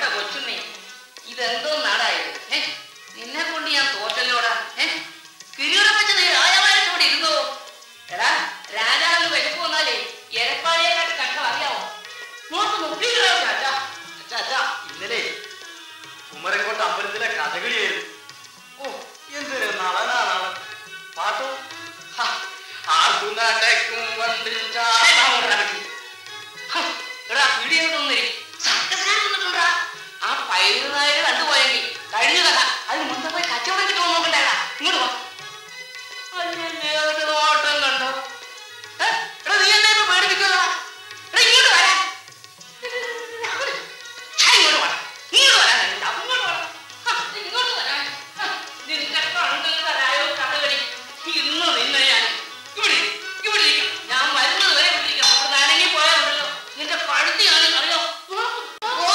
എന്റെ കൊച്ചുമേ ഇതെന്തോ നാടായത് ഏ നിന്നെ കൊണ്ട് ഞാൻ തോറ്റല്ലോടാ ഏ കിരീടം വെച്ച് നീ രാജാവായിട്ട് ഇവിടെ ഇരുന്നോ എടാ രാജാവിന് വിശപ്പ് വന്നാലേ എരപ്പാളിയെക്കാട്ട് കഷ്ടം അറിയാമോ നോക്ക് നോക്കിയില്ലോ രാജാ അച്ഛാ അച്ഛാ ഇന്നലെ കുമരൻകോട്ട അമ്പലത്തിലെ കഥകളിയായിരുന്നു ഓ എന്തൊരു നളനാണ് പാട്ടോ ഹ, ആർക്കു നടക്കും വണ്ടിൽ ചാടാൻ എടാ പീടിയോട്ടൊന്നും സർക്കസിനെ വന്നിട്ടുണ്ടാ ആ പൈരു നായർ കണ്ടുപോയെങ്കിൽ കഴിഞ്ഞ കഥ അത് മുമ്പ് പോയി കച്ചവടം കിട്ടുമോ നോക്കണ്ടേടാ ഇങ്ങോട്ട് വാ അയ്യേ ഒരു നോട്ടം കണ്ടോ ഏ? എടാ നീ എന്നെ ഇപ്പൊ പേടിപ്പിക്കുന്നതാ എടാ ഇങ്ങോട്ട് വരാൻ ഛെ, ഇങ്ങോട്ട് വാ ഇങ്ങോട്ട് വരാൻ എന്താ? ഇങ്ങോട്ട് വാ ഹ, ഇങ്ങോട്ട് വരാൻ ഹ, നിനക്ക് കണ്ടു വരായോ കഥകളി ഇന്ന് നിന്നെ ഞാൻ ഇവിടെ ഇവിടെ ഇരിക്കാം. ഞാൻ വരുന്നത് വരെ ഇവിടെ ഇരിക്കാം. അവിടെ നനഞ്ഞു പോയാലുണ്ടല്ലോ നിന്റെ പഴുത്തി ഞാൻ അറിയോ ഓ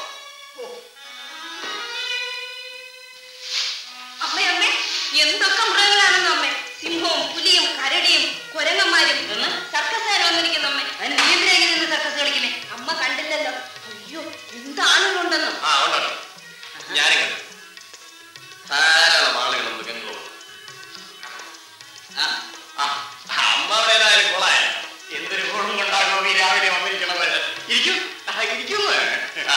അമ്മേ അമ്മേ എന്തൊക്കെ മൃഗങ്ങളാണെന്ന് അമ്മേ സിംഹവും പുലിയും കരടിയും കുരങ്ങന്മാരും സർക്കസുകാർ വന്നിരിക്കുന്നു അമ്മേ അതിന് നീ എന്തിനാ ഇങ്ങനെ നിന്ന് സർക്കസ് കളിക്കുന്നേ അമ്മ കണ്ടില്ലല്ലോ അയ്യോ എന്താണെന്നുണ്ടെന്നോ ആ ഉണ്ടോ ഞാനും കണ്ടു ധാരാളം ആളുകൾ മൃഗങ്ങളും ആ, ആ, അമ്മയുടേതായാലും കൊള്ളായ എന്തൊരു ഗുണം കൊണ്ടാകും ഈ രാവിലെ വന്നിരിക്കണത് ഇരിക്കും ആ, ഇരിക്കുന്നു ആ.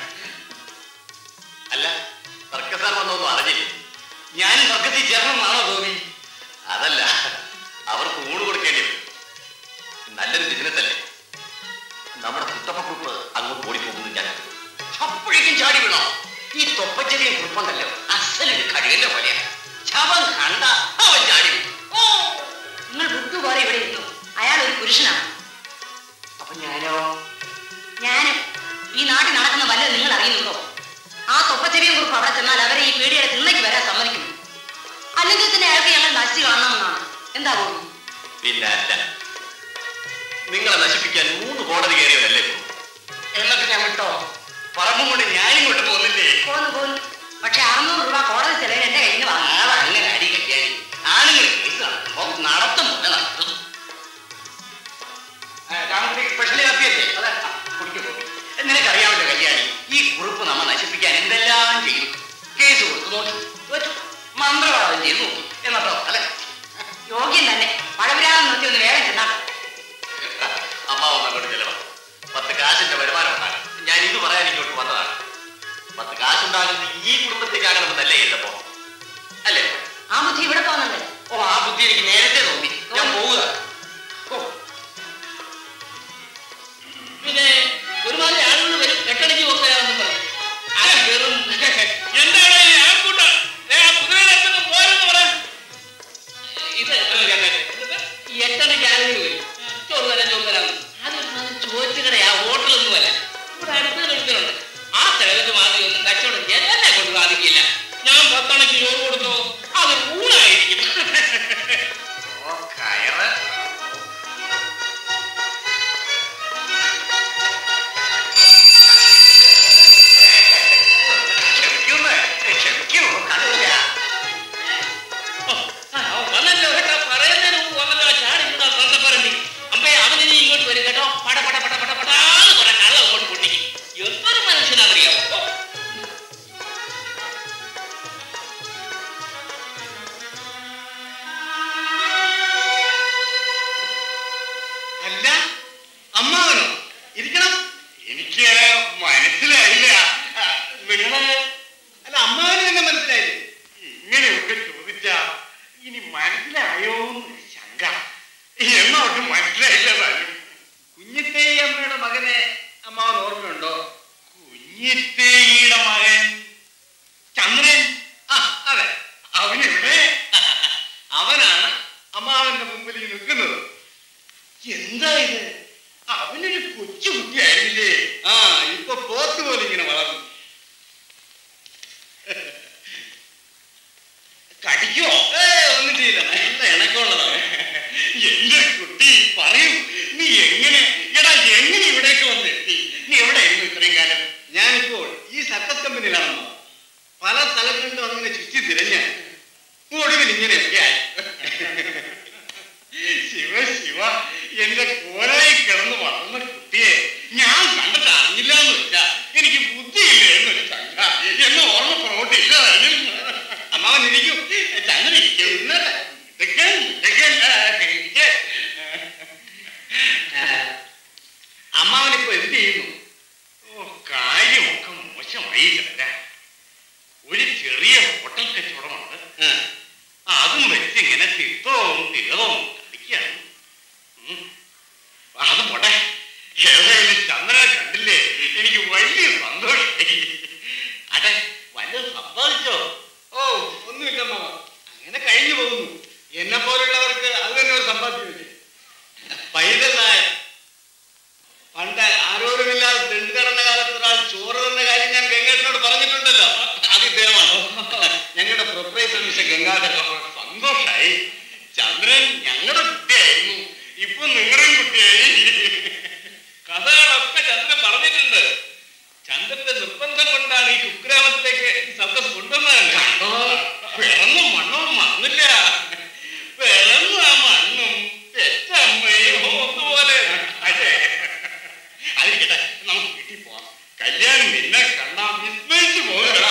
അല്ല സർക്കസാർ വന്നൊന്നും അറിഞ്ഞില്ല ഞാനും സർക്കസിൽ ചേരണമെന്നാണോ തോന്നി അതല്ല അവർക്ക് ഊണ് കൊടുക്കേണ്ടി വരും നല്ലൊരു ബിസിനസ് അല്ലേ നമ്മുടെ കുട്ടപ്പക്കുറിപ്പ് അങ്ങോട്ട് ഓടിപ്പോകുന്നു ഞാൻ അപ്പോഴേക്കും ചാടി വീണോ ഈ തൊപ്പച്ചെടിയും കുറിപ്പുണ്ടല്ലോ അസലൊരു കഴുകന്റെ പോലെയാ ശവം കണ്ട അവൻ ചാടി വീണു. ഓ നിങ്ങൾ ബുദ്ധു പോലെ ഇവിടെ ഇരുന്നു അയാൾ ഒരു പുരുഷനാണ് അപ്പൊ ഞാനോ ഞാനും ഈ നാട്ടിൽ നടക്കുന്ന വല്ലതും നിങ്ങൾ അറിയുന്നുണ്ടോ ആ തൊപ്പച്ചെവിയും കുറിപ്പ് അവിടെ ചെന്നാൽ അവരെ ഈ പീടിയുടെ തിണ്ണയ്ക്ക് വരാൻ സമ്മതിക്കുന്നു അല്ലെങ്കിൽ തന്നെ അയാൾക്ക് ഞങ്ങൾ നശിച്ചു കാണണമെന്നാണ് എന്താ പോകുന്നു പിന്നെ അല്ല നിങ്ങളെ നശിപ്പിക്കാൻ മൂന്ന് കോടതി കയറിയവരല്ലേ ഇപ്പൊ? എന്നിട്ട് ഞാൻ വിട്ടോ പറമ്പും കൊണ്ട് ഞാനിങ്ങോട്ട് പോകുന്നില്ലേ പോന്നു പോന്നു പക്ഷെ അറുന്നൂറ് രൂപ കോടതി ചെലവിന് എന്റെ കയ്യിൽ നിന്ന് വാങ്ങി ആളെ അങ്ങനെ അടി കെട്ടിയാൽ ആണുങ്ങൾ കേസ് നടത്തുമ്പോ നടത്തും പോലെ നടത്തും സ്പെഷ്യൽ കാപ്പിയല്ലേ അതെ ആ, കുടിക്ക് കുടി. നിനക്കറിയാമല്ലോ കല്യാണി ഈ കുറിപ്പ് നമ്മ നശിപ്പിക്കാൻ എന്തെല്ലാം ചെയ്തു കേസ് കൊടുത്തു നോക്കി തോറ്റു മന്ത്രവാദം ചെയ്തു നോക്കി എന്നിട്ടോ അല്ലെ യോഗ്യം തന്നെ പഴവിരാഗം നിർത്തി ഒന്ന് വേഗം ചെന്നാൽ അമ്മ ഒന്നങ്ങോട്ട് ചെലവാ പത്ത് കാശിന്റെ വരുമാനം ഉണ്ടാകും ഞാൻ ഇത് പറയാൻ ഇങ്ങോട്ട് വന്നതാണ് പത്ത് കാശുണ്ടാകുന്ന ഈ കുടുംബത്തേക്കാകണമെന്നല്ലേ എന്റെ പോ അല്ലേ ആ ബുദ്ധി ഇവിടെ പോകുന്നുണ്ട് ഓ ആ ബുദ്ധി എനിക്ക് നേരത്തെ തോന്നി ഞാൻ പോവുക ഓ പിന്നെ ഒരുമാതിരി ആളുകൾ വരും എട്ടടിക്ക് പോക്കാണെന്നും പറഞ്ഞു അത് വെറും എന്താണ് ഈ ആൾക്കൂട്ടം ഏ, ആ കുതിരയുടെ അടുത്തൊന്ന് പോരെന്ന് പറ ഇത് ഈ എട്ടടിക്ക് ആളുകൾ വരും ചോറ് തരാം ചോറ് തരാം അതൊരുമാതിരി ചോറ്റുകടയാ ഹോട്ടലൊന്നുമല്ല ഇവിടെ അടുത്ത് കഴിക്കുന്നുണ്ട് ആ സ്ഥലത്ത് മാതിരി ഒന്നും കച്ചവടം ചെയ്യാൻ എന്നെ കൊണ്ട് സാധിക്കില്ല ഞാൻ പത്തണക്ക് ചോറ് കൊടുത്തു അത് ഊണായിരിക്കും ഓ കയറ് ക്ഷമിക്കുന്നു ക്ഷമിക്കൂ കണ്ടില്ല വന്നല്ലോ കേട്ടോ പറയുന്നതിന് മുമ്പ് വന്നല്ലോ ചാടി നിന്നാ തന്തപ്പറമ്പി അമ്പേ അവന് നീ ഇങ്ങോട്ട് വരും കേട്ടോ പട പട പട പട പടാന്ന് കുറെ കള്ള അങ്ങോട്ട് പൊട്ടിക്കും എന്തൊരു മനുഷ്യനാണെന്നറിയാമോ ഓ, അല്ല അമ്മാവനോ ഇരിക്കണം എനിക്ക് മനസ്സിലായില്ല ആ, നിങ്ങള് അല്ല അമ്മാവന് തന്നെ മനസ്സിലായില്ലേ ഇങ്ങനെയൊക്കെ ചോദിച്ച ഇനി മനസ്സിലായോ എന്ന് ശങ്ക എന്നോട്ട് മനസ്സിലായില്ല താനും കുഞ്ഞിത്തേയി അമ്മയുടെ മകനെ അമ്മാവൻ ഓർമ്മയുണ്ടോ കുഞ്ഞിത്തേയിയുടെ മകൻ ചന്ദ്രൻ ആ അതെ അവനെവിടെ അവനാണ് അമ്മാവന്റെ മുമ്പിൽ ഈ നിൽക്കുന്നത് എന്താ ഇത് അവനൊരു കൊച്ചു കുട്ടിയായിരുന്നില്ലേ ആ ഇപ്പൊ പോത്ത് പോലെ ഇങ്ങനെ വളർന്നു കടിക്കോ ഏ ഒന്നും ചെയ്യില്ല നല്ല ഇണക്കമുള്ളതാണ് എന്റെ കുട്ടി പറയൂ നീ എങ്ങനെ എടാ എങ്ങനെ ഇവിടേക്ക് വന്നെത്തി നീ എവിടെയായിരുന്നു ഇത്രയും കാലം ഞാനിപ്പോൾ ഈ സർക്കസ് കമ്പനിയിലാണെന്നോ പല സ്ഥലങ്ങളിലും അങ്ങനെ ചുറ്റി തിരഞ്ഞ് ഒടുവിൽ ഇങ്ങനെയൊക്കെ ആയി ശിവ ശിവ എന്റെ കോലായി കിടന്ന് വളർന്ന കുട്ടിയെ ഞാൻ കണ്ടിട്ട് അറിഞ്ഞില്ല എന്ന് വെച്ചാ എനിക്ക് ബുദ്ധിയില്ല എന്ന് മതി ചന്ദ്ര ഒരു ചെറിയ ഹോട്ടൽ കച്ചവടമുണ്ട് അതും വെച്ച് ഇങ്ങനെ തിത്തവും തികതവും കളിക്കുകയാണ് ഉം. അത് പോട്ടെ ഏതായാലും ചന്ദ്രനെ കണ്ടില്ലേ എനിക്ക് വലിയ സന്തോഷമായി അതെ വല്ലതും സമ്പാദിച്ചോ ഓ ഒന്നുമില്ല മാമ അങ്ങനെ കഴിഞ്ഞു പോകുന്നു എന്നെ പോലുള്ളവർക്ക് അത് തന്നെ ഒരു സമ്പാദ്യമല്ലേ പൈതൽ നായർ പണ്ട് ആരോരുമില്ലാതെ തെണ്ടു കടന്ന കാലത്ത് ഒരാൾ ചോറ് തന്ന കാര്യം ഞാൻ ഗംഗേട്ടനോട് പറഞ്ഞിട്ടുണ്ടല്ലോ അത് ഇദ്ദേഹമാണ് ഞങ്ങളുടെ പ്രൊപ്പറേറ്റർ മിസ്റ്റർ ഗംഗാധരൻ സന്തോഷായി ചന്ദ്രൻ ഞങ്ങളുടെ കുട്ടിയായിരുന്നു ഇപ്പൊ നിങ്ങളുടെയും കുട്ടിയായി കഥകളൊക്കെ ചന്ദ്രൻ പറഞ്ഞിട്ടുണ്ട് ചന്ദ്രന്റെ നിർബന്ധം കൊണ്ടാണ് ഈ കുഗ്രാമത്തിലേക്ക് സർക്കസ് കൊണ്ടുവന്നത് കണ്ടോ പിറന്ന മണ്ണും മറന്നില്ല പിറന്ന മണ്ണും പെറ്റമ്മയും ഒന്നുപോലെ അതെ അതിരിക്കട്ടെ നമുക്ക് വീട്ടിൽ പോവാം കല്യാണം നിന്നെ കണ്ടാ വിസ്മയിച്ചു പോകും കേട്ടോ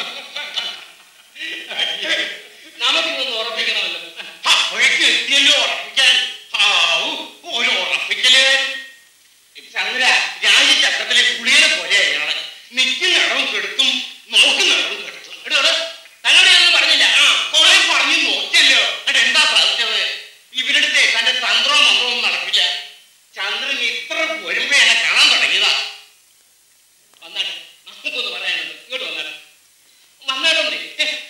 നമുക്കിതൊന്ന് ഉറപ്പിക്കണമല്ലോ അപ്പോഴേക്ക് എത്തിയല്ലോ ഉറപ്പിക്കാൻ ഹാവൂ, ഒരു ഉറപ്പിക്കല് ചന്ദ്ര രാജചക്രത്തിലെ പുളിയനെ പോലെ ഇയാള് നിൽക്കുന്നിടവും കെടുത്തും നോക്കുന്നിടവും കെടുത്തും എടോ എടോ, തന്നോട് ഞാനൊന്നും പറഞ്ഞില്ല ആ കുറെ പറഞ്ഞു നോക്കിയല്ലോ എന്നിട്ട് എന്താ സാധിച്ചത് ഇവരുടെ തന്റെ തന്ത്രവും മന്ത്രവും നടക്കില്ല ചന്ദ്രൻ ഇത്ര വരുമ്പോ എന്നെ കാണാൻ തുടങ്ങിയതാ വന്നാട്ടെ നമുക്കൊന്ന് പറയാനുണ്ട് ഇങ്ങോട്ട് വന്നാട്ടെ വന്നാടുന്നേ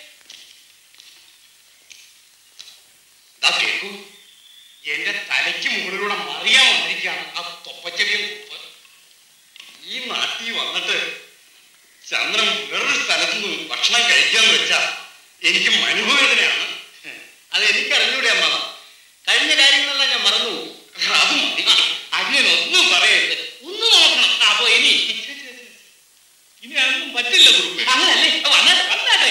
ദാ കേക്കൂ എന്റെ തലയ്ക്ക് മുകളിലൂടെ മറിയാൻ വന്നിരിക്കുകയാണ് ആ തൊപ്പച്ചെടിയും കുപ്പ് ഈ നാട്ടിൽ വന്നിട്ട് ചന്ദ്രൻ വേറൊരു സ്ഥലത്ത് നിന്ന് ഭക്ഷണം കഴിക്കാന്ന് വെച്ചാ എനിക്ക് മനോവേദനയാണ് അത് എനിക്ക് അറിഞ്ഞൂടെ അമ്മ കഴിഞ്ഞ കാര്യങ്ങളെല്ലാം ഞാൻ മറന്നു പോകും. അത് മതി അങ്ങനെ ഒന്നും പറയരുത് ഒന്ന് നോക്കണം അപ്പൊ ഇനി ഇനി അതൊന്നും പറ്റില്ല കുറുപ്പ് അങ്ങനല്ലേ വന്നാട്ടെ വന്നാട്ടെ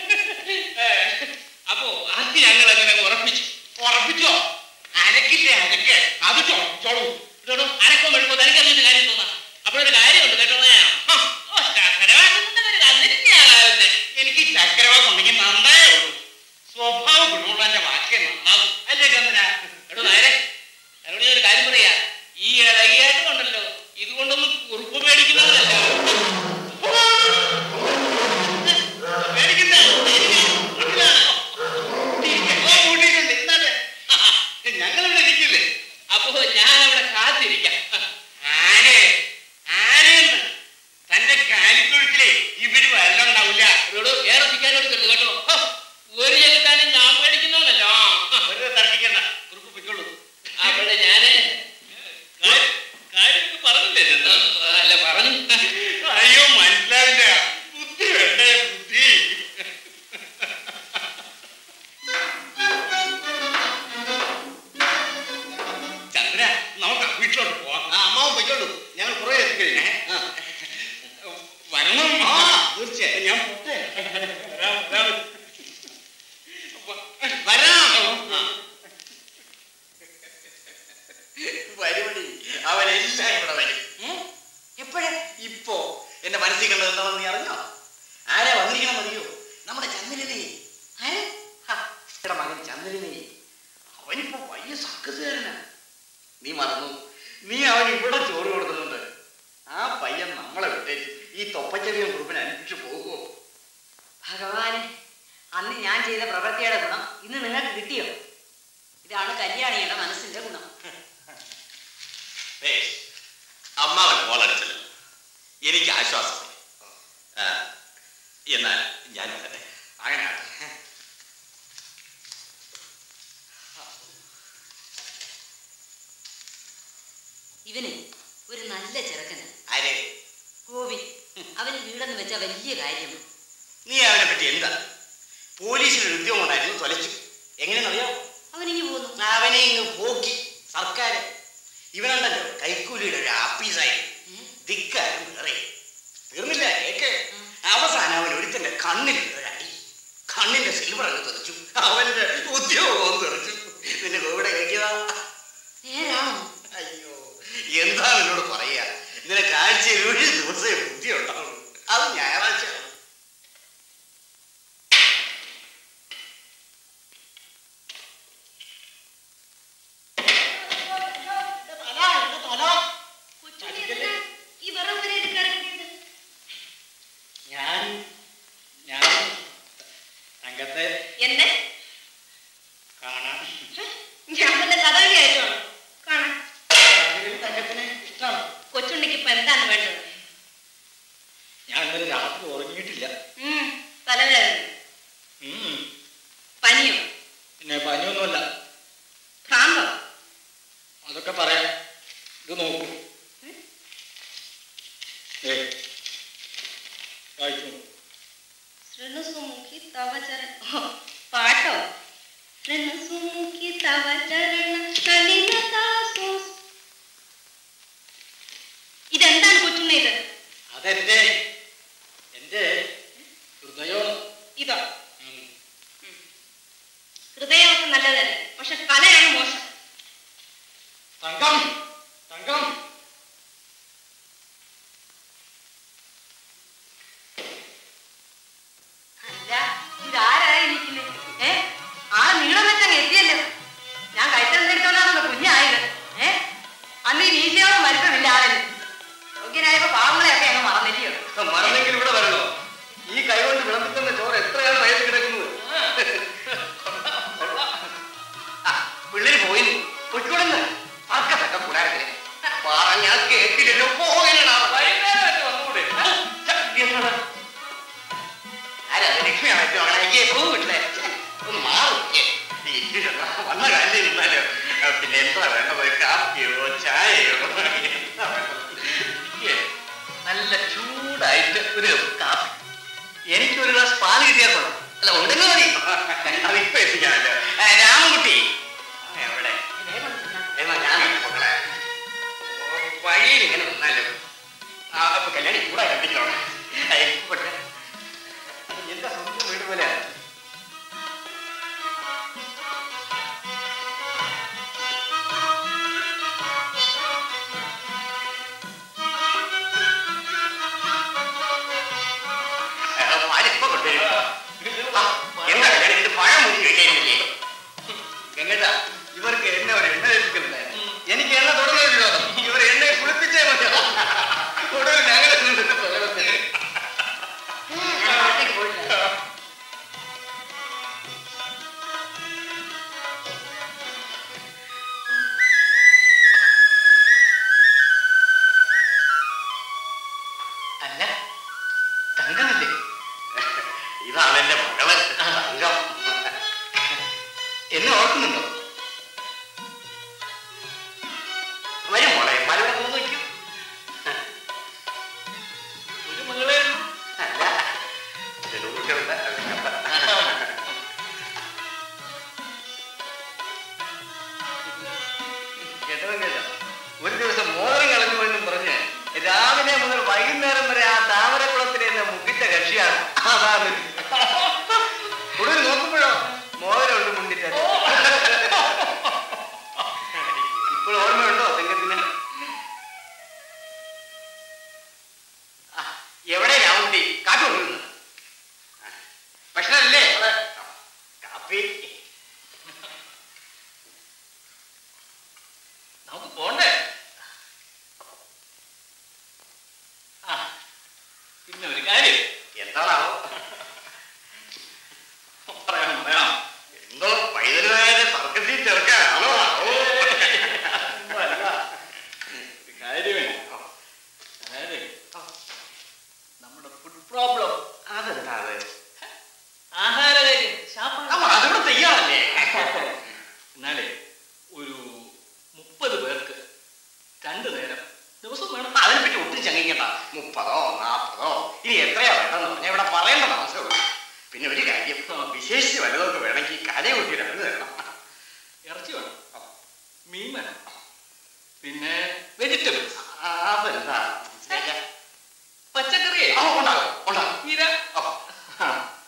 അപ്പോ അത് ഞങ്ങൾ അങ്ങനെ ഉറപ്പിച്ചു ഉറപ്പിച്ചോ അരക്കില്ലേ അരക്ക് അത് ചോളൂ ഇതോടോ അരക്കോ മെഴുക്കോ തനിക്കറിഞ്ഞിട്ട് കാര്യം തോന്നാ അപ്പോഴൊരു കാര്യമുണ്ട് കേട്ടോ ആ, ഓ, ചക്കരവാക്കുന്നുണ്ട് ഒരു കന്നിരിഞ്ഞാകാലത്തെ. എനിക്ക് ചക്രവാസം ഉണ്ടെങ്കിൽ നന്നായേ ഉള്ളൂ സ്വഭാവ ഗുണമുള്ളതിന്റെ വാക്കേ നന്നാവും അല്ലേ ചന്ദ്ര എടോ നേരെ എന്നോട് ഞാൻ ഒരു കാര്യം പറയാ ഈ ഇളകിയായിട്ട് കൊണ്ടല്ലോ ഇതുകൊണ്ടൊന്നും കുറുപ്പ് മേടിക്കുന്നതല്ല പേടിക്കണ്ട, പേടിക്കണ്ട. അതിലാണ്. ഓ, കൂട്ടിയിട്ടുണ്ട്. ഇന്നാട്ടെ. ഞങ്ങളിവിടെ ഇരിക്കില്ലേ അപ്പോ ഞാൻ അവിടെ കാത്തിരിക്കാം ആരെ ആരെന്ന് തന്റെ കാലിത്തൊഴുത്തിലെ ഇവര് വരലുണ്ടാവില്ല ഇവരോട് ഏറെ പിക്കാനോട് കരുത് കേട്ടോ ഹോ, ഒരു ചെലുത്താനും ഞാൻ പേടിക്കുന്നവനല്ലോ വെറുതെ തർക്കിക്കണ്ട കുറുപ്പ് പൊയ്ക്കോളൂ അവിടെ ഞാന് കാര്യമൊക്കെ പറഞ്ഞില്ലേ ചന്ദ്ര അല്ല പറഞ്ഞു അയ്യോ മനസ്സിലാവില്ല ബുദ്ധി വേണ്ടേ ബുദ്ധി ചന്ദ്ര നമുക്ക് വീട്ടിലോട്ട് പോവാം ആ അമ്മാവൻ പൊയ്ക്കോളൂ ഞങ്ങൾ കുറെ എത്തിക്കഴിഞ്ഞേ ആ വരണം ആ, തീർച്ചയായും ഞാൻ പോട്ടെ വരാം, വരാം. വരാം ആ. വരുമടി അവനെല്ലാം ഇവിടെ വരും എപ്പോഴേ ഇപ്പോ എന്റെ മനസ്സിൽ കണ്ടത് എന്താണെന്ന് നീ അറിഞ്ഞോ ആരാ വന്നിരിക്കണം അറിയോ നമ്മുടെ ചന്ദ്രനെ എന്റെ മകൻ ചന്ദ്രനെ അവനിപ്പോ വലിയ സർക്കസുകാരനാ നീ മറന്നു നീ അവൻ ഇവിടെ ചോറ് കൊടുക്കുന്നുണ്ട് ആ പയ്യൻ നമ്മളെ വിട്ടേച്ച് ഈ തൊപ്പച്ചെറിയ ഗ്രൂപ്പിനെ അന്വേഷിച്ചു പോകുമോ ഭഗവാനെ അന്ന് ഞാൻ ചെയ്ത പ്രവൃത്തിയുടെ ഗുണം ഇന്ന് നിങ്ങൾക്ക് കിട്ടിയോ ഇതാണ് കല്യാണിയുടെ മനസ്സിന്റെ ഗുണം അമ്മാവൻ കോളടിച്ചല്ലോ എനിക്ക് ആശ്വാസമായി ആ, എന്നാൽ ഞാൻ തന്നെ അങ്ങനെ ഇവന് ഒരു നല്ല ചെറുക്കന് ആരെ ഗോപി അവന് വീടെന്ന് വെച്ച വലിയ കാര്യം നീ അവനെ പറ്റി എന്താ പോലീസിൽ ഒരു ഉദ്യോഗം ഉണ്ടായിരുന്നു തൊലച്ചു എങ്ങനെയെന്നറിയാമോ അവനിങ്ങി പോന്നു അവനെ ഇങ്ങ് പോക്കി സർക്കാർ ഇവനുണ്ടല്ലോ കൈക്കൂലിയുടെ ഒരു ആപ്പീസായി ധിക്കാരും വേറെ തീർന്നില്ല കേക്ക് അവസാനം അവൻ ഒരുത്തന്റെ കണ്ണിൽ ഒരടി കണ്ണിന്റെ സിൽവർ അങ്ങ് തെറിച്ചു അവന്റെ ഉദ്യോഗവും തെറിച്ചു നിന്റെ കോവിടെ കഴിക്കതാ നേരാണോ അയ്യോ എന്താ എന്നോട് പറയാ നിനക്ക് ആഴ്ചയിൽ ഒരു ദിവസമേ ബുദ്ധി ഉണ്ടാവുള്ളൂ അത് ഞായറാഴ്ച ഈ വിറക് വരെ എടുക്കാറുണ്ട് ഞാൻ ഞാൻ തങ്കത്തെ എന്നെ കാണാൻ ഞാൻ വല്ല കഥകളിയായിട്ടാണ് കാണാൻ കഥകളി തങ്കത്തിന് ഇഷ്ടമാണ് കൊച്ചുണ്ണിക്ക് ഇപ്പൊ എന്താണ് വേണ്ടത് ഞാൻ ഇന്നലെ രാത്രി ഉറങ്ങിയിട്ടില്ല ഉം, തലവേദന ഉം. പനിയോ പിന്നെ പനിയൊന്നുമല്ല ഭ്രാന്തോ അതൊക്കെ പറയാം ഇത് നോക്കൂ ഏ വായിച്ചു ശൃണുസുമുഖി തവ ചര ഓ, പാട്ടോ ശൃണുസുമുഖി തവ ചരണ നളിനതാസു ഇതെന്താണ് കൊച്ചുണ്ണി ഇത് അതെന്റെ എന്റെ ഹൃദയം ഇതോ ഹൃദയമൊക്കെ നല്ലതല്ലേ പക്ഷെ കലയാണ് മോശം തങ്കം തങ്കം അല്ല ഇതാരായി നിൽക്കുന്നത് ഏ ആ നീളം വെച്ചങ്ങ് എത്തിയല്ലോ ഞാൻ കഴിച്ചെടുത്തോണ്ടാണല്ലോ കുഞ്ഞായത് ഏ അന്ന് ഈ വീശിയോളം മരുത്തമില്ല ആളിന് യോഗ്യനായപ്പോ പാവങ്ങളെയൊക്കെ അങ്ങ് മറന്നില്ലയോ മറന്നെങ്കിൽ ഇവിടെ വരണോ ഈ കൈ കൊണ്ട് വിളമ്പിക്കുന്ന ചോറ് എത്രയാണ് വയസ്സ് കിടക്കുന്നത് ആ, പിള്ളേര് പോയി പൊയ്ക്കൂടുന്ന് അർക്കത്തൊക്കെ കൂടാരത്തില് പറഞ്ഞാൽ കേട്ടില്ലല്ലോ പോകലടാ വൈകുന്നേരം വന്നുകൂടെ ആരാ ലക്ഷ്മിയാണ് മകളെ അയ്യേ പോ വീട്ടിലെ ഒന്ന് മാറും വന്ന കാര്യം നിന്നാലോ ആ, പിന്നെ എന്താ വേണ്ടത് കാപ്പിയോ ചായയോ എന്താ വേണ്ടത് ഏ, നല്ല ചൂടായിട്ട് ഒരു കാപ്പി എനിക്കൊരു ഗ്ലാസ് പാല് കിട്ടിയാൽ കൊള്ളാം അല്ല ഉണ്ടെങ്കിൽ മതി അതിപ്പോ എത്തിക്കാമല്ലോ ആ, രാമൻകുട്ടി ആ, എവിടെ എന്നാ ഞാൻ മക്കളെ വഴിയിൽ ഇങ്ങനെ നിന്നാലോ ആ അപ്പൊ കല്യാണി കൂടെ കണ്ടിക്കണോ പോട്ടെ എന്താ സ്വന്തം വീട് പോലെ പാലിപ്പോ കൊണ്ടുവരും ആ, എന്താ കല്യാണി ഇത് പഴം മുക്കി വെക്കാനില്ലേ ഗംഗേട്ട ഇവർക്ക് എന്നെ ഒരു എണ്ണ ലഭിക്കുന്നില്ല എനിക്ക് എണ്ണ തുടങ്ങിയല്ലോ ഇവർ എണ്ണയെ കുളിപ്പിച്ചേ മതി ഒടുവിൽ ഞങ്ങളെ നിന്നിട്ട് തൊലവത്തിന് നാട്ടിൽ പോയില്ല അല്ല തങ്കമല്ലേ ഇതാണ് എന്റെ മകള് തങ്കം എന്നെ ഓർക്കുന്നുണ്ടോ വരും മോളെ മലയുടെ മൂന്ന് വയ്ക്കും ഒരു മകളെ ഉള്ളൂ. അല്ല രണ്ട് കുട്ടികളുണ്ട് കേട്ടോ കേട്ടോ ഒരു ദിവസം മോതിരം കളഞ്ഞു എന്നും പറഞ്ഞ് രാവിലെ മുതൽ വൈകുന്നേരം വരെ ആ താമരക്കുളത്തിൽ എന്നെ മുക്കിച്ച കക്ഷിയാണ് അതാണ് കൂടുതൽ നോക്കുമ്പോഴോ മോതിരം ഉണ്ട് മുണ്ടിട്ട് ഇപ്പോൾ ഓർമ്മയുണ്ടോ തെങ്കത്തിന് ആ, എവിടെ രാവുണ്ടി കാപ്പി കൊണ്ടുവരുന്നു ഭക്ഷണമല്ലേ കാപ്പി നമുക്ക് പോണ്ടേ ആ പിന്നെ ഒരു കാര്യം എന്താണാവോ പറയാം പറയാം എന്തോ പൈതലായ സർക്കസിൽ ചേർക്കാനാണോ അല്ല ഒരു കാര്യമേ അതായത് നമ്മുടെ ഫുഡ് പ്രോബ്ലം അതെന്താ അത് ആഹാര കാര്യം ശാപ്പാട് അപ്പൊ അതിവിടെ തയ്യാറല്ലേ എന്നാലേ ഒരു മുപ്പത് പേർക്ക് രണ്ടു നേരം ദിവസം വേണം അതിനെപ്പറ്റി ഒട്ടും ചങ്ങിക്കണ്ട മുപ്പതോ നാപ്പതോ ഇനി എത്രയാ വേണ്ടെന്ന് പറഞ്ഞാൽ ഇവിടെ പറയേണ്ട താമസമുള്ളൂ പിന്നെ ഒരു കാര്യം വിശേഷിച്ച് വല്ലതൊക്കെ വേണമെങ്കിൽ കല കൂട്ടി രണ്ട് തരണം ഇറച്ചി വേണം മീൻ വേണം പിന്നെ വെജിറ്റബിൾസ് ആ, അതെന്താ മനസ്സിലായില്ല. പച്ചക്കറിയെ ആ, ഉണ്ടാകും ഉണ്ടാകും ചീര ഓ, ആ.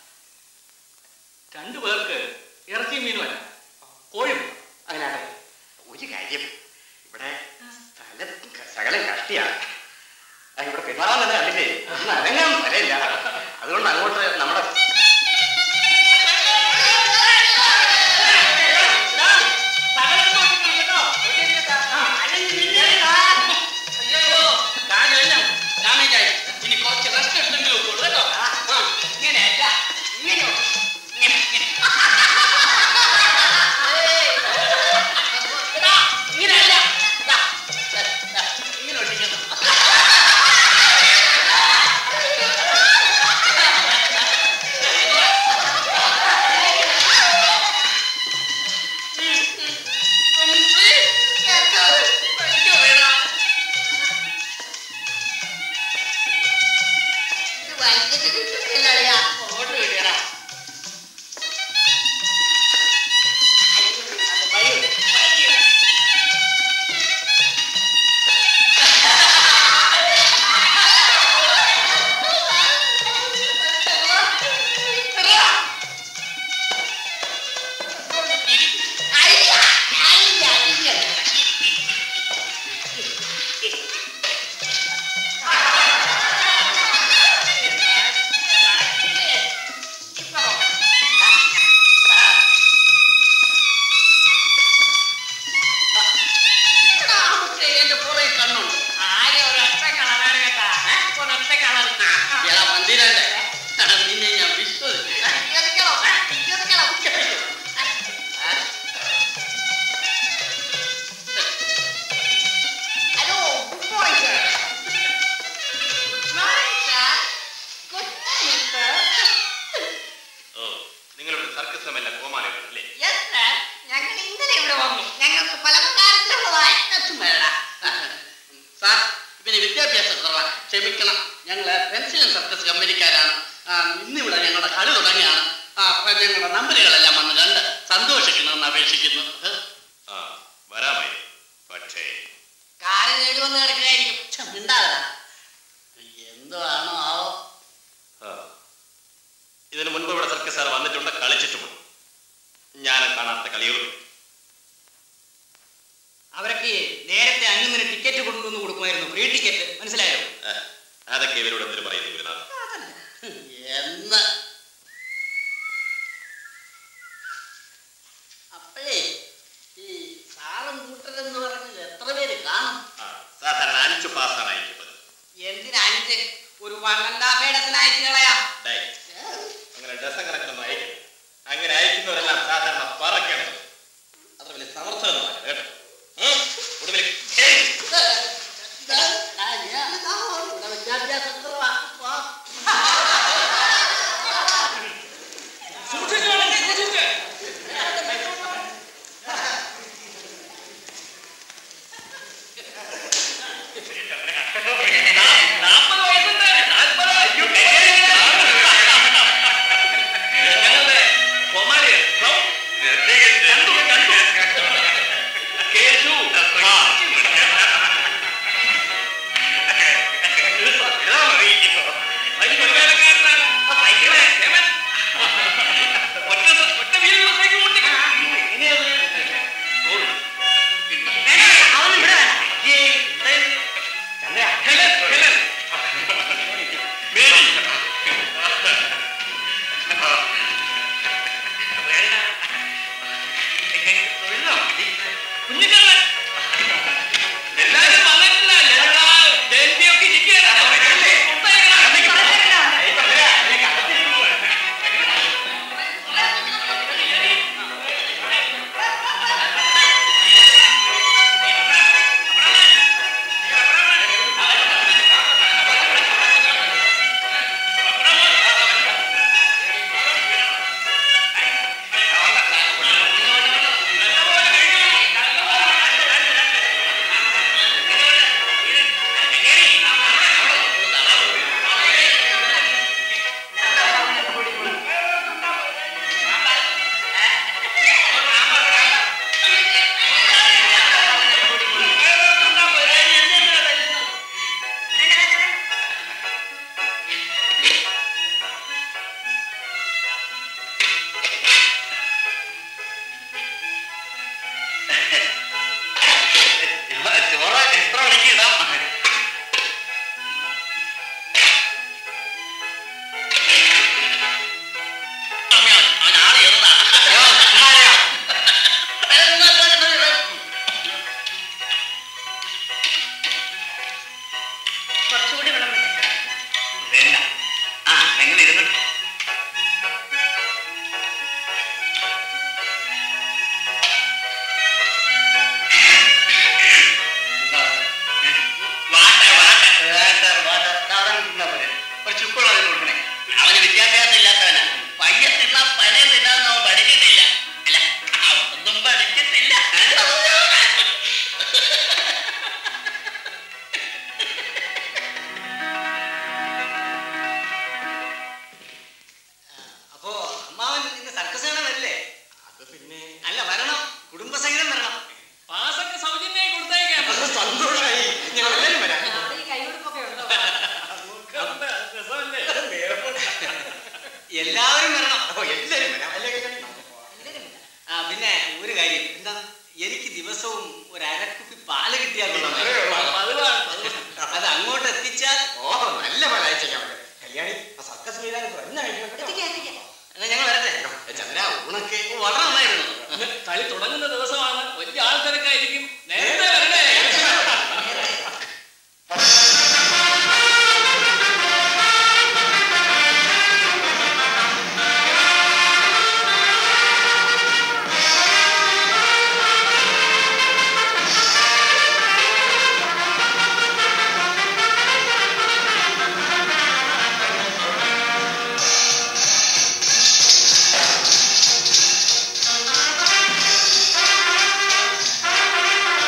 രണ്ടു പേർക്ക് ഇറച്ചി മീൻ വേണം കോഴി വേണം അങ്ങനാട്ടെ ഒരു കാര്യം ഇവിടെ സ്ഥലം ക- ശകലം കഷ്ടിയാണ് ആ, ഇവിടെ പിന്മാറാൻ തന്നെ കണ്ടില്ലേ ഒന്ന് അനങ്ങാൻ സ്ഥലമില്ല അതുകൊണ്ട് അങ്ങോട്ട് നമ്മുടെ അയ്യോ കാലെല്ലാം ഡാമേജ് ആയി ഇനി കുറച്ച് റെസ്റ്റ് എടുത്തെങ്കിലും കേട്ടോ എന്റെ പുറകെ കണ്ണുണ്ട് ആകെ ഒരൊറ്റ കളറാണ് കേട്ടാ ഏ? ഒരൊറ്റ കളർ എടാ പന്തിരണ്ട് നിന്നെ ഞാൻ വിശ്വസിച്ചു hello good morning sir good morning sir good morning sir ഓ നിങ്ങളുടെ സർക്കസ് സമയല്ല കോമാളികൾ അല്ലേ യെസ് സർ ഞങ്ങൾ ഇന്നലെ ഇവിടെ വന്നു ഞങ്ങൾക്ക് പല കാര്യത്തിലുള്ളതായ ചുമതല സാർ ഇവന് വിദ്യാഭ്യാസം കുറവാണ് ക്ഷമിക്കണം ഞങ്ങള് പെൻസിലും സർക്കസ് കമ്പനിക്കാരാണ് ആ, ഇന്നിവിടെ ഞങ്ങളുടെ കളി തുടങ്ങിയാണ് ആ, അപ്പൊ ഞങ്ങളുടെ നമ്പറുകളെല്ലാം വന്ന് കണ്ട് സന്തോഷിക്കണമെന്ന് അപേക്ഷിക്കുന്നു ഏ? ആ വരാമായി പക്ഷേ കാറ് കേട് വന്ന് കിടക്കുകയായിരിക്കും ഛെ, മിണ്ടാതെടാ. എന്തോ ആണോ ആവോ ആ, ഇതിനു മുൻപ് ഇവിടെ സർക്കസ് സാർ വന്നിട്ടുണ്ട് കളിച്ചിട്ടുമുണ്ട് ഞാൻ കാണാത്ത കളികളും അവരൊക്കെ നേരത്തെ അങ്ങനെ ടിക്കറ്റ് കൊണ്ടുവന്ന് കൊടുക്കുമായിരുന്നു ഫ്രീ ടിക്കറ്റ് മനസ്സിലായോ ആ, അതൊക്കെ ഇവരോട് എന്തിനു പറയുന്നു ഗുരുനാഥ് എന്ന് അപ്പോഴേ ഈ സാറും കൂട്ടരെന്ന് പറഞ്ഞത് എത്ര പേര് കാണും ആ, സാധാരണ അഞ്ചു പാസ്സാണ് അയക്കുന്നത് എന്തിനഞ്ച് ഒരു വണ്ണന്താപേടത്തിന് അയച്ചു കളയാം ഡേ, അങ്ങനെ ഡസൻ കണക്കിനൊന്നും അയക്കണം അങ്ങനെ അയക്കുന്നവരെല്ലാം സാധാരണ പറക്കണം അത്ര വലിയ സമർത്ഥമൊന്നും കേട്ടോ ഉം, ഒടുവിൽ ഹേയ്, ദാ, ദാ, ഞാൻ ഇവിടെ വിദ്യാഭ്യാസം കുറവാ. വാ. നാൽപ്പത് വയസ്സുണ്ട് നാൽപ്പത് അയ്യോ, ഞങ്ങളുടെ കൊമാലിയൻ ക്ലൗ കണ്ടു കണ്ടു കേശു ആ. വലിയൊരു വേലക്കാരനാണ്. ആ, സൈക്കിള്, ഹേമൻ. ഒറ്റ സ- ഒറ്റ വീലുള്ള സൈക്കിൾ ഓടിക്കാം. ഓടും. അവൻ ഇവിടെ വേണം ഏയ്, ഏയ്. Helen, Helen. മേരി. വേണ്ട. തൊഴിലോ? കുഞ്ഞുങ്ങളെ. എല്ലാവരും വന്നിട്ടില്ല ലളിത ജയന്തിയൊക്കെ ഇരിക്കുകയാണ് ചോറ് എത്ര മണിക്ക് ഇടാം അവൻ ആള് ചെറുതാ കുറച്ചുകൂടി വെള്ളം വേണം. വേണ്ട ആ നിങ്ങൾ ഇരുന്നിട്ട് വാട്ട വാട്ട വാട്ടർ വാട്ടർ സാധാരണ തിന്നാ പോലെ ഒരു ചുക്കുള്ള കൊടുക്കണേ അവന് വിദ്യാഭ്യാസം ഇല്ലാത്തവനാ പയ്യ തിന്നാ പന തിന്നാന്ന് അവൻ പഠിച്ചിട്ടില്ല അല്ല ഒന്നും പഠിച്ചിട്ടില്ല എല്ലാവരും വരണം ഓ എല്ലാവരും വരാം അല്ലേ കല്യാണി? നമുക്ക് പോവാം. ആ പിന്നെ ഒരു കാര്യം എന്താണ് എനിക്ക് ദിവസവും ഒരു അരക്കുപ്പി പാല് കിട്ടിയാൽ കൊള്ളാം. പതിവാണ് പതിവാണ്. അത് അങ്ങോട്ട് എത്തിച്ചാൽ ഓ നല്ല പലാഴ്ചയ്ക്ക് നമുക്ക് കല്യാണി ആ സർക്കസ് മൈതാനം വരുന്ന കഴിക്കണം കേട്ടോ. എത്തിക്കാം എത്തിക്കാം എന്നാ ഞങ്ങൾ വരട്ടെ ഏ, ചന്ദ്ര ഊണൊക്കെ ഓ, വളരെ നന്നായിരുന്നു ഇന്ന് കളി തുടങ്ങുന്ന ദിവസമാണ് വലിയ ആൾത്തിരക്കായിരിക്കും നേരത്തെ വരണേ ആ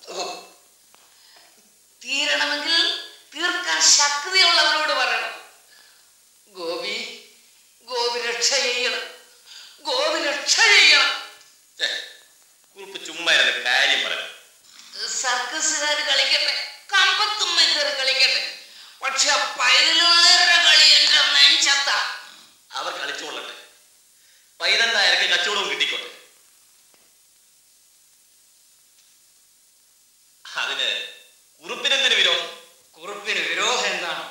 തീരണമെങ്കിൽ തീർക്കാൻ ശക്തിയുള്ളവരോട് പറയണം ഗോപി ഗോപി രക്ഷ ചെയ്യണം ഗോപി രക്ഷ ചെയ്യണം ഛെ, കുറിപ്പ് ചുമ്മാ ഇരുന്ന് കാര്യം പറയാം സർക്കസുകാർ കളിക്കട്ടെ കമ്പത്തുമ്മ കയറി കളിക്കട്ടെ പക്ഷെ ആ പൈതലുകാരുടെ കളി എന്റെ നെഞ്ചത്ത അവർ കളിച്ചുകൊള്ളട്ടെ പൈതൽ നായർക്ക് കച്ചവടവും കിട്ടിക്കോട്ടെ അതിന് കുറുപ്പിനെന്തിന് വിരോധം കുറുപ്പിന് വിരോധം എന്താണ്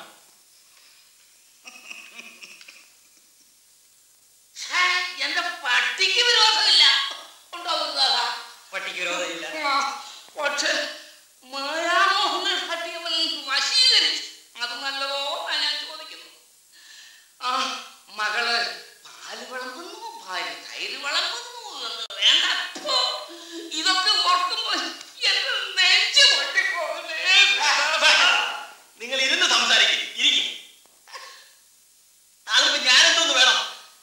ഛേ, എന്റെ പട്ടിക്ക് വിരോധമില്ല ഉണ്ടാവുന്നതാ പട്ടിക്ക് വിരോധമില്ല ആ, പക്ഷെ മായാമോഹന പട്ടികവൻ വശീകരിച്ചു അത് നല്ലതോ എന്നാ ഞാൻ ചോദിക്കുന്നു ആ മകള് പാല് വിളമ്പുന്നു ഭാര്യ തൈര് വിളമ്പുന്നു എന്ന് വേണ്ട അപ്പോ ഇതൊക്കെ ഓർക്കുമ്പോ എന്റെ നെഞ്ച് പൊട്ടിപ്പോകുന്നേ നിങ്ങൾ ഇരുന്ന് സംസാരിക്കും ഇരിക്കും അതിപ്പോ ഞാനെന്തോന്ന് വേണം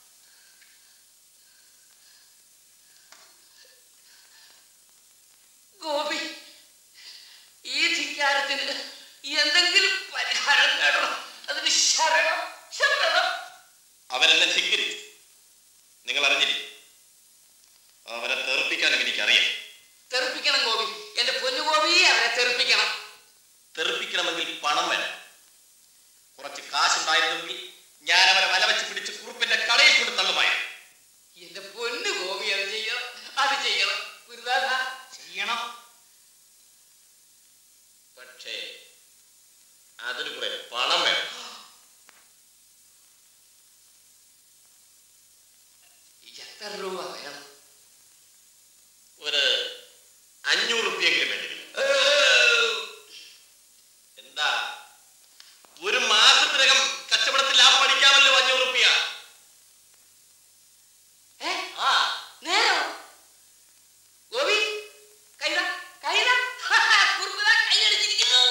ഗോപി ഈ ധിക്കാരത്തിന് എന്തെങ്കിലും പരിഹാരം നേടണം അതിന് ശരണം ശരണം അവരെന്നെ ധിക്കരിച്ചു നിങ്ങൾ അറിഞ്ഞില്ലേ അവരെ തെറിപ്പിക്കാനും എനിക്കറിയാം തെറിപ്പിക്കണം ഗോപി എന്റെ പൊന്നു ഗോപി അവരെ തെറിപ്പിക്കണം തെറിപ്പിക്കണമെങ്കിൽ പണം വേണം കുറച്ച് കാശുണ്ടായിരുന്നെങ്കിൽ ഞാൻ അവരെ വല വെച്ച് പിടിച്ച് കുറുപ്പിന്റെ കടയിൽ കൊണ്ട് തള്ളുമായിരുന്നു എന്റെ പൊന്നു ഗോപി അത് ചെയ്യണം അത് ചെയ്യണം ഗുരുദാസ ചെയ്യണം പക്ഷേ അതിന് കുറെ പണം വേണം എത്ര രൂപ വേണം ഒരു അഞ്ഞൂറ് റുപ്യെങ്കിലും വേണ്ടി വരും. എന്താ ഒരു മാസത്തിനകം കച്ചവടത്തിൽ ലാഭം അടിക്കാമല്ലോ അഞ്ഞൂറ് റുപ്യ ഏ ആ നേരോ ഗോപി കൈത കൈത കുറുപ്പുത കൈയടിച്ചിരിക്കുന്നു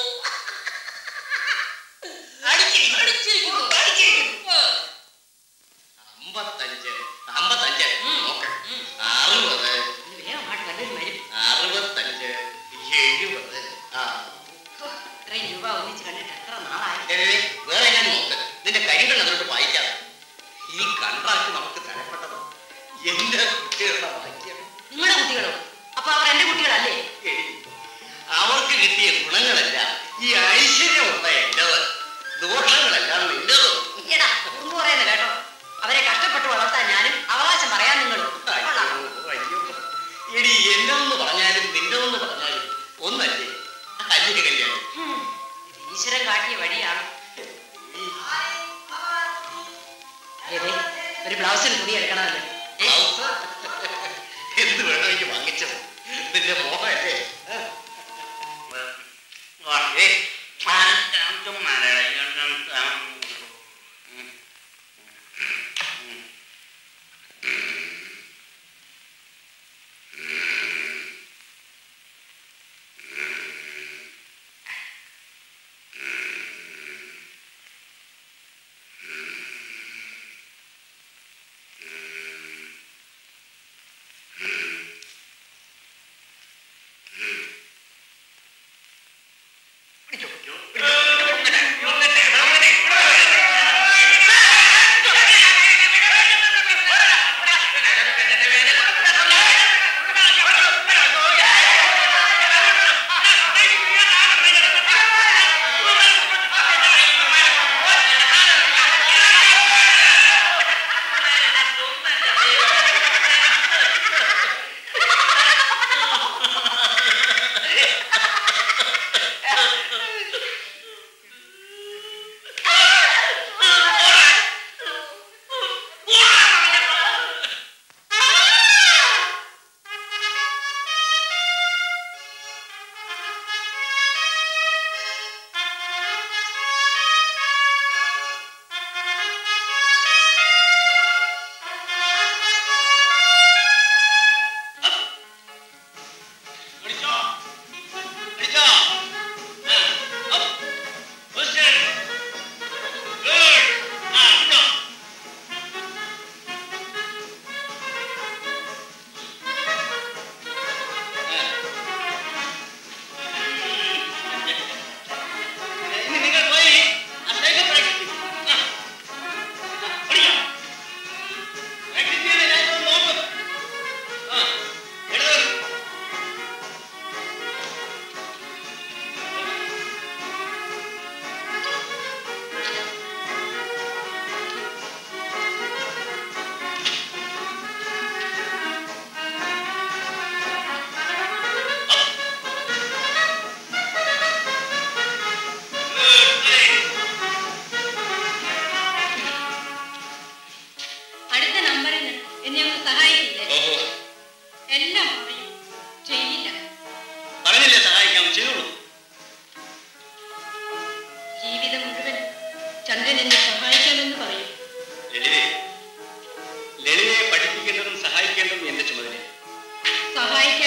അടിച്ചിരിക്കുന്നു. അടിച്ചിരിക്കുന്നു അടിച്ചിരിക്കുന്നു. ആ. അമ്പത്തഞ്ച് അമ്പത്തഞ്ച് നോക്ക് അറുപത് ഇത് വേഗമായിട്ട് വല്ലതും വരും അറുപത്തഞ്ച് എഴുപത് ആ ഹോ, ഇത്രയും രൂപ ഒന്നിച്ച് കണ്ടിട്ട് എത്ര നാളായി ഏ, വേറെ ഞാൻ നോക്ക് നിന്റെ കരികൾ അതിലോട്ട് വായിക്കാതെ ഈ കൺട്രാക്ട് നമുക്ക് തരപ്പെട്ടത് എന്റെ കുട്ടികളുടെ ഭാഗ്യം നിങ്ങളുടെ കുട്ടികളോ അപ്പൊ അവർ എന്റെ കുട്ടികളല്ലേ എടി, അവർക്ക് കിട്ടിയ ഗുണങ്ങളെല്ലാം ഈ ഐശ്വര്യമുള്ള എന്റേത് ദോഷങ്ങളെല്ലാം നിന്റേത് എടാ കുറുമ്പ് പറയുന്നത് കേട്ടോ അവരെ കഷ്ടപ്പെട്ട് വളർത്താൻ ഞാനും അവകാശം പറയാൻ നിങ്ങളും കൊള്ളാം. അയ്യോ, അയ്യോ. എടി എന്റെന്ന് പറഞ്ഞാലും നിന്റെന്ന് പറഞ്ഞാലും ഒന്നല്ലേ അല്ലേ കല്യാണം ഹും, ഇത് ഈശ്വരൻ കാട്ടിയ വഴിയാണ് ഏതേ ഒരു ബ്ലൗസിന് തുണി എടുക്കണമല്ലോ ഏ? ബ്ലൗസ് എന്ത് വേണമെങ്കിൽ വാങ്ങിച്ചത് നിന്റെ മോഹല്ലേ പിടിച്ചോ, പിടിച്ചോ, പിടിച്ചോ, പിടിച്ചോ,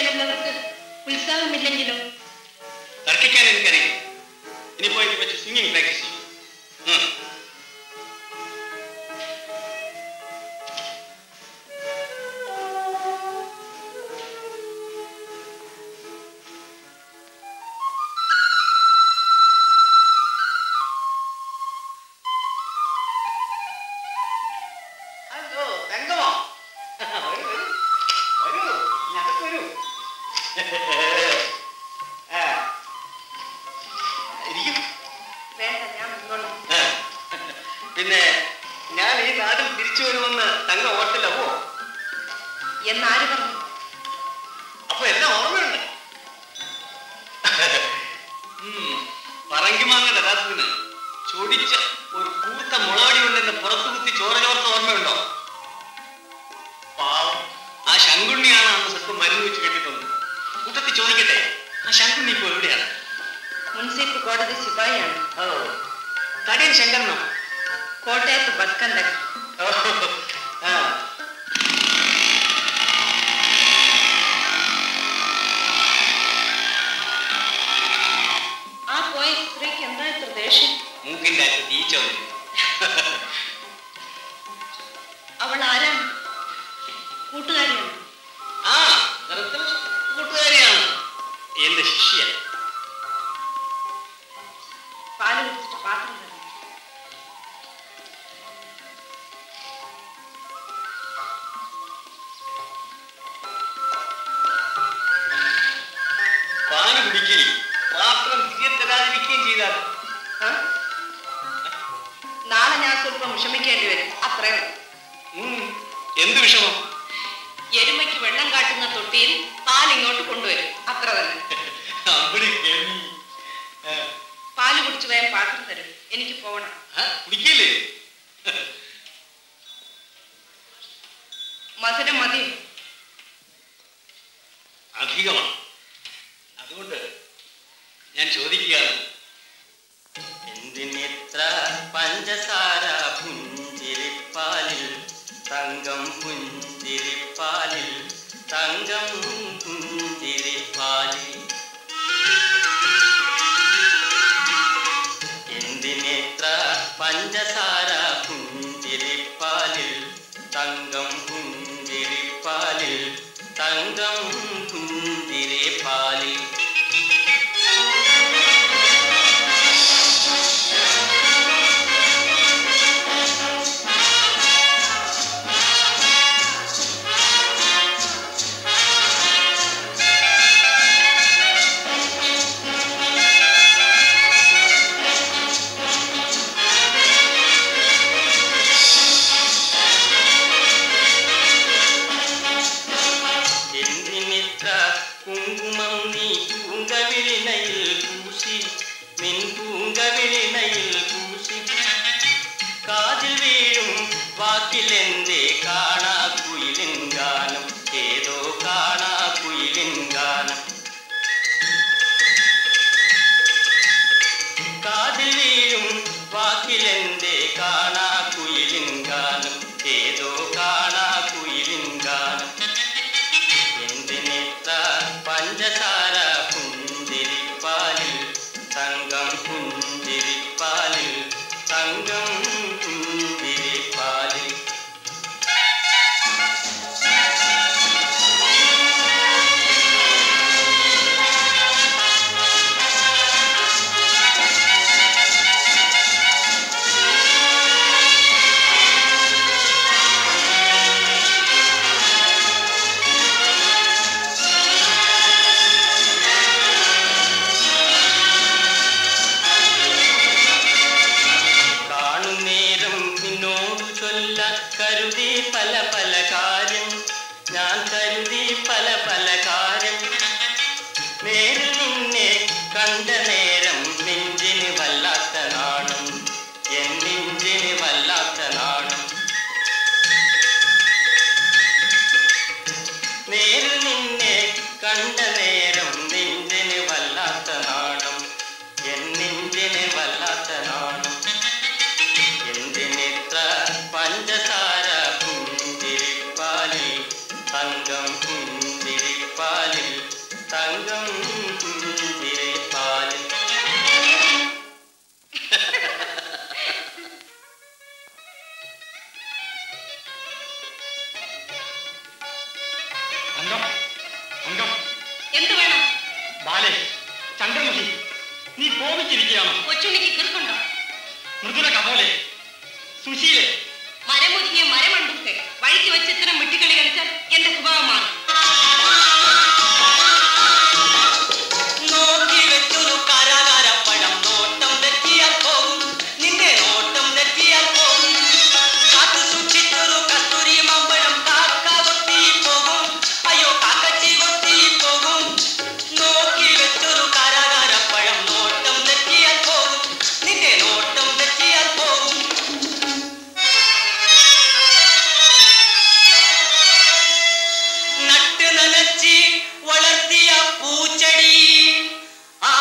തർക്കിക്കാനുള്ളവർക്ക് ഉത്സാഹമില്ലെങ്കിലോ തർക്കിക്കാൻ എനിക്കറിയാം ഇനിയിപ്പോ എനിക്ക് വെച്ച് സിംഗിങ് പ്രാക്ടീസ് ചെയ്യും ഉം. ഹലോ തങ്കമോ വരൂ വരൂ വരൂ ഞങ്ങൾക്ക് വരൂ ആ. ഇരിക്കൂ. വേണ്ട ഞാൻ വന്നോളാം ആ. പിന്നെ ഞാൻ ഈ നാട്ടിൽ തിരിച്ചു വരുമെന്ന് തങ്ക ഓർത്തില്ലവോ എന്നാര് പറഞ്ഞു അപ്പൊ എല്ലാം ഓർമ്മയുണ്ട് ഉം. പറങ്കിമാങ്ങ തടാകത്തിന് ചൊടിച്ച ഒരു കൂർത്ത മുളവടി കൊണ്ട് എന്നെ പുറത്തു കുത്തി ചോര ചോർത്ത ഓർമ്മയുണ്ടോ പാവം ആ ശങ്കുണ്ണിയാണ് അന്ന് സ്വല്പം മരുന്ന് വെച്ച് കെട്ടിത്തന്നത് കൂട്ടത്തിൽ ചോദിക്കട്ടെ ആ ശങ്കുണ്ണി ഇപ്പൊ എവിടെയാണ് മുൻസിഫ് കോടതി ശിപായിയാണ് ഓ തടിയൻ ശങ്കരനോ കോട്ടയത്ത് ബസ് കണ്ടക്ടർ ഓ, ആ ആ പോയ സ്ത്രീക്ക് എന്താ ഇത്ര ദേഷ്യം മൂക്കിന്റെ അറ്റത്ത് ഈച്ച വന്നിരുന്നു അവൾ ആരാണ് കൂട്ടുകാരിയാണ് ആ തരത്തിൽ കൂട്ടുകാരിയാണ് എന്റെ ശിഷ്യ പാല് കുടിച്ചിട്ട് പാത്രം തരണം പാല് കുടിക്കുകയും പാത്രം തിരികെ തരാതിരിക്കുകയും ചെയ്താൽ ആ? നാളെ ഞാൻ സ്വല്പം വിഷമിക്കേണ്ടി വരും അത്രയോ ഉം, എന്ത് വിഷമം എരുമയ്ക്ക് വെള്ളം കാട്ടുന്ന തൊട്ടിയിൽ പാൽ ഇങ്ങോട്ട് കൊണ്ടുവരും അത്ര തന്നെ അവിടെ കെമി. ആ, പാല് കുടിച്ച് വേഗം പാത്രം തരും എനിക്ക് പോകണം ആ, കുടിക്കില്ലേ മധുരം മതി അധികമാണ് അതുകൊണ്ട് ഞാൻ ചോദിക്കുകയാണ് എന്തിനിത്ര പഞ്ചസാര പുഞ്ചിരിപ്പാലിൽ തങ്കം പുഞ്ചിരിപ്പാലിൽ തങ്കം പുഞ്ചിരിപ്പാലിൽ എന്തിനിത്ര പഞ്ചസാര പുഞ്ചിരിപ്പാലിൽ തങ്കം പുഞ്ചിരിപ്പാലിൽ തങ്കം പുഞ്ചിരിപ്പാലിൽ എന്തിനിത്ര കുങ്കുമം നീ പൂങ്കവിളിനയിൽ പൂശി നിൻ പൂങ്കവിളിനയിൽ പൂശി കാതിൽ വീഴും വാക്കിലെന്തേ കാണാ കുയിലിൻ ഗാനം ഏതോ കാണാ കുയിലിൻ ഗാനം കാതിൽ വീഴും വാക്കിലെന്തേ കാണാ കുയിലിൻ ഗാനം ഏതോ കാണാ കുയിലിൻ ഗാനം എന്തിനിത്ര പഞ്ചസാര പുഞ്ചിരിപ്പാലിൽ തങ്കം പുഞ്ചിരിപ്പാലിൽ തങ്കം പുഞ്ചിരിപ്പാലിൽ കാണുന്നേരം നിന്നോട് ചൊല്ലാൻ കരുതി പല പല കാര്യം ഞാൻ കരുതി പല പല കാര്യം നേരിൽ നിന്നെ കണ്ട നേരം നെഞ്ചിന് വല്ലാത്ത നാണം എൻ നെഞ്ചിന് വല്ലാത്ത നാണം നേരിൽ നിന്നെ കണ്ട നേരം നെഞ്ചിന് വല്ലാത്ത നാണം എൻ നെഞ്ചിന് വല്ലാത്ത നാണം എന്തിനിത്ര പഞ്ചസാര പുഞ്ചിരിപ്പാലിൽ തങ്കം പുഞ്ചിരിപ്പാലിൽ അംഗം അംഗം എന്ത് വേണം ബാലെ ചന്ദ്രമുഖി നീ കോപിച്ചിരിക്കുകയാണോ കൊച്ചുണ്ണിക്ക് കിർക്കുണ്ടോ മൃദുല കപോലെ സുശീലെ മരമുരുകിയ മരമണ്ടുക്കെ വഴിക്ക് വെച്ച് ഇത്തരം വെട്ടിക്കളി കളിച്ചാൽ എന്റെ സ്വഭാവം മാറും നോക്കി വെച്ചൊരു കരകരപ്പഴം നോട്ടം തെറ്റിയാൽ പോകും നിന്റെ നോട്ടം തെറ്റിയാൽ പോകും കാത്തു സൂക്ഷിച്ചൊരു കസ്തൂരി മാമ്പഴം കാക്ക കൊത്തി പോകും അയ്യോ കാക്കച്ചി കൊത്തി പോകും നോക്കി വെച്ചൊരു കരകരപ്പഴം നോട്ടം തെറ്റിയാൽ പോകും നിന്റെ നോട്ടം തെറ്റിയാൽ പോകും നട്ട് നനച്ചി വളർത്തിയ പൂച്ചെടി ആ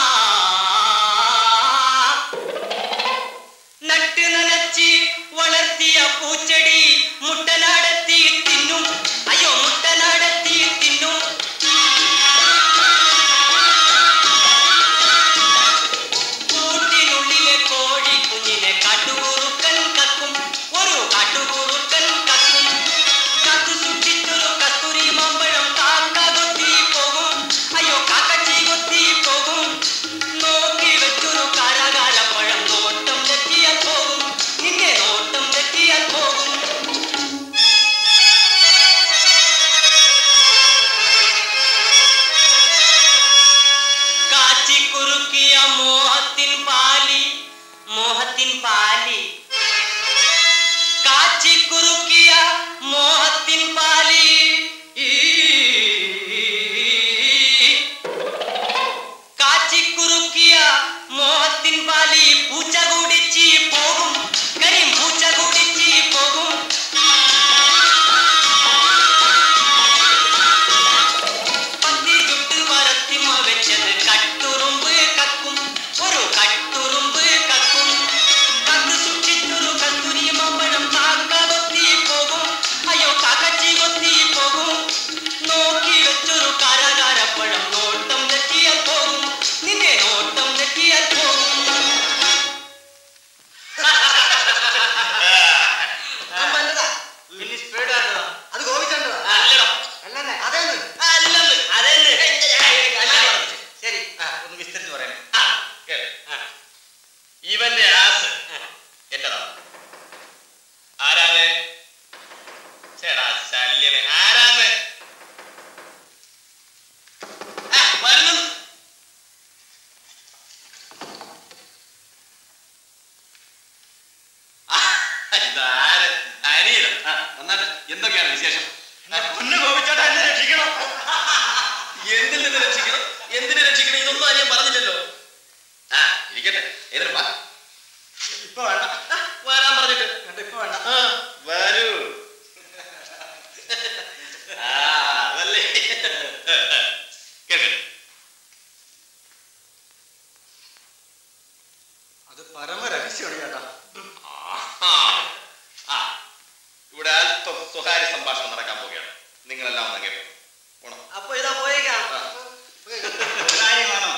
നട്ട് നനച്ചി വളർത്തിയ പൂച്ചെടി മുട്ടനാടത്തി തിന്നും അയ്യോ മുട്ടനാടത്തി തിന്നും കൂട്ടിനുള്ളിലെ കോഴി കുഞ്ഞിനെ കാട്ടുകുറുക്കൻ കക്കും ഒരു കാട്ടുകുറുക്കൻ കക്കും കാത്തു സൂക്ഷിച്ചൊരു കസ്തൂരി മാമ്പഴം കാക്ക കൊത്തി പോകും അയ്യോ കാക്കച്ചി കൊത്തി പോകും നോക്കി വെച്ചൊരു കാരാകാരപ്പഴം നോട്ടം തെറ്റിയാൽ പോകും നിന്റെ നോട്ടം തെറ്റിയാൽ പോകും കാച്ചി കുറുക്കിയ മോഹത്തിൻ പാലി മോഹത്തിൻ പാലി കാച്ചി കുറുക്കിയ മോഹത്തിൻ പാലി കാച്ചി കുറുക്കിയ മോഹത്തിൻ പാലി പൂച്ച കുടിച്ച് പോകും കരിം പൂച്ച കുടിച്ച് പോകും പത്തി ചുട്ട് വരത്തിമ വെച്ചത് കട്ടുറുമ്പ് കക്കും ഒരു കട്ടുറുമ്പ് കക്കും കത്ത് സൂക്ഷിച്ചൊരു കസ്തൂരി മാമ്പഴം കാക്ക കൊത്തി പോകും അയ്യോ കാക്കച്ചി കൊത്തി പോകും നോക്കി വെച്ചൊരു കരകാരപ്പഴം നോട്ടം തെറ്റിയാൽ പോകും നിന്റെ നോട്ടം തെറ്റിയാൽ പോകും പിന്നെ സ്പീഡ് അത് ഗോപിച്ചേണ്ടതാ അല്ലടോ അല്ലേ അതേന്ന് അല്ലെന്ന് അതെന്നെ ശരി ആ ഒന്ന് വിസ്തരിച്ച് പറയാം ആ, കേറ്. ഇവന്റെ ആസ് എന്റെതാ ആരാണ് ചേടാ ശല്യമേ ആരാണ് ആ, വരുന്നു ആ, ഇതാര് അനിയൻ ആ വന്നാട്ടെ എന്തൊക്കെയാണ് വിശേഷം പൊന്ന് ഗോപിച്ചേട്ടാ എന്നെ രക്ഷിക്കണം എന്തിൽ നിന്ന് രക്ഷിക്കണം എന്തിനെ രക്ഷിക്കണം ഇതൊന്നും അനിയൻ പറഞ്ഞില്ലല്ലോ ആ ഇരിക്കട്ടെ ഏതൊരു വാ ഇപ്പൊ വേണ്ട വരാൻ പറഞ്ഞിട്ട് കണ്ടോ, ഇപ്പൊ വേണ്ട ആ, വരൂ ആ, അതല്ലേ കേൾക്ക് അത് പരമ രഹസ്യമാണ് ചേട്ടാ ആഹാ. ആ ഇവിടെ അല്പം സ്വകാര്യ സംഭാഷണം നടക്കാൻ പോവുകയാണ് നിങ്ങളെല്ലാം ഒന്ന് കേൾക്കും പോണം അപ്പൊ ഇതാ പോയേക്കാം ആ. കാര്യമാണോ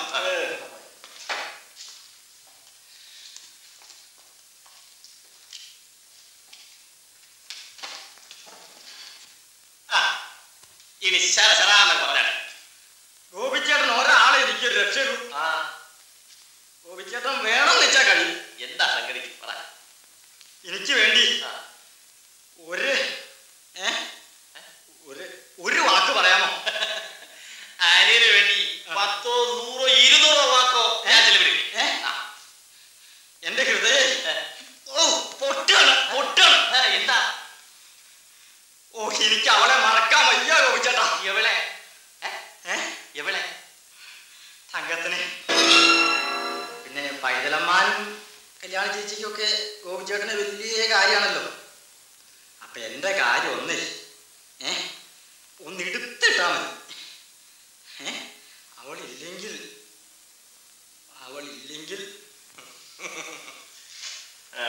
ആ ഇനി ശരശരാന്ന് പറഞ്ഞാൽ ഗോപിച്ചേട്ടൻ ഒരാളെ എനിക്കൊരു രക്ഷകൂ ആ ഗോപിച്ചേട്ടൻ വേണമെന്ന് വെച്ചാ കഴിയും എന്താ സംഗതി പറ എനിക്ക് വേണ്ടി ആ. ഒരു ഏ ഒരു ഒരു വാക്ക് പറയാമോ അനിയന് വേണ്ടി പത്തോ നൂറോ ഇരുന്നൂറോ വാക്കോ ഞാൻ ചെലവിടില്ലേ ഏ? എന്റെ ഹൃദയ ഓ പൊട്ടാണ് പൊട്ടാണ് ആ, എന്താ ഓ എനിക്ക് അവളെ മറക്കാൻ വയ്യ ഗോപിച്ചേട്ടാ എവളെ ഏ എവളെ തങ്കത്തിന് പിന്നെ പൈതലമ്മാനും കല്യാണ ചേച്ചിക്കൊക്കെ ഗോപിച്ചേട്ടന് വലിയ കാര്യമാണല്ലോ അപ്പൊ എന്റെ കാര്യം ഒന്നേ ഏ ഒന്ന് എടുത്തിട്ടാ മതി ഏ അവളില്ലെങ്കിൽ അവളില്ലെങ്കിൽ ആ.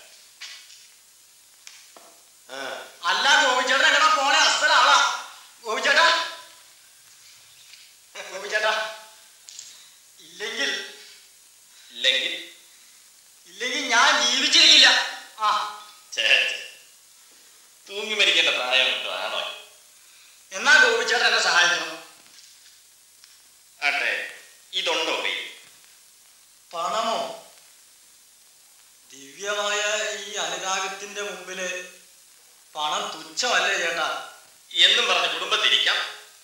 ആ. അല്ല ഗോപിച്ചേട്ടൻ എങ്ങടാ പോണേ അസലാളാ ഗോപിച്ചേട്ടാ ഗോപിച്ചേട്ടാ ഇല്ലെങ്കിൽ ഇല്ലെങ്കിൽ ഇല്ലെങ്കിൽ ഞാൻ ജീവിച്ചിരിക്കില്ല ആ ഛേ, ഛേ. തൂങ്ങി മരിക്കേണ്ട പ്രായം ആണോ എന്നാ ഗോപിച്ചേട്ടൻ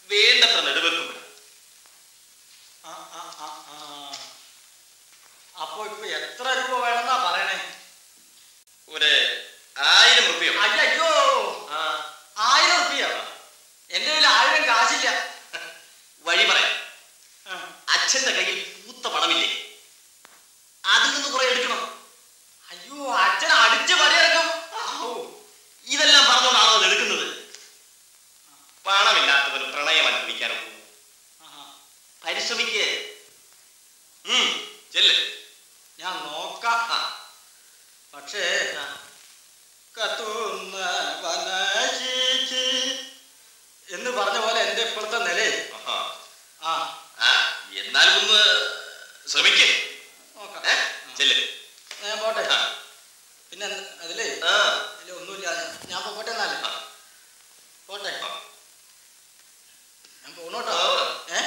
വേണ്ടത്ര നെടുവെക്കും ആ, ആ, ആ, ആ. അപ്പൊ ഇപ്പൊ എത്ര രൂപ വേണമെന്നാ പറയണേ ഒരു ആയിരം റുപ്യ അയ്യോ ആ ആയിരം റുപ്യ എന്റെ കയ്യിൽ ആയിരം കാശില്ല വഴി പറയാം ആ. അച്ഛന്റെ കയ്യിൽ പൂത്ത പണമില്ലേ അതിൽ നിന്ന് കുറെ എടുക്കണം അയ്യോ അച്ഛൻ അടിച്ച് പണിയെടുക്കും ഔ. ഇതെല്ലാം പറഞ്ഞുകൊണ്ടാണോ അത് എടുക്കുന്നത് പണമില്ലാത്തവന് പ്രണയം അനുഭവിക്കാനോ ആഹാ. പരിശ്രമിക്ക് ഉം, ചെല്ല് ഞാൻ നോക്കാം ആ, പക്ഷേ കത്തുന്ന വനശീശി എന്ന് പറഞ്ഞ പോലെ എന്റെ ഇപ്പോഴത്തെ നിലേ ആഹാ. ആ ആ, എന്നാലും ഒന്ന് ശ്രമിക്ക് നോക്കാം ഏ? ചെല്ല് ഞാൻ പോട്ടെ ആ. പിന്നെ എന്ത്- അതിലേ ആ, അതില് ഒന്നുമില്ല ഞാൻ- ഞാൻ ഇപ്പൊ പോട്ടെ എന്നാലേ ആ. പോട്ടെ ആ. ഞാൻ പോണോട്ടോ ആ. ഏ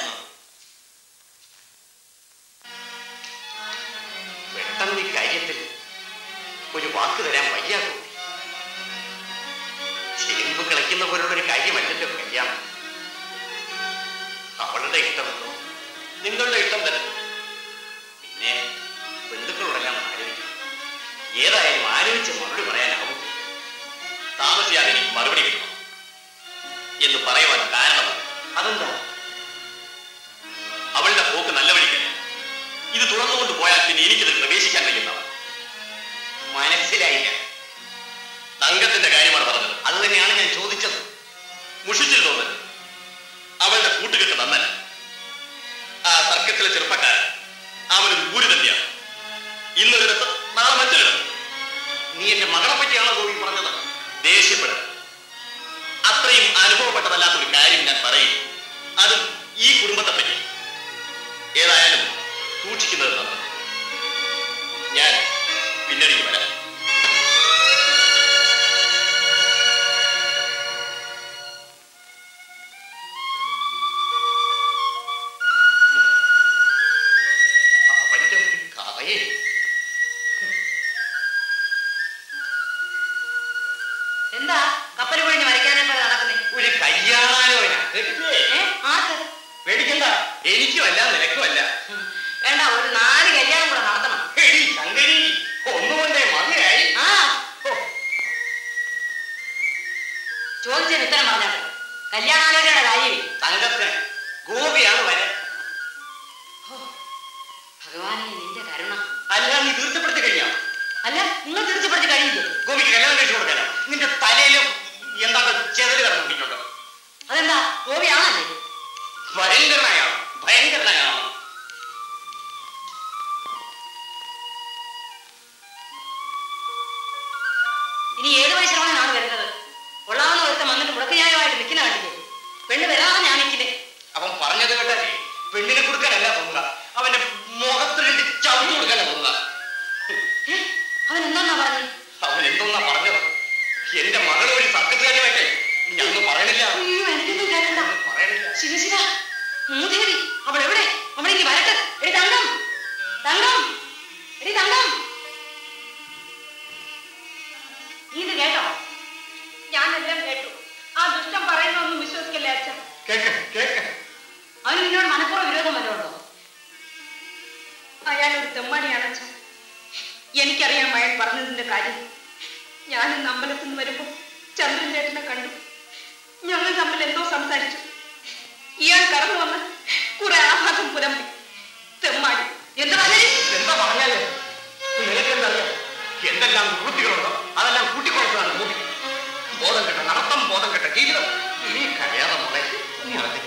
പെട്ടെന്ന് ഈ കാര്യത്തിൽ ഒരു വാക്ക് തരാൻ വയ്യ കൂടി ചേമ്പ് കളിക്കുന്ന പോലുള്ള ഒരു കാര്യമല്ലല്ലോ കല്യാണം അവളുടെ ഇഷ്ടമെന്നോ നിങ്ങളുടെ ഇഷ്ടം തന്നെ പിന്നെ ബന്ധുക്കളോടെല്ലാം ഒന്ന് ആലോചിക്കണം ഏതായാലും ആലോചിച്ച് മറുപടി പറയാനാവും താമസിയാതെ എനിക്ക് മറുപടി കിട്ടണം എന്ന് പറയുവാൻ കാരണം അതെന്താ അവളുടെ പോക്ക് നല്ല വഴിക്കല്ല ഇത് തുറന്നുകൊണ്ട് പോയാൽ പിന്നെ എനിക്കിത് പ്രവേശിക്കാൻ കഴിയുന്നവ മനസ്സിലായില്ല തങ്കത്തിന്റെ കാര്യമാണ് പറഞ്ഞത് അത് തന്നെയാണ് ഞാൻ ചോദിച്ചത് മുഷിച്ചിൽ തോന്നൽ അവളുടെ കൂട്ടുകെട്ട് നന്നല്ല ആ തർക്കത്തിലെ ചെറുപ്പക്കാരൻ അവനൊരു ഊര് തന്നെയാണ് ഇന്നൊരിടത്ത് നാളെ മറ്റൊരിടത്ത് നീ എന്റെ മകളെ പറ്റിയാണോ ഗോപി പറഞ്ഞത് ദേഷ്യപ്പെടുക അത്രയും അനുഭവപ്പെട്ടതല്ലാത്ത ഒരു കാര്യം ഞാൻ പറയും അതും ഈ കുടുംബത്തെ പറ്റി ഏതായാലും സൂക്ഷിക്കുന്നത് നല്ലത് ഞാൻ പിന്നണിക്ക് വരാം അവന്റെ ഒരു കഥയെ എന്താ കപ്പൽ പൊഴിഞ്ഞ് വരയ്ക്കാനൊക്കെ നടക്കുന്നേ ഒരു കല്യാണാലോചന കേട്ടില്ലേ ഏ ആർക്ക് പേടിക്കണ്ട എനിക്കുമല്ല നിനക്കുമല്ല വേണ്ട ഒരു നാല് കല്യാണം കൂടെ നടത്തണം എടി ശങ്കരി ഒന്നുകൊണ്ടേ മതിയായി ആ ചോദിച്ചതിന് ഉത്തരം പറഞ്ഞാട്ടെ കല്യാണാലോചനയുടെ കാര്യമേ തങ്കത്തിന് ഗോപിയാണ് വരാൻ ഭഗവാനെ നിന്റെ കരുണ അല്ല നീ തീർച്ചപ്പെടുത്തി കഴിഞ്ഞാ അല്ല നിങ്ങൾ തീർച്ചപ്പെടുത്തി കഴിയില്ലേ ഗോപിക്ക് കല്യാണം കഴിച്ചു കൊടുക്കാനോ നിന്റെ തലയിലും എന്താണ് ചെതല് കടന്നിട്ടുണ്ടോ അതെന്താ ഗോപിയാണല്ലേ ഭയങ്കരനായാണ് ഭയങ്കരനായാണ് ഇനി ഏത് പരിശ്രമമാണ് വരുന്നത് കൊള്ളാവുന്ന ഒരുത്തം വന്നിട്ട് മുടക്കന്യായമായിട്ട് നിൽക്കുന്ന കണ്ടില്ലേ പെണ്ണ് വരാതെ ഞാൻ നിൽക്കില്ലേ അവൻ പറഞ്ഞത് കേട്ടല്ലേ പെണ്ണിനെ കൊടുക്കാനല്ല തോന്നുക അവന്റെ മുഖത്ത് രണ്ട് ചവിട്ടി കൊടുക്കാനാ തോന്നുക ഏ, അവൻ എന്താന്നാ പറഞ്ഞത് അവൻ എന്തോന്നാ പറഞ്ഞത് എന്റെ മകളെ ഒരു സർക്കസുകാരിയായിട്ടേ ഞങ്ങൾ പറയണില്ല അയ്യോ എനിക്കൊന്നും കേൾക്കണ്ട പറയണില്ല ശിവ ശിവ മൂദേവി അവൾ എവിടെ അവൾ ഇനി വരട്ടെ എടി തങ്കം തങ്കം എടി തങ്കം നീ ഇത് കേട്ടോ ഞാനെല്ലാം കേട്ടു ആ ദുഷ്ടം പറയുന്നൊന്നും വിശ്വസിക്കല്ലേ അച്ഛൻ കേക്ക് കേക്ക് അവന് നിന്നോട് മനഃപൂർവ്വ വിരോധം വല്ലതുണ്ടോ അയാൾ ഒരു തെമ്മാടിയാണ് അച്ഛൻ എനിക്കറിയാം അയാൾ പറഞ്ഞതിന്റെ കാര്യം ഞാൻ ഇന്ന് അമ്പലത്തിൽ നിന്ന് വരുമ്പോൾ ചന്ദ്രൻ ചേട്ടനെ കണ്ടു ഞങ്ങൾ തമ്മിൽ എന്തോ സംസാരിച്ചു ഇയാൾ കടന്നു വന്ന് കുറെ ആഘാതം പുലമ്പി തെമ്മാടി എന്താ പറഞ്ഞേ എന്താ പറഞ്ഞാല് നിനക്കെന്തറിയാം എന്തെല്ലാം വൃത്തികളുണ്ടോ അതെല്ലാം കൂട്ടിക്കൊടുത്തതാണ് ഭൂമി ബോധം കെട്ട നടത്തം ബോധം കെട്ട ജീവിതം നീ കഴിയാതെ മോളെ നീ അറിഞ്ഞില്ല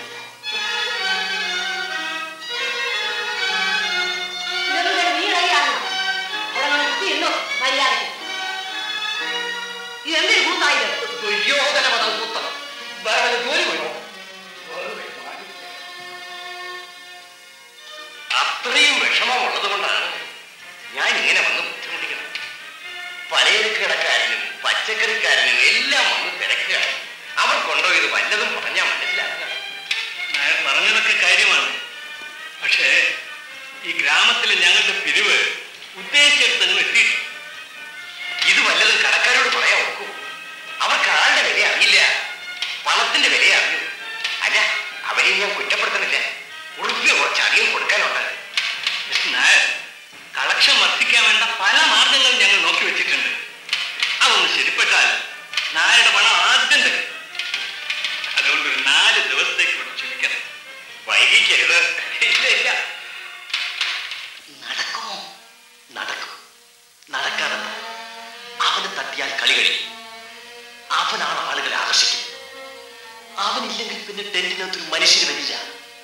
ഇതൊന്നും കേട്ട് നീ ഇളകിയാണോ അവിടെ നമ്മൾ കുത്തിയിരുന്നോ മര്യാദയ്ക്ക് ഇതെന്തൊരു കൂത്തായത് ദുര്യോധന മതം കൂത്തം വേറെ വല്ല ജോലി പോയോ വെറുതെ പാടി. അത്രയും വിഷമമുള്ളത് കൊണ്ടാണ് ഞാൻ ഇങ്ങനെ വന്ന് ബുദ്ധിമുട്ടിക്കുന്നത് പലചരക്ക് കടക്കാരനും പച്ചക്കറിക്കാരനും എല്ലാം വന്ന് തിരക്കുകയാണ് അവർ കൊണ്ടുപോയത് വല്ലതും പറഞ്ഞാൽ മനസ്സിലാക്കുക നായർ പറഞ്ഞതൊക്കെ കാര്യമാണ് പക്ഷേ ഈ ഗ്രാമത്തിലെ ഞങ്ങളുടെ പിരിവ് ഉദ്ദേശിച്ചിടത്തങ്ങ് എത്തിയിട്ടില്ല ഇത് വല്ലതും കടക്കാരോട് പറയാൻ ഒക്കൂ അവർക്ക് ആളുടെ വില അറിയില്ല പണത്തിന്റെ വില അറിയൂ അല്ല അവരെ ഞാൻ കുറ്റപ്പെടുത്തുന്നില്ല ഉറുപ്പിയ കുറച്ച് അധികം കൊടുക്കാനുണ്ട് മിസ്റ്റർ നായർ കളക്ഷൻ വർദ്ധിക്കാൻ വേണ്ട പല മാർഗങ്ങളും ഞങ്ങൾ നോക്കി വെച്ചിട്ടുണ്ട് അതൊന്ന് ശരിപ്പെട്ടാൽ നായരുടെ പണം ആദ്യം തരും അതുകൊണ്ട് ഒരു നാല് ദിവസത്തേക്ക് ഇവിടെ ക്ഷമിക്കണം വൈകിക്കരുത് ഇല്ല ഇല്ല നടക്കുമോ നടക്കും നടക്കാതെ അവന് തട്ടിയാൽ കളി കഴിയും അവനാണ് ആളുകളെ ആകർഷിക്കുന്നത് അവനില്ലെങ്കിൽ പിന്നെ ടെന്റിനകത്തൊരു മനുഷ്യന് വരില്ല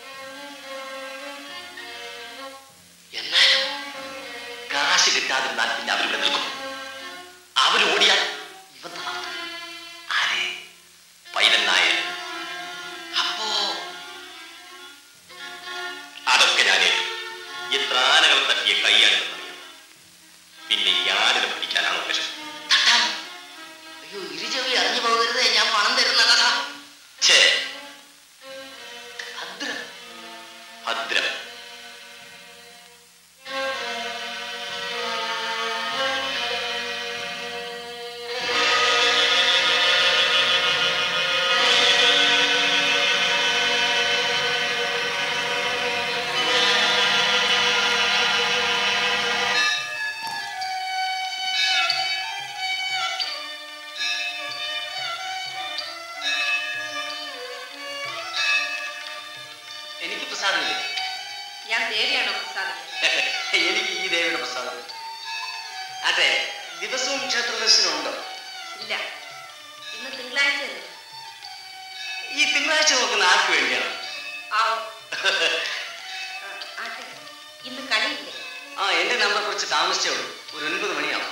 എന്നാലും കാശ് കിട്ടാതിരുന്നാൽ പിന്നെ അവരിവിടെ നിൽക്കും അവരോടിയാൽ ഇവൻ തളർത്തും. ആരെ പൈതൽ നായർ അപ്പോ അതൊക്കെ ഞാൻ ഏറ്റു. എത്ര ആനകൾ തട്ടിയ കൈയാണെന്നറിയാം പിന്നെ ഈ ആനകൾ പിടിക്കാനാണോ പ്രശ്നം അയ്യോ ഇരുചെവി അറിഞ്ഞു പോകരുത് ഞാൻ പണം തരുന്ന കഥ ഛേ ഭദ്രം ഭദ്രം എനിക്ക് പ്രസാദമില്ല ഞാൻ ദേവിയാണോ പ്രസാദിക്കുക എനിക്ക് ഈ ദേവിയുടെ പ്രസാദം അതെ ദിവസവും ക്ഷേത്ര ദർശനം ഉണ്ടോ ഇല്ല ഇന്ന് തിങ്കളാഴ്ചയല്ലേ ഈ തിങ്കളാഴ്ച നോക്കുന്ന ആർക്ക് വേണ്ടിയാണ് ആവോ ആ, ആട്ടെ ഇന്ന് കളിയില്ലേ ആ എന്റെ നമ്പർ കുറച്ച് താമസിച്ചേ ഉള്ളൂ ഒരു ഒൻപത് മണിയാവും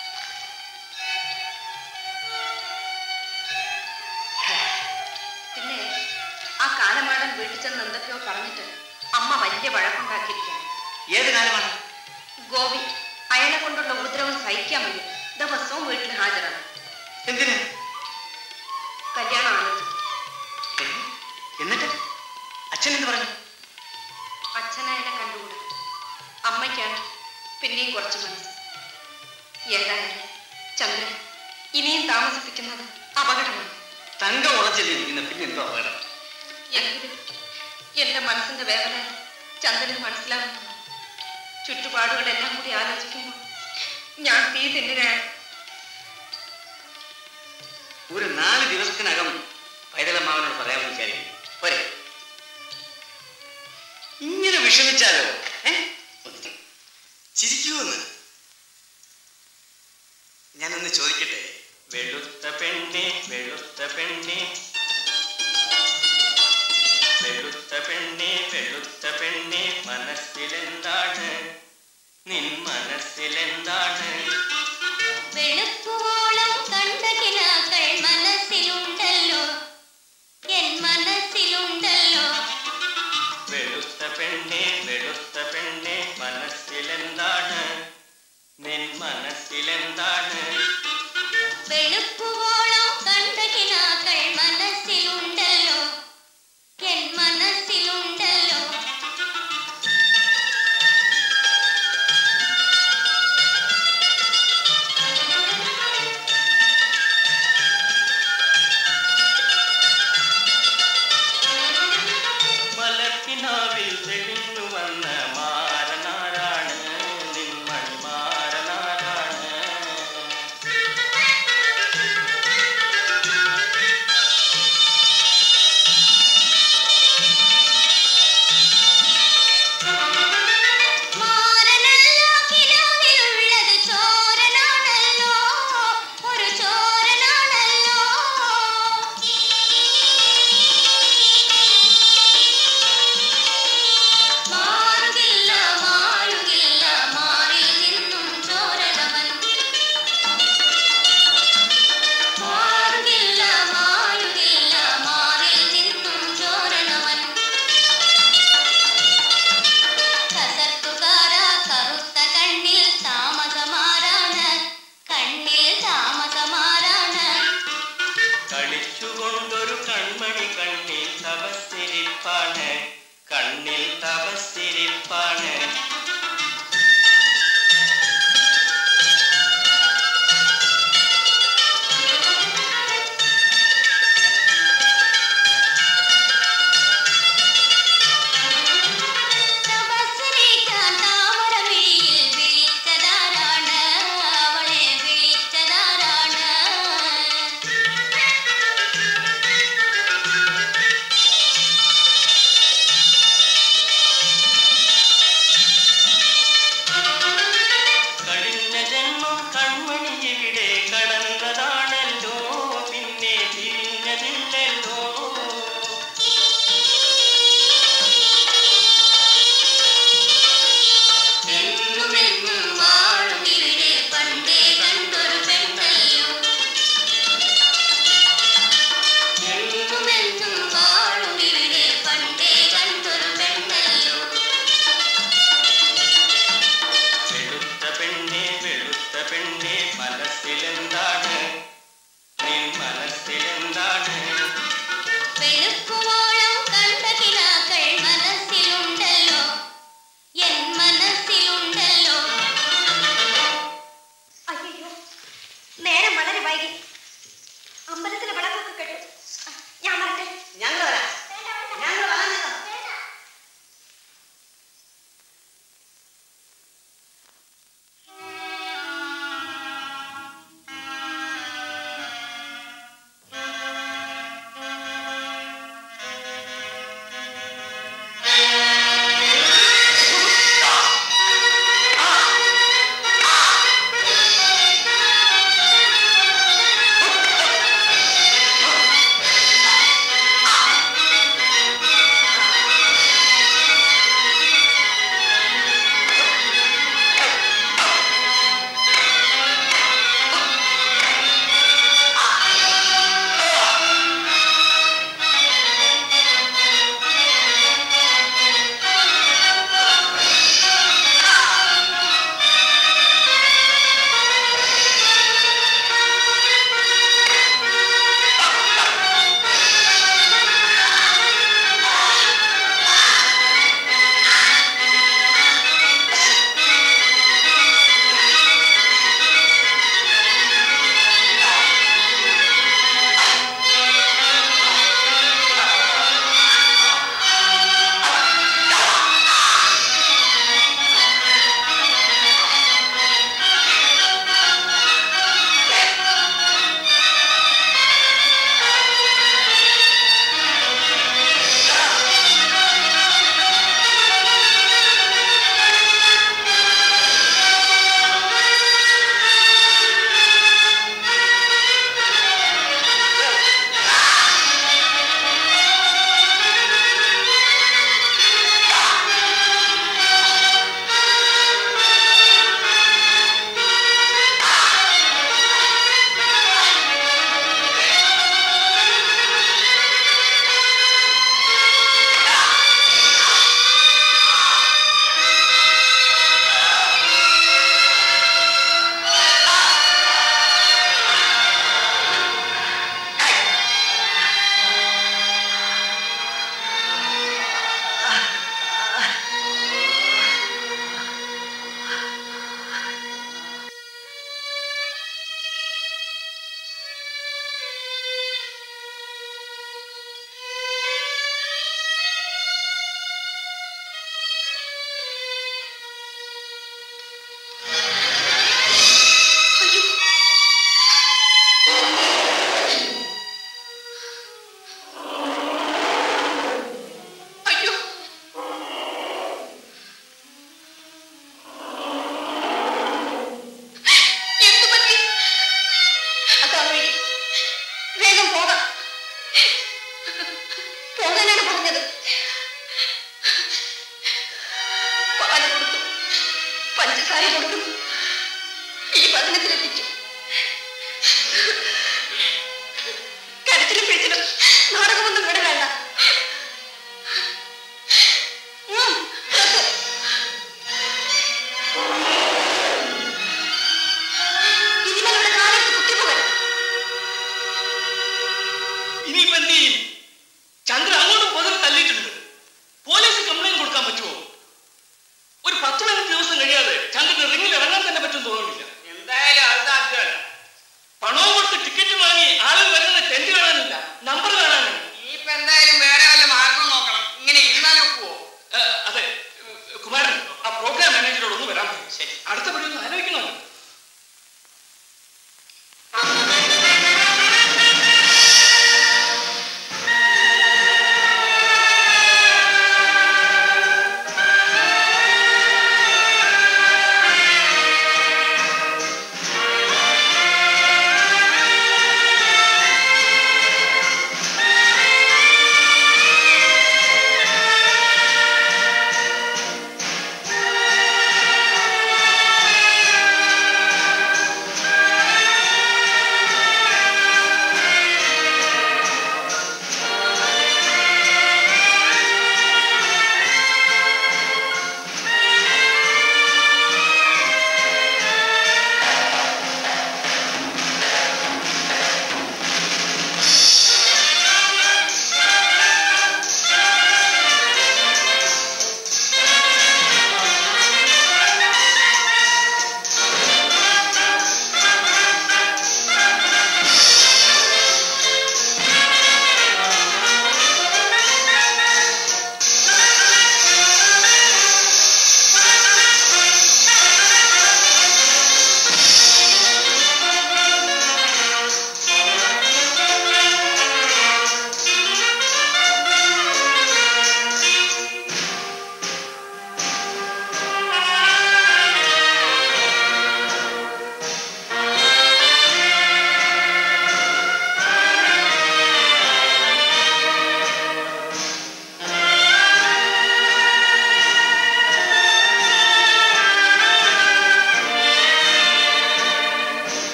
പിന്നെ ആ കാലമാടൻ വീട്ടിൽ ചെന്ന് എന്തൊക്കെയോ പറഞ്ഞിട്ട് അമ്മ വലിയ വഴക്കുണ്ടാക്കിയിരിക്കുകയാണ് ഏത് കാലമാണ് ഗോപി അയാളെ കൊണ്ടുള്ള ഉപദ്രവം സഹിക്കാൻ വയ്യ ദിവസവും വീട്ടിൽ ഹാജരാണ് എന്തിന് കല്യാണം ആലോചിച്ചു ഏ? എന്നിട്ട് അച്ഛൻ എന്ത് പറഞ്ഞു അച്ഛനയാളെ കണ്ടുകൂടാ അമ്മയ്ക്കാണ് പിന്നെയും കുറച്ച് മനസ്സ് ഏതായാലും ചന്ദ്രൻ ഇനിയും താമസിപ്പിക്കുന്നത് അപകടമാണ് തങ്കം ഉറച്ചില്ലിരിക്കുന്ന പിന്നെ എന്തോ അപകടം എങ്കിലും എന്റെ മനസ്സിന്റെ വേദന ചന്ദ്രന് മനസ്സിലാകുന്നു ചുറ്റുപാടുകളെല്ലാം കൂടി ആലോചിക്കുമ്പോൾ ഞാൻ തീ തിന്നിനാണ് ഒരു നാല് ദിവസത്തിനകം പൈതലമ്മാവനോട് പറയാമെന്ന് വിചാരിക്കും പോരെ ഇങ്ങനെ വിഷമിച്ചാലോ ഏ ഒന്ന് ചിരിക്കൂന്ന് ഞാനൊന്ന് ചോദിക്കട്ടെ വെളുത്ത പെണ്ണെ വെളുത്ത പെണ്ണെ വെളുത്ത പെണ്ണെ വെളുത്ത പെണ്ണെ മനസ്സിലെന്താണ് നിൻ മനസ്സിലെന്താണ് വെളുപ്പുവോളം കണ്ട കിനാക്കൾ മനസ്സിലുണ്ടല്ലോ എൻ മനസ്സിലുണ്ടല്ലോ വെളുത്ത പെണ്ണെ വെളുത്ത പെണ്ണെ മനസ്സിലെന്താണ് നിൻ മനസ്സിലെന്താണ് വെളുപ്പുവോളം കണ്ട കിനാക്കൾ മനസ്സിലുണ്ടല്ലോ എൻ മനസ്സിലുണ്ടല്ലോ മലക്കിനാവിൽ തെളിഞ്ഞു വന്ന മാരനാരാണ് നിൻ മണിമാരനാരാണ് മാരനല്ലോ കിനാവിലുള്ളത് ചോരനാണല്ലോ ഒരു ചോരനാണല്ലോ മാറുകി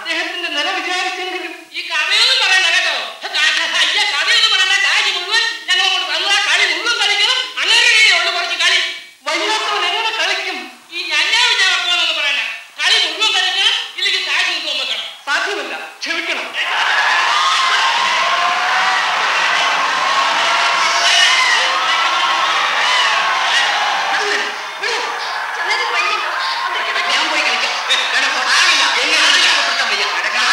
അദ്ദേഹത്തിന്റെ നില വിചാരിച്ചെങ്കിലും ഈ കഥയൊന്നും പറയണ്ട കേട്ടോ അയ്യ കഥയൊന്നും പറയണ്ട കാശ് മുഴുവൻ ഞങ്ങൾ കൊണ്ട് തന്നാ കളി മുഴുവൻ കളിക്കണം അങ്ങനെ ഉള്ളു കുറച്ച് കളി വയ്യാത്തവൻ എങ്ങനെ കളിക്കും ഈ ഞഞ്ഞാ വിചാരപ്പോന്നൊന്നും പറയണ്ട കളി മുഴുവൻ കളിക്കണം ഇല്ലെങ്കിൽ കാശ് മുഴുവൻ വെക്കണം സാധ്യമല്ല ക്ഷമിക്കണം ഞാൻ പോയി കളിക്കാം ആകില്ല. എന്നെ ആരും രക്ഷപ്പെടുത്താൻ വയ്യ.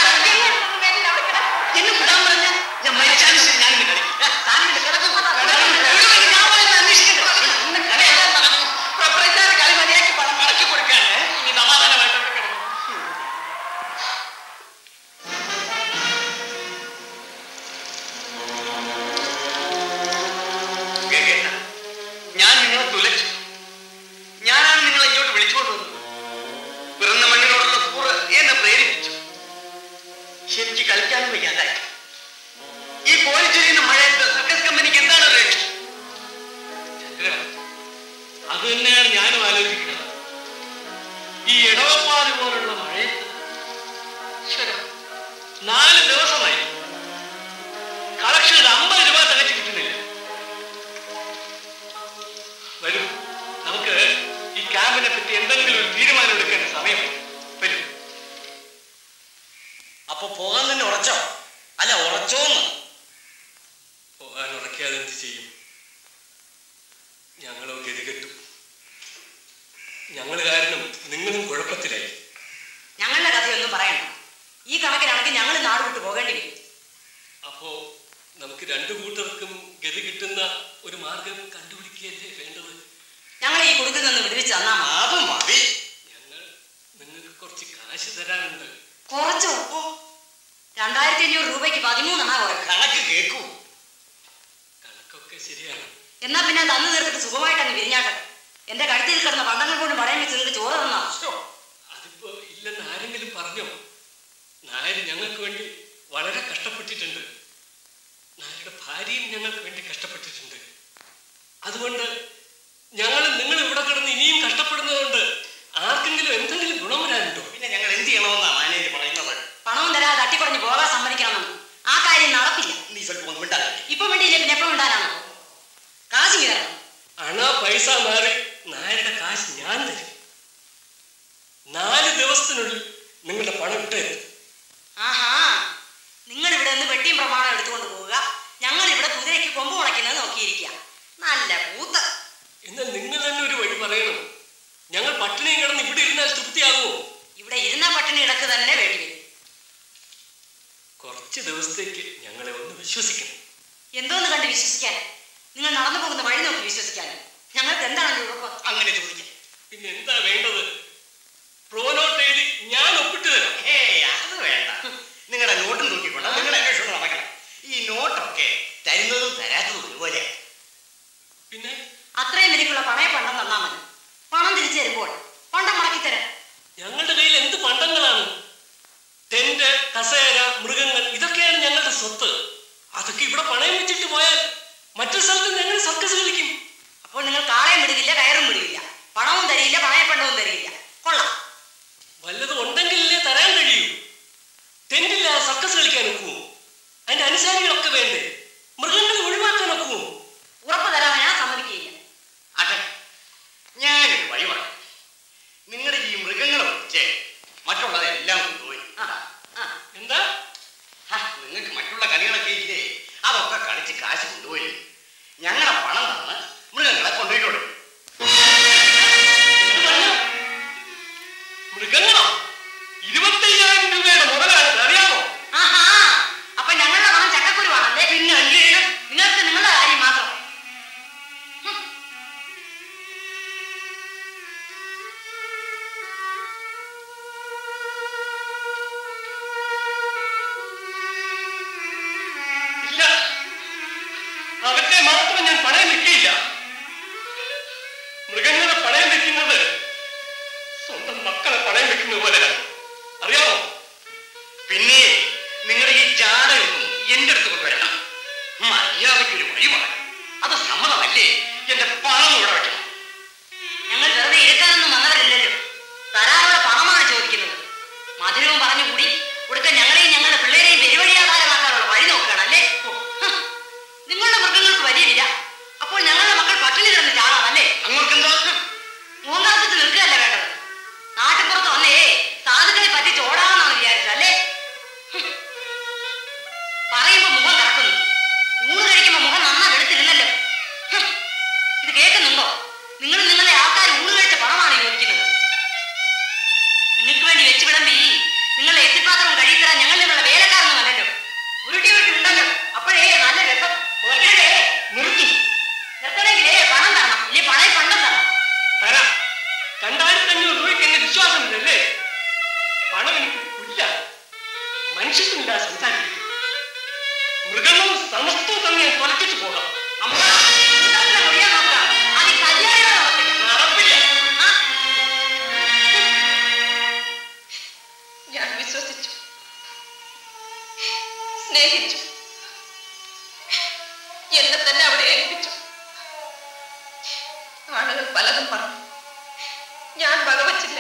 എന്നെ വിടാൻ പറഞ്ഞ ഞാൻ മരിച്ചാലും ശരി ഞാനിന്ന് കളിക്കും താനിവിടെ കിടക്കും വിടുമെന്ന് ഞാൻ പറയുന്നത് അന്വേഷിക്കട്ടെ ഇന്ന് കളിയെല്ലാം നടന്നു പ്രൊപ്പറേറ്റർ കളി മതിയാക്കി പണം മടക്കി കൊടുക്കാണ് ഇനി സമാധാനമായിട്ട് അവിടെ കിടന്നു കേട്ട ഞാൻ നിങ്ങളെ തുലച്ചു ഞാനാണ് നിങ്ങളെ ഇങ്ങോട്ട് വിളിച്ചുകൊണ്ട് വന്നത് പിറന്ന മണ്ണിനോടുള്ള കൂറ് എന്നെ പ്രേരിപ്പിച്ചു എനിക്ക് കളിക്കാനും വയ്യാതായി ഈ കോരിച്ചൊരിയുന്ന മഴയത്ത് സർക്കസ് കമ്പനിക്ക് എന്താണ് ഒരു രക്ഷ ചന്ദ്ര അത് തന്നെയാണ് ഞാനും ആലോചിക്കുന്നത് ഈ ഇടവപ്പാതി പോലുള്ള മഴയത്ത് ഈശ്വരാ, നാല് ദിവസമായി കളക്ഷൻ അമ്പത് രൂപ തികച്ചു കിട്ടുന്നില്ല വരൂ നമുക്ക് ഈ ക്യാമ്പിനെ പറ്റി എന്തെങ്കിലും ഒരു തീരുമാനം എടുക്കേണ്ട സമയം വരൂ അപ്പൊ പോകാൻ തന്നെ ഉറച്ചോ അല്ല ഉറച്ചോന്ന് പോകാൻ ഉറക്കാതെ എന്ത് ചെയ്യും ഞങ്ങളോ ഗതികെട്ടു ഞങ്ങൾ കാരണം നിങ്ങളും കുഴപ്പത്തിലായി ഞങ്ങളുടെ കഥയൊന്നും പറയണ്ട ഈ കണക്കിനാണെങ്കിൽ ഞങ്ങൾ നാട് വിട്ടു പോകേണ്ടി വരും അപ്പോ നമുക്ക് രണ്ടു കൂട്ടർക്കും ഗതി കിട്ടുന്ന ഒരു മാർഗം കണ്ടുപിടിക്കുകയല്ലേ വേണ്ടത് ഞങ്ങൾ ഈ കുടുക്കിൽ നിന്ന് വിടുവിച്ച് തന്നാ മതി. അത് മതി ഞങ്ങൾ നിങ്ങൾക്ക് കുറച്ച് കാശ് തരാനുണ്ട് കുറച്ചോ രണ്ടായിരത്തി അഞ്ഞൂറ് രൂപയ്ക്ക് പതിമൂന്നെണ്ണ കുറയ്ക്കും കണക്ക് കേക്കൂ കണക്കൊക്കെ ശരിയാണ് എന്നാ പിന്നെ തന്നു തീർത്തിട്ട് സുഖമായിട്ട് അങ്ങ് വിരിഞ്ഞാട്ടെ എന്റെ കഴുത്തിൽ കിടന്ന പണ്ടങ്ങൾ കൊണ്ട് പറയാൻ വെച്ച് നിങ്ങൾക്ക് ചോറ് തന്നാ അതിപ്പോ ഇല്ലെന്ന് ആരെങ്കിലും പറഞ്ഞോ നായർ ഞങ്ങൾക്ക് വേണ്ടി വളരെ കഷ്ടപ്പെട്ടിട്ടുണ്ട് നായരുടെ ഭാര്യയും ഞങ്ങൾക്ക് വേണ്ടി കഷ്ടപ്പെട്ടിട്ടുണ്ട് അതുകൊണ്ട് ഞങ്ങൾ നിങ്ങൾ ഇവിടെ കിടന്ന് ഇനിയും കഷ്ടപ്പെടുന്നതുകൊണ്ട് ആർക്കെങ്കിലും എന്തെങ്കിലും ഗുണം വരാനുണ്ടോ പിന്നെ ഞങ്ങൾ എന്ത് ചെയ്യണമെന്നാ മാനേജ് പറയുന്നത് പണവും തരാതെ തട്ടിക്കുറഞ്ഞ് പോകാൻ സമ്മതിക്കണമെന്ന് ആ കാര്യം നടപ്പില്ല നീ സ്വല്പം ഒന്ന് മിണ്ടാതെ ഇപ്പൊ വേണ്ടിയില്ലേ പിന്നെ എപ്പോ ഉണ്ടാനാണോ കാശ് കയറണം അണ പൈസ മാറി നായരുടെ കാശ് ഞാൻ തരും നാല് ദിവസത്തിനുള്ളിൽ നിങ്ങളുടെ പണം ഇട്ടേരും ആഹാ നിങ്ങൾ ഇവിടെ നിന്ന് വെട്ടിയും പ്രമാണം എടുത്തുകൊണ്ട് പോവുക ഞങ്ങൾ ഇവിടെ കുതിരയ്ക്ക് കൊമ്പ് മുളയ്ക്കുന്നത് നോക്കിയിരിക്കുക നല്ല പൂത്ത് എന്നാൽ നിങ്ങൾ തന്നെ ഒരു വഴി പറയണം ഞങ്ങൾ പട്ടിണിയും കിടന്ന് ഇവിടെ ഇരുന്നാൽ തൃപ്തിയാകുമോ ഇവിടെ ഇരുന്ന പട്ടിണി ഇടക്ക് തന്നെ വേണ്ടി വരും കുറച്ച് ദിവസത്തേക്ക് ഞങ്ങളെ ഒന്ന് വിശ്വസിക്കണം എന്തോന്ന് കണ്ട് വിശ്വസിക്കാൻ നിങ്ങൾ നടന്നു പോകുന്ന വഴി നോക്കി വിശ്വസിക്കാൻ ഞങ്ങൾക്ക് എന്താണ് ഉറപ്പ് അങ്ങനെ ചോദിക്കാം പിന്നെ എന്താ വേണ്ടത് പ്രോനോട്ട് എഴുതി ഞാൻ ഒപ്പിട്ട് തരാം ഏയ് അത് വേണ്ട നിങ്ങളുടെ നോട്ടും നോക്കിക്കൊണ്ട് നിങ്ങൾ അന്വേഷണം നടക്കണം ഈ നോട്ടൊക്കെ തരുന്നതും തരാത്തതും ഒരുപോലെ പിന്നെ അത്രയും വിലക്കുള്ള പണയ പണ്ടം തന്നാ മതി പണം തിരിച്ചു തരുമ്പോൾ പണ്ടം മടക്കി തരാം ഞങ്ങളുടെ കയ്യിൽ എന്ത് പണ്ടങ്ങളാണ് ടെന്റ് കസേര മൃഗങ്ങൾ ഇതൊക്കെയാണ് ഞങ്ങളുടെ സ്വത്ത് അതൊക്കെ ഇവിടെ പണയം വെച്ചിട്ട് പോയാൽ മറ്റൊരു സ്ഥലത്ത് ഞങ്ങൾ സർക്കസ് കളിക്കും അപ്പോൾ നിങ്ങൾ കാളയും വിടുകില്ല കയറും വിടുകില്ല പണവും തരില്ല പണയപ്പണ്ടവും തരില്ല കൊള്ളാം വല്ലതും ഉണ്ടെങ്കിലല്ലേ തരാൻ കഴിയൂ ടെന്റില്ല സർക്കസ് കളിക്കാൻ ഒക്കുമോ അതിന്റെ അനുസാരികളൊക്കെ വേണ്ടേ മൃഗങ്ങളെ ഒഴിവാക്കാൻ ഒക്കുമോ ഉറപ്പ് തരാൻ ഞാൻ സമ്മതിക്കുകയില്ല അതെ ഞാനൊരു വഴി പറയാം നിങ്ങളുടെ ഈ മൃഗങ്ങളെ വെച്ച് മറ്റുള്ളതെല്ലാം കൊണ്ടുപോയി ആ ആ എന്താ ഹ, നിങ്ങൾക്ക് മറ്റുള്ള കളികളൊക്കെ ഇല്ലേ അതൊക്കെ കളിച്ച് കാശ് കൊണ്ടുപോയി ഞങ്ങളുടെ പണം തന്ന് മൃഗങ്ങളെ കൊണ്ടുപോയിക്കോളൂ എന്ത് പറഞ്ഞു? മൃഗങ്ങളോ ഇരുപത്തയ്യായിരം രൂപയുടെ മുതലാണ് അറിയാമോ ആഹാ അപ്പൊ ഞങ്ങളുടെ പണം ചക്കക്കുരുവാണല്ലേ പിന്നെ അല്ലേ നിങ്ങൾക്ക് നിങ്ങളുടെ കാര്യം മാത്രം ഹും. ഇല്ല അവരുടെ മാത്രം ഞാൻ പണയം വെക്കില്ല മൃഗങ്ങളെ പണയം വെക്കുന്നത് സ്വന്തം മക്കളെ പണയം വെക്കുന്നത് പോലെയാണ് അറിയാമോ പിന്നെ നിങ്ങളുടെ ഈ ജാടയൊന്നും എന്റെ അടുത്ത് കൊണ്ടുവരണം മര്യാദയ്ക്കൊരു വഴി പറയാം അത് സമ്മതമല്ലേ എന്റെ പണം ഇവിടെ വെക്കണം ഞങ്ങൾ വെറുതെ ഇരുത്താനൊന്നും വന്നവരല്ലല്ലോ തരാനുള്ള പണമാണ് ചോദിക്കുന്നത് മധുരവും പറഞ്ഞുകൂടി പൊട്ടിച്ച് ഓടാമെന്നാണ് വിചാരിച്ചത് അല്ലേ ഹും. പറയുമ്പോ മുഖം കറക്കുന്നു ഊണ് കഴിക്കുമ്പോ മുഖം നന്നാ വെളുത്തിരുന്നല്ലോ ഹും. ഇത് കേൾക്കുന്നുണ്ടോ നിങ്ങൾ നിങ്ങളുടെ ആൾക്കാർ ഊണ് കഴിച്ച പണമാണ് ചോദിക്കുന്നത് നിങ്ങൾക്ക് വേണ്ടി വെച്ച് വിളമ്പി നിങ്ങളുടെ എത്തിപ്പാത്രം കഴിത്തരാൻ ഞങ്ങൾ നിങ്ങളുടെ വേലക്കാരൊന്നുമല്ലല്ലോ ഉരുട്ടി ഉരുട്ടി ഉണ്ടല്ലോ അപ്പോഴേ നല്ല രസം വെറുതെ നിർത്തി നിർത്തണമെങ്കിലേ പണം തരണം ഇല്ലേ പണയം പണ്ടം തരണം തരാം രണ്ടായിരത്തി അഞ്ഞൂറ് രൂപയ്ക്ക് എന്നെ വിശ്വാസമില്ലല്ലേ പണം എനിക്ക് ഇല്ല മനുഷ്യത്തിനില്ല സംസാരിക്കും മൃഗവും സമസ്തവും തന്നെ ഞാൻ തുലച്ചിട്ട് പോകാം അമ്മ കൂട്ടത്തിലെ മുറിയാൻ നോക്കാം അത് ഈ കല്യാണം നടക്കില്ല നടപ്പില്ല ആ ഞാൻ വിശ്വസിച്ചു സ്നേഹിച്ചു എന്നെ തന്നെ അവിടെ ഏൽപ്പിച്ചു ആളുകൾ പലതും പറഞ്ഞു ഞാൻ വകവച്ചില്ല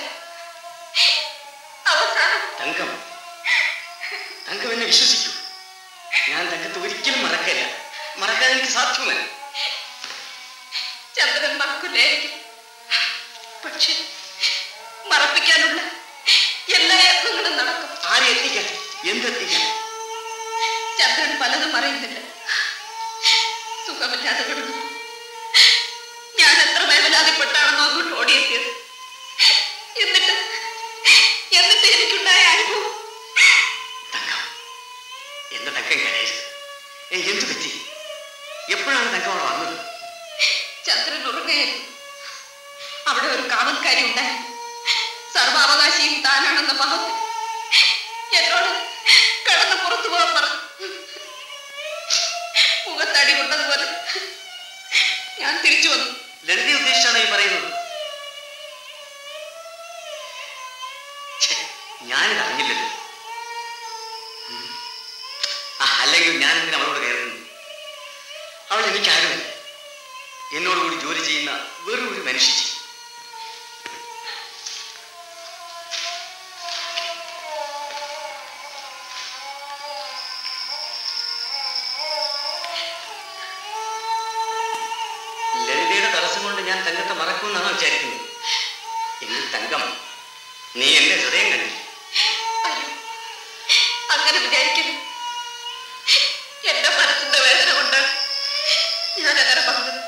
അവസാനം തങ്കം തങ്കം എന്നെ വിശ്വസിക്കൂ ഞാൻ തങ്കത്തെ ഒരിക്കലും മറക്കില്ല മറക്കാൻ എനിക്ക് സാധ്യമല്ല ചന്ദ്രൻ മറക്കില്ലായിരിക്കും പക്ഷെ മറപ്പിക്കാനുള്ള എല്ലാ യത്നങ്ങളും നടക്കും ആരെ എത്തിക്കാൻ എന്തെത്തിക്കാൻ ചന്ദ്രൻ പലതും അറിയുന്നില്ല സുഖമില്ലാതെ കിടന്നു ഞാൻ എത്ര വേവലാതിപ്പെട്ടാണെന്നോ അങ്ങോട്ട് ഓടിയെത്തിയത് എന്നിട്ട് എന്നിട്ട് എനിക്കുണ്ടായ അനുഭവം തങ്കം എന്റെ തങ്കം കരയരുത് ഏ, എന്ത് പറ്റി എപ്പോഴാണ് തങ്കം അവിടെ വന്നത് ചന്ദ്രൻ ഉറങ്ങയായിരുന്നു അവിടെ ഒരു കാവൽക്കാരി ഉണ്ടായി സർവാവകാശിയും താനാണെന്ന മഹത്വം എന്നോട് കടന്ന് പുറത്തു പോകാൻ പറഞ്ഞു മുഖത്തടി കൊണ്ടതുപോലെ ഞാൻ തിരിച്ചു വന്നു ലളിതയെ ഉദ്ദേശിച്ചാണ് ഈ പറയുന്നത് ഛെ, ഞാനിത് അറിഞ്ഞില്ലല്ലോ ഉം. ആ അല്ലെങ്കിൽ ഞാൻ എന്തിനാ അവളോട് കയറുന്നു അവൾ എനിക്കാരുമല്ല എന്നോട് കൂടി ജോലി ചെയ്യുന്ന വെറും ഒരു മനുഷ്യ ലളിതയുടെ തടസ്സം കൊണ്ട് ഞാൻ തങ്കത്തെ മറക്കുമെന്നാണോ വിചാരിക്കുന്നത് എങ്കിൽ തങ്കം നീ എന്റെ ഹൃദയം കണ്ടില്ല അയ്യോ അങ്ങനെ വിചാരിക്കരുത് എന്റെ മനസ്സിന്റെ വേദന കൊണ്ട് ഞാൻ അങ്ങനെ പറഞ്ഞത്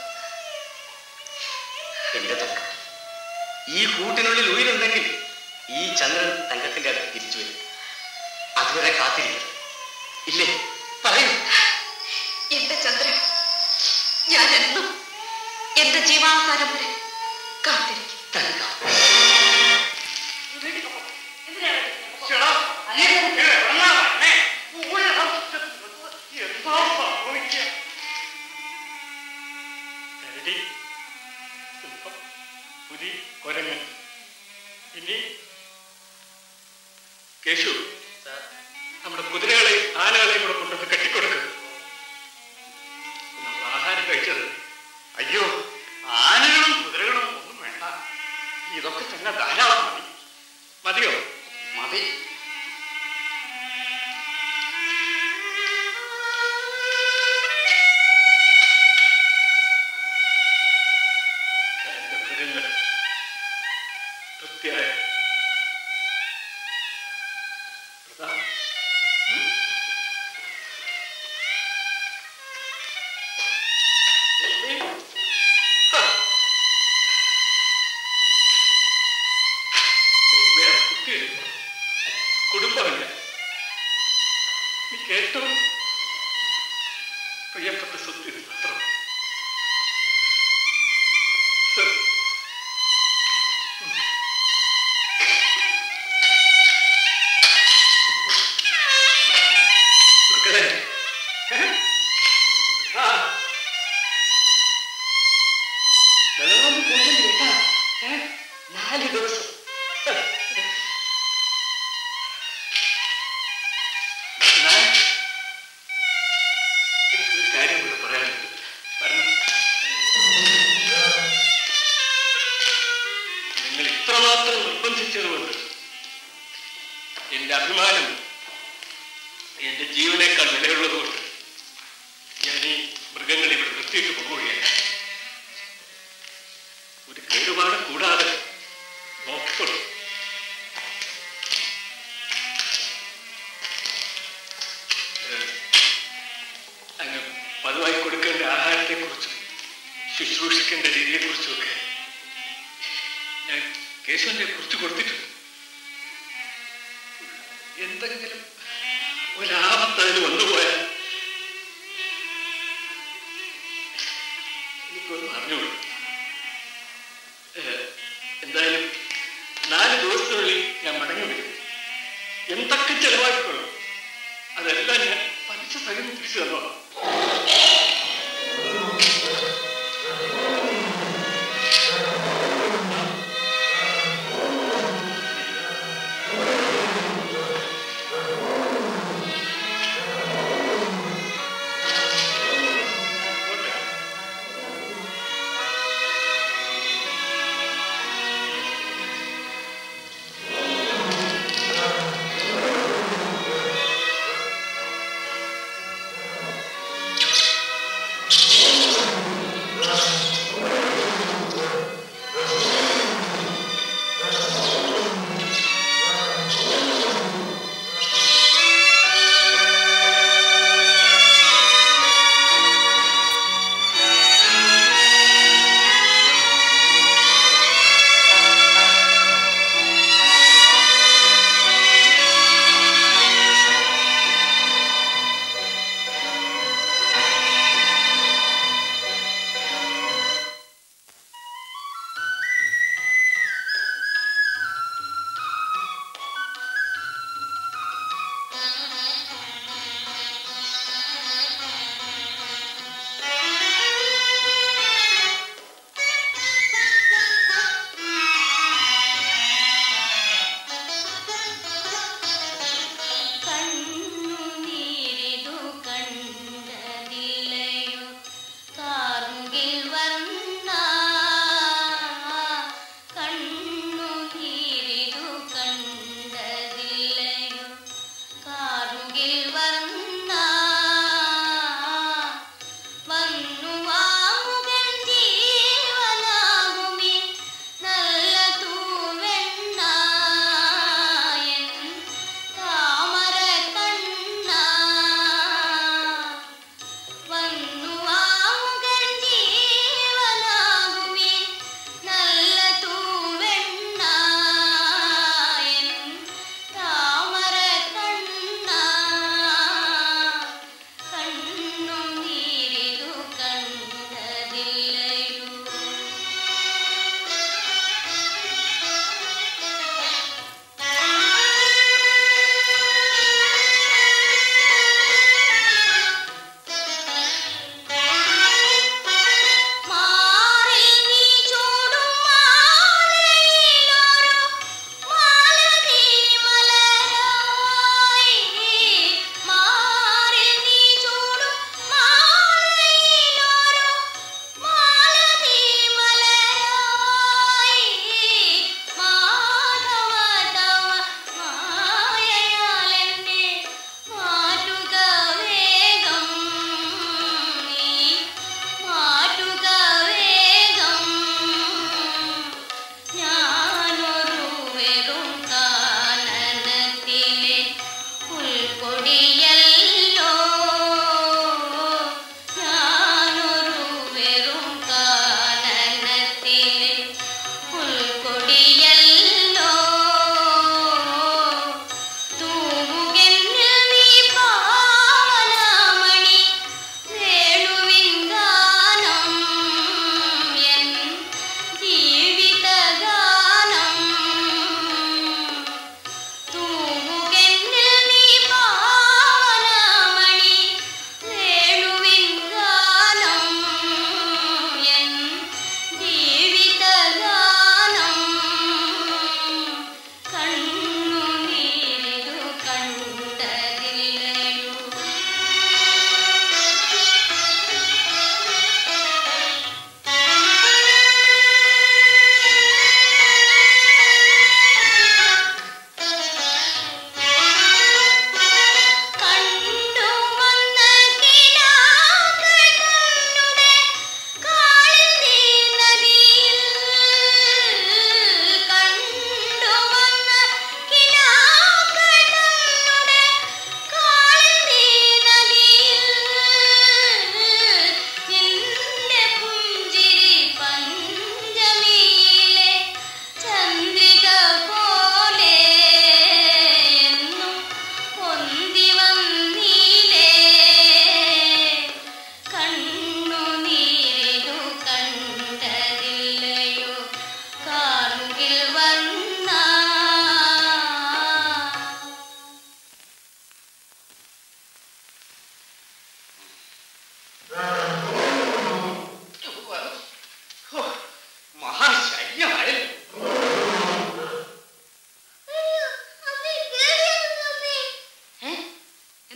എന്റെ തങ്കം ഈ കൂട്ടിനുള്ളിൽ ഉയരുണ്ടെങ്കിൽ ഈ ചന്ദ്രൻ തങ്കത്തിന്റെ അടുത്ത് തിരിച്ചു വരും അതുവരെ കാത്തിരിക്കും ഇല്ലേ പറയൂ എന്റെ ചന്ദ്രൻ ഞാൻ എന്നും എന്റെ ജീവാവസാനം വരെ കാത്തിരിക്കും തങ്കം ചേടാ, ഈ കുട്ടി എവിടുന്നാ വന്നേ? ഊഴം. എന്താ സംഭവിക്കുക? കരടി, സിംഹം, പുലി കുരങ്ങ് ഇനി കേശു നമ്മുടെ കുതിരകളെയും ആനകളെയും കൂടെ കൊണ്ടുവന്ന് കെട്ടിക്കൊടുക്കുക നമ്മൾ ആഹാരം കഴിച്ചത് അയ്യോ ആനകളും കുതിരകളും ഒന്നും വേണ്ട ഇതൊക്കെ തന്നെ ധാരാളം മതി മതിയോ മതി എന്റെ കുതിരങ്ങൾ തൃപ്തിയായ പ്രതാപ് വേറെ കുട്ടിയില്ല കുടുംബമില്ല എനിക്ക് ഏറ്റവും പ്രിയപ്പെട്ട സ്വത്ത് ഇത് മാത്രം മക്കളെ ഏ? ആ വെള്ളമൊന്നും കൂട്ടണ്ട കേട്ടാ ഏ? നാല് ദിവസം ഞാൻ എനിക്കൊരു കാര്യം കൂടെ പറയാനുണ്ട് പറഞ്ഞു നിങ്ങൾ ഇത്രമാത്രം നിർബന്ധിച്ചതുകൊണ്ട് എന്റെ അഭിമാനം എന്റെ ജീവനേക്കാൾ വിലയുള്ളതുകൊണ്ട് ഞാൻ ഈ മൃഗങ്ങളെ ഇവിടെ നിർത്തിയിട്ട് പോവുകയാണ് ഒരു കേടുപാട് കൂടാതെ നോക്കിക്കൊള്ളു ശുശ്രൂഷിക്കേണ്ട രീതിയെക്കുറിച്ചുമൊക്കെ ഞാൻ കേശവനെ കുറിച്ച് കൊടുത്തിട്ടുണ്ട് എന്തെങ്കിലും ഒരാപത്ത് അതിന് വന്നുപോയാൽ എനിക്കൊന്ന് അറിഞ്ഞോളൂ ഏഹ്, എന്തായാലും നാല് ദിവസത്തിനുള്ളിൽ ഞാൻ മടങ്ങി വരും എന്തൊക്കെ ചെലവാക്കിക്കൊള്ളും അതെല്ലാം ഞാൻ പലിശ സഹിതം തിരിച്ചു തന്നോളാം പോട്ടെ. ആ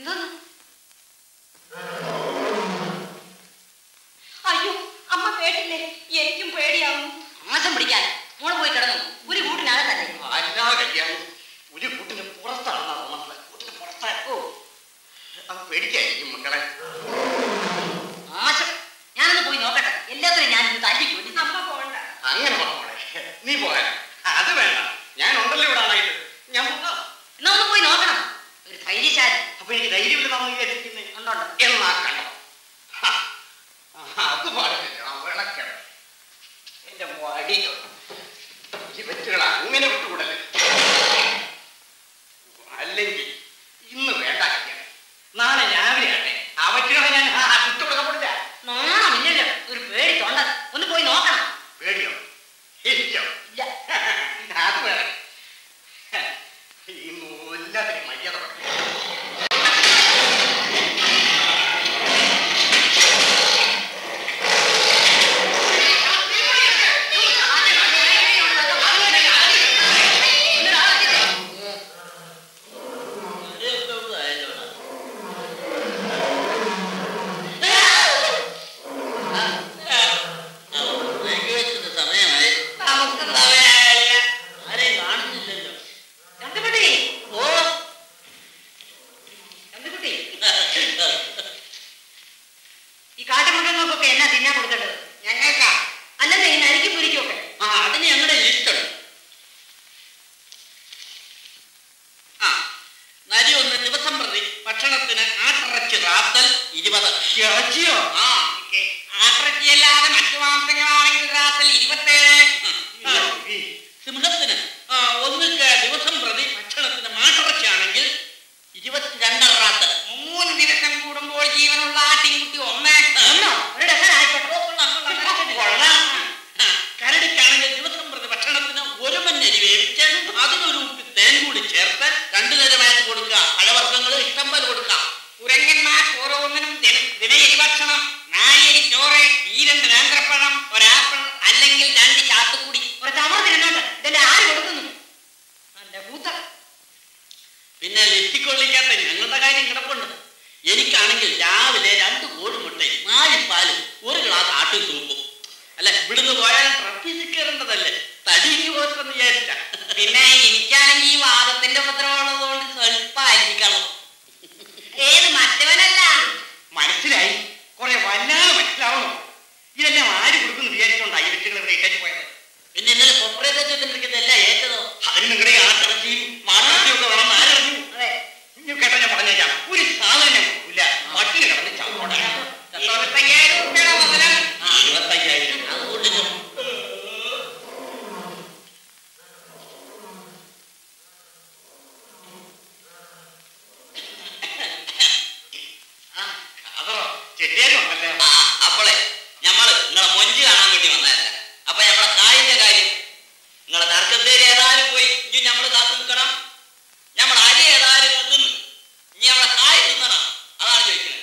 എന്തോന്ന് അയ്യോ അമ്മ കേട്ടില്ലേ എനിക്കും പേടിയാവുന്നു മാസം പിടിക്കാൻ മോള് പോയി കിടന്നു ഒരു കൂട്ടിനകത്തല്ലേ അല്ലാ കല്യാണം ഒരു കൂട്ടിന് പുറത്താണെന്നാ തോന്നുന്നത് കൂട്ടിന് പുറത്താ ഓ അത് പേടിക്കായിരിക്കും മക്കളെ ആശം ഞാനൊന്ന് പോയി നോക്കട്ടെ എല്ലാത്തിനും ഞാൻ തല്ലി കൊല്ലി അമ്മ പോണ്ട അങ്ങനെ പറഞ്ഞോളെ നീ പോകാൻ അത് വേണ്ട ഞാൻ ഉണ്ടല്ലോ ഇവിടെ ആളായിട്ട് ഞാൻ പോകാം എന്നാ ഒന്ന് പോയി നോക്കണം ഒരു ധൈര്യശാലി അപ്പൊ എനിക്ക് ധൈര്യമില്ലെന്നാണ് വിചാരിക്കുന്നത് ഉണ്ടോണ്ട് എന്നാ കണ്ടോ ഹ. ആ, അത് പാടില്ല വിളക്കണം എന്റെ വടി ഈ വെറ്റുകൾ അങ്ങനെ വിട്ടുകൂടല്ലേ അല്ലെങ്കിൽ ഇന്ന് വേണ്ട കല്യാണം നാളെ രാവിലെ ആട്ടെ ആ വെറ്റുകളെ ഞാൻ വിട്ടുകൊടുക്കപ്പെടില്ല നാണമില്ലല്ലോ ഒരു പേടി തൊണ്ട ഒന്ന് പോയി നോക്കണം പേടിയോ എനിക്കോ ഇല്ല അത് വേണം ഈ എല്ലാത്തിനും മര്യാദ വേണം. സമയമായി നമുക്ക് സമയായില്ല. ആരെയും കാണുന്നില്ലല്ലോ ചന്തക്കുട്ടി ഓ ചന്തക്കുട്ടി ഈ കാട്ടുമൃഗങ്ങൾക്കൊക്കെ എന്നാ തിന്നാൻ കൊടുക്കേണ്ടത് ഞങ്ങൾക്കാ അല്ലെന്നേ ഈ നരിക്കും പുരിക്കൊക്കെ ആ അതിന് ഞങ്ങളുടെ ലിസ്റ്റുണ്ട് ആ നരി ഒന്ന് ദിവസം പ്രതി ഭക്ഷണത്തിന് ആട്ടിറച്ചി റാത്തൽ ഇരുപത് ഇറച്ചിയോ ആ ആട്ടിറച്ചിയല്ലാതെ മറ്റു മാംസങ്ങളാണെങ്കിൽ റാത്തൽ ഇരുപത്തേഴ് ആ, ഈ സിംഹത്തിന് ആ, ഒന്നിക്ക് ദിവസം പ്രതി ഭക്ഷണത്തിന് മാട്ടിറച്ചിയാണെങ്കിൽ ഇരുപത്തിരണ്ടര റാത്തൽ മൂന്ന് ദിവസം കൂടുമ്പോൾ ജീവനുള്ള ആട്ടിൻകുട്ടി ഒന്ന് ഒന്നോ ഒരു ഡസൻ ആയിക്കോട്ടെ ഓ, കൊള്ളാം, കൊള്ളാം, കരടിക്ക് കൊള്ളാം. ആ, കരടിക്കാണെങ്കിൽ ദിവസം പ്രതി ഭക്ഷണത്തിന് ഒരു മഞ്ഞരി വേവിച്ച് അതിനൊരു ഉപ്പി തേൻ കൂടി ചേർത്ത് രണ്ടു നേരമായിട്ട് കൊടുക്കുക പഴവർഗ്ഗങ്ങൾ ഇഷ്ടം പോലെ കൊടുക്കാം കുരങ്ങന്മാർ ഓരോന്നിനും ദിന- ദിനയരി ഭക്ഷണം നായരി ചോറ് ഈ രണ്ട് നേന്ത്രപ്പഴം ഒരാപ്പിൾ അല്ലെങ്കിൽ രണ്ട് ചാത്തുക്കുടി ഒരു ചവർ തിരുന്നോട്ട് ഇതെന്നെ ആര് കൊടുക്കുന്നു നല്ല പൂത്ത പിന്നെ ലിസ്റ്റിക്കൊള്ളിക്കാത്ത ഞങ്ങളുടെ കാര്യം കിടപ്പുണ്ട് എനിക്കാണെങ്കിൽ രാവിലെ രണ്ട് കോഴിമുട്ടയും നാല് പാലും ഒരു ഗ്ലാസ് ആട്ടു സൂപ്പും അല്ല ഇവിടുന്ന് പോയാൽ ട്രഫീസിൽ കയറേണ്ടതല്ലേ തടി പോസ്റ്റെന്ന് വിചാരിച്ച പിന്നെ എനിക്കാണെങ്കിൽ ഈ വാദത്തിന്റെ ഉപദ്രവമുള്ളതുകൊണ്ട് സ്വല്പമായിരിക്കണം ഏത് മറ്റവനല്ല മനസ്സിലായി കുറെ വല്ലാതെ മനസ്സിലാവണോ ഇതെല്ലാം ആര് കൊടുക്കുന്നു വിചാരിച്ചോണ്ടാ ഈ വ്യക്തികൾ ഇവിടെ ഇട്ടേച്ച് പോയത് പിന്നെ ഇന്നലെ കൊപ്രേറ്റെല്ലാം ഏറ്റതോ അതിന് നിങ്ങളുടെ ആട്ടിറച്ചിയും മാട്ടിറച്ചിയും ഒക്കെ വേണം ആരറിഞ്ഞു അതെ ഇനി കേട്ടോ ഞാൻ പറഞ്ഞേക്കാം ഒരു സാധനം ഇല്ല പട്ടിണി കിടന്ന് ചാവോടെ ഇരുപത്തയ്യായിരം രൂപയുടെ മുതലാണ് ആ, ഇരുപത്തയ്യായിരം അത് കൊള്ളിക്കും അതോ ചെട്ടിയാരും ഉണ്ടല്ലേ ആ, അപ്പോളെ ഞമ്മള് നിങ്ങളെ മൊഞ്ച് കാണാൻ വേണ്ടി വന്നതല്ല അപ്പൊ ഞമ്മളെ കായിന്റെ കാര്യം നിങ്ങളെ തർക്കത്തേര് ഏതായാലും പോയി ഇനി ഞമ്മള് കാത്തു നിൽക്കണം ഞമ്മളെ അരി ഏതായാലും ഇങ്ങ് തിന്ന് ഇനി ഞമ്മളെ കായ് തിന്നണം അതാണ് ചോദിക്കുന്നത്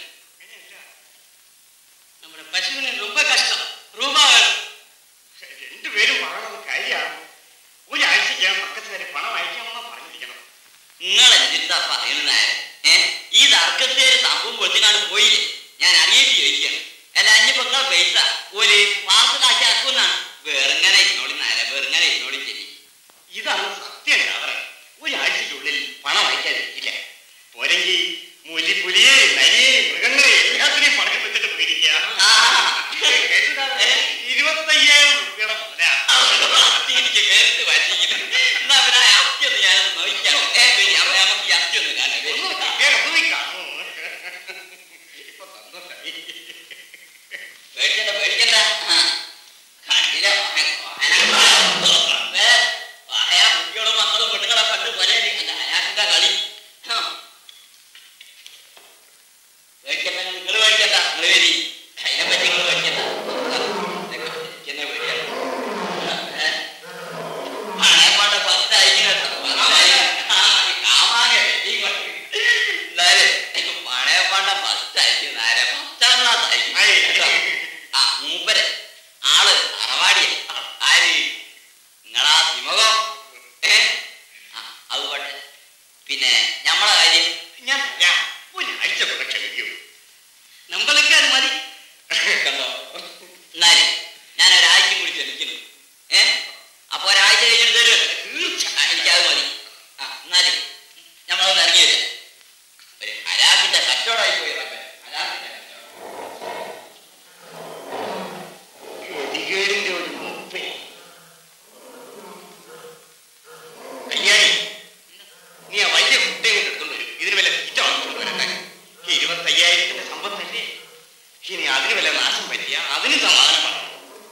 നമ്മുടെ പശുവിന് രൂപ കഷ്ടം രൂപ വേണം രണ്ടുപേരും പറയണത് കാര്യമാണ് ഒരാഴ്ചയ്ക്ക് പക്കത്ത് വരെ പണം അയക്കാമെന്നാ പറഞ്ഞിരിക്കണം നിങ്ങൾ എന്തിനാ പറയുന്നത് ഏ ഈ തർക്കത്തേര് സംഭവം കൊച്ചിനാട് പോയില്ലേ ഞാൻ അറിയേണ്ടി ചോദിക്കുകയാണ് അല്ല അഞ്ഞിപ്പോ നിങ്ങളെ പൈസ ഒരു പാർസലാക്കി ആക്കുന്നാണ് വെറുങ്ങനെ ഇന്നോടി നേരെ വെറുങ്ങനെ ഇന്നോടി ശരി ഇതാണ് സത്യം കാതറ ഒരാഴ്ചയ്ക്കുള്ളിൽ പണം അയക്കാതിരിക്കില്ല പോരെങ്കിൽ മുലി പുലിയെയും നരിയെയും മൃഗങ്ങളെയും എല്ലാത്തിനെയും പണയം വെച്ചിട്ട് പോയിരിക്കുക ആ. ഏ? ഇരുപത്തയ്യായിരം രൂപയുടെ മുതലാ എനിക്ക് നേരത്തെ പറ്റിക്കുന്നു എന്നാ പിന്നെ ആ അസ്ഥി ഒന്ന് ഞാനൊന്ന് നോക്കാം ഏ, പിന്നെ അപ്പൊ നമുക്ക് ഈ അസ്ഥി ഒന്ന് കാണാം ഒന്ന് കിട്ടിയാൽ പോയി കാണൂ. ഇപ്പൊ സന്തോഷായി. പേടിക്കണ്ട പേടിക്കണ്ട ആ. കണ്ടില്ല വാഹന- വാഹനം. ഏ, വാഹയ കുട്ടികളും മക്കളും പെണ്ണുങ്ങളെ കണ്ട് പോലെ അല്ല അയാൾക്കെന്താ കളി ആ. പേടിക്കണ്ട നിങ്ങൾ പേടിക്കണ്ട നിങ്ങൾ വരി അതിനെ പറ്റി നിങ്ങൾ പേടിക്കണ്ട എനിക്കെന്നെ പേടിയാണ് ഏ? പണയപ്പാട്ട് പത്തായിരിക്കണം കാമാകെ എന്നാലും പണയപ്പാട്ട പത്തായിരിക്കും നേരെ പത്താം ക്ലാസ് ആയിരിക്കും ആ മൂപ്പര് ആള് അറവാടിയ ആര് നിങ്ങളാ സിമകം ഏ ആ അത് പോട്ടെ പിന്നെ ഞമ്മളെ കാര്യം ഞാൻ തരാം. എന്നാലും നമ്മളൊന്ന് ഇറങ്ങി വരിക ഒരു ഹലാക്കിന്റെ കച്ചവടമായി പോയി റബ്ബേ ഹലാക്കിന്റെ കച്ചവടം ഗതികേടിന്റെ ഒരു മുപ്പേ കല്യാണി നീ ആ വലിയ കുട്ടിയെ കൊണ്ട് എടുത്തോണ്ട് വരും ഇതിന് വല്ല തീറ്റ വാങ്ങിക്കൊണ്ട് വരട്ടെ ഈ ഇരുപത്തയ്യായിരത്തിന്റെ സമ്പത്തല്ലേ ഇനി അതിന് വല്ല നാശം പറ്റിയ അതിന് സമാധാനം പറയണം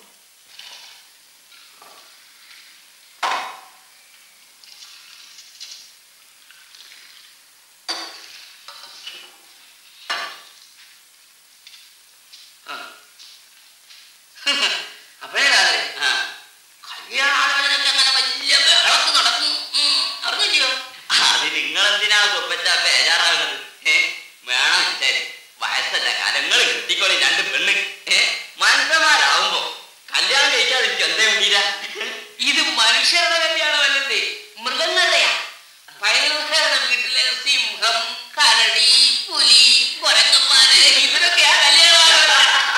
അപ്പോഴേ ആ കല്യാണാലോചനക്ക് അങ്ങനെ വലിയ ബഹളത്ത് നടക്കുന്നു ഉം, അറിഞ്ഞില്ലയോ അത് നിങ്ങളെന്തിനാ കുപ്പറ്റ ബേജാറാകുന്നത് ഏ വേണം ശരി വയസ്സല്ല കാലങ്ങൾ കിട്ടിക്കോളി രണ്ട് പെണ്ണ് ഏ മനുഷ്യന്മാരാവുമ്പോ കല്യാണം കഴിക്കാതിരിക്കും എന്തേ വേണ്ടിയില്ല ഇത് മനുഷ്യരുടെ കല്യാണമല്ലേ മൃഗങ്ങളുടെയാ പൈറുകാരുടെ വീട്ടിലെ സിംഹം കരടി പുലി കുരങ്ങന്മാര് ഇതിനൊക്കെയാ കല്യാണം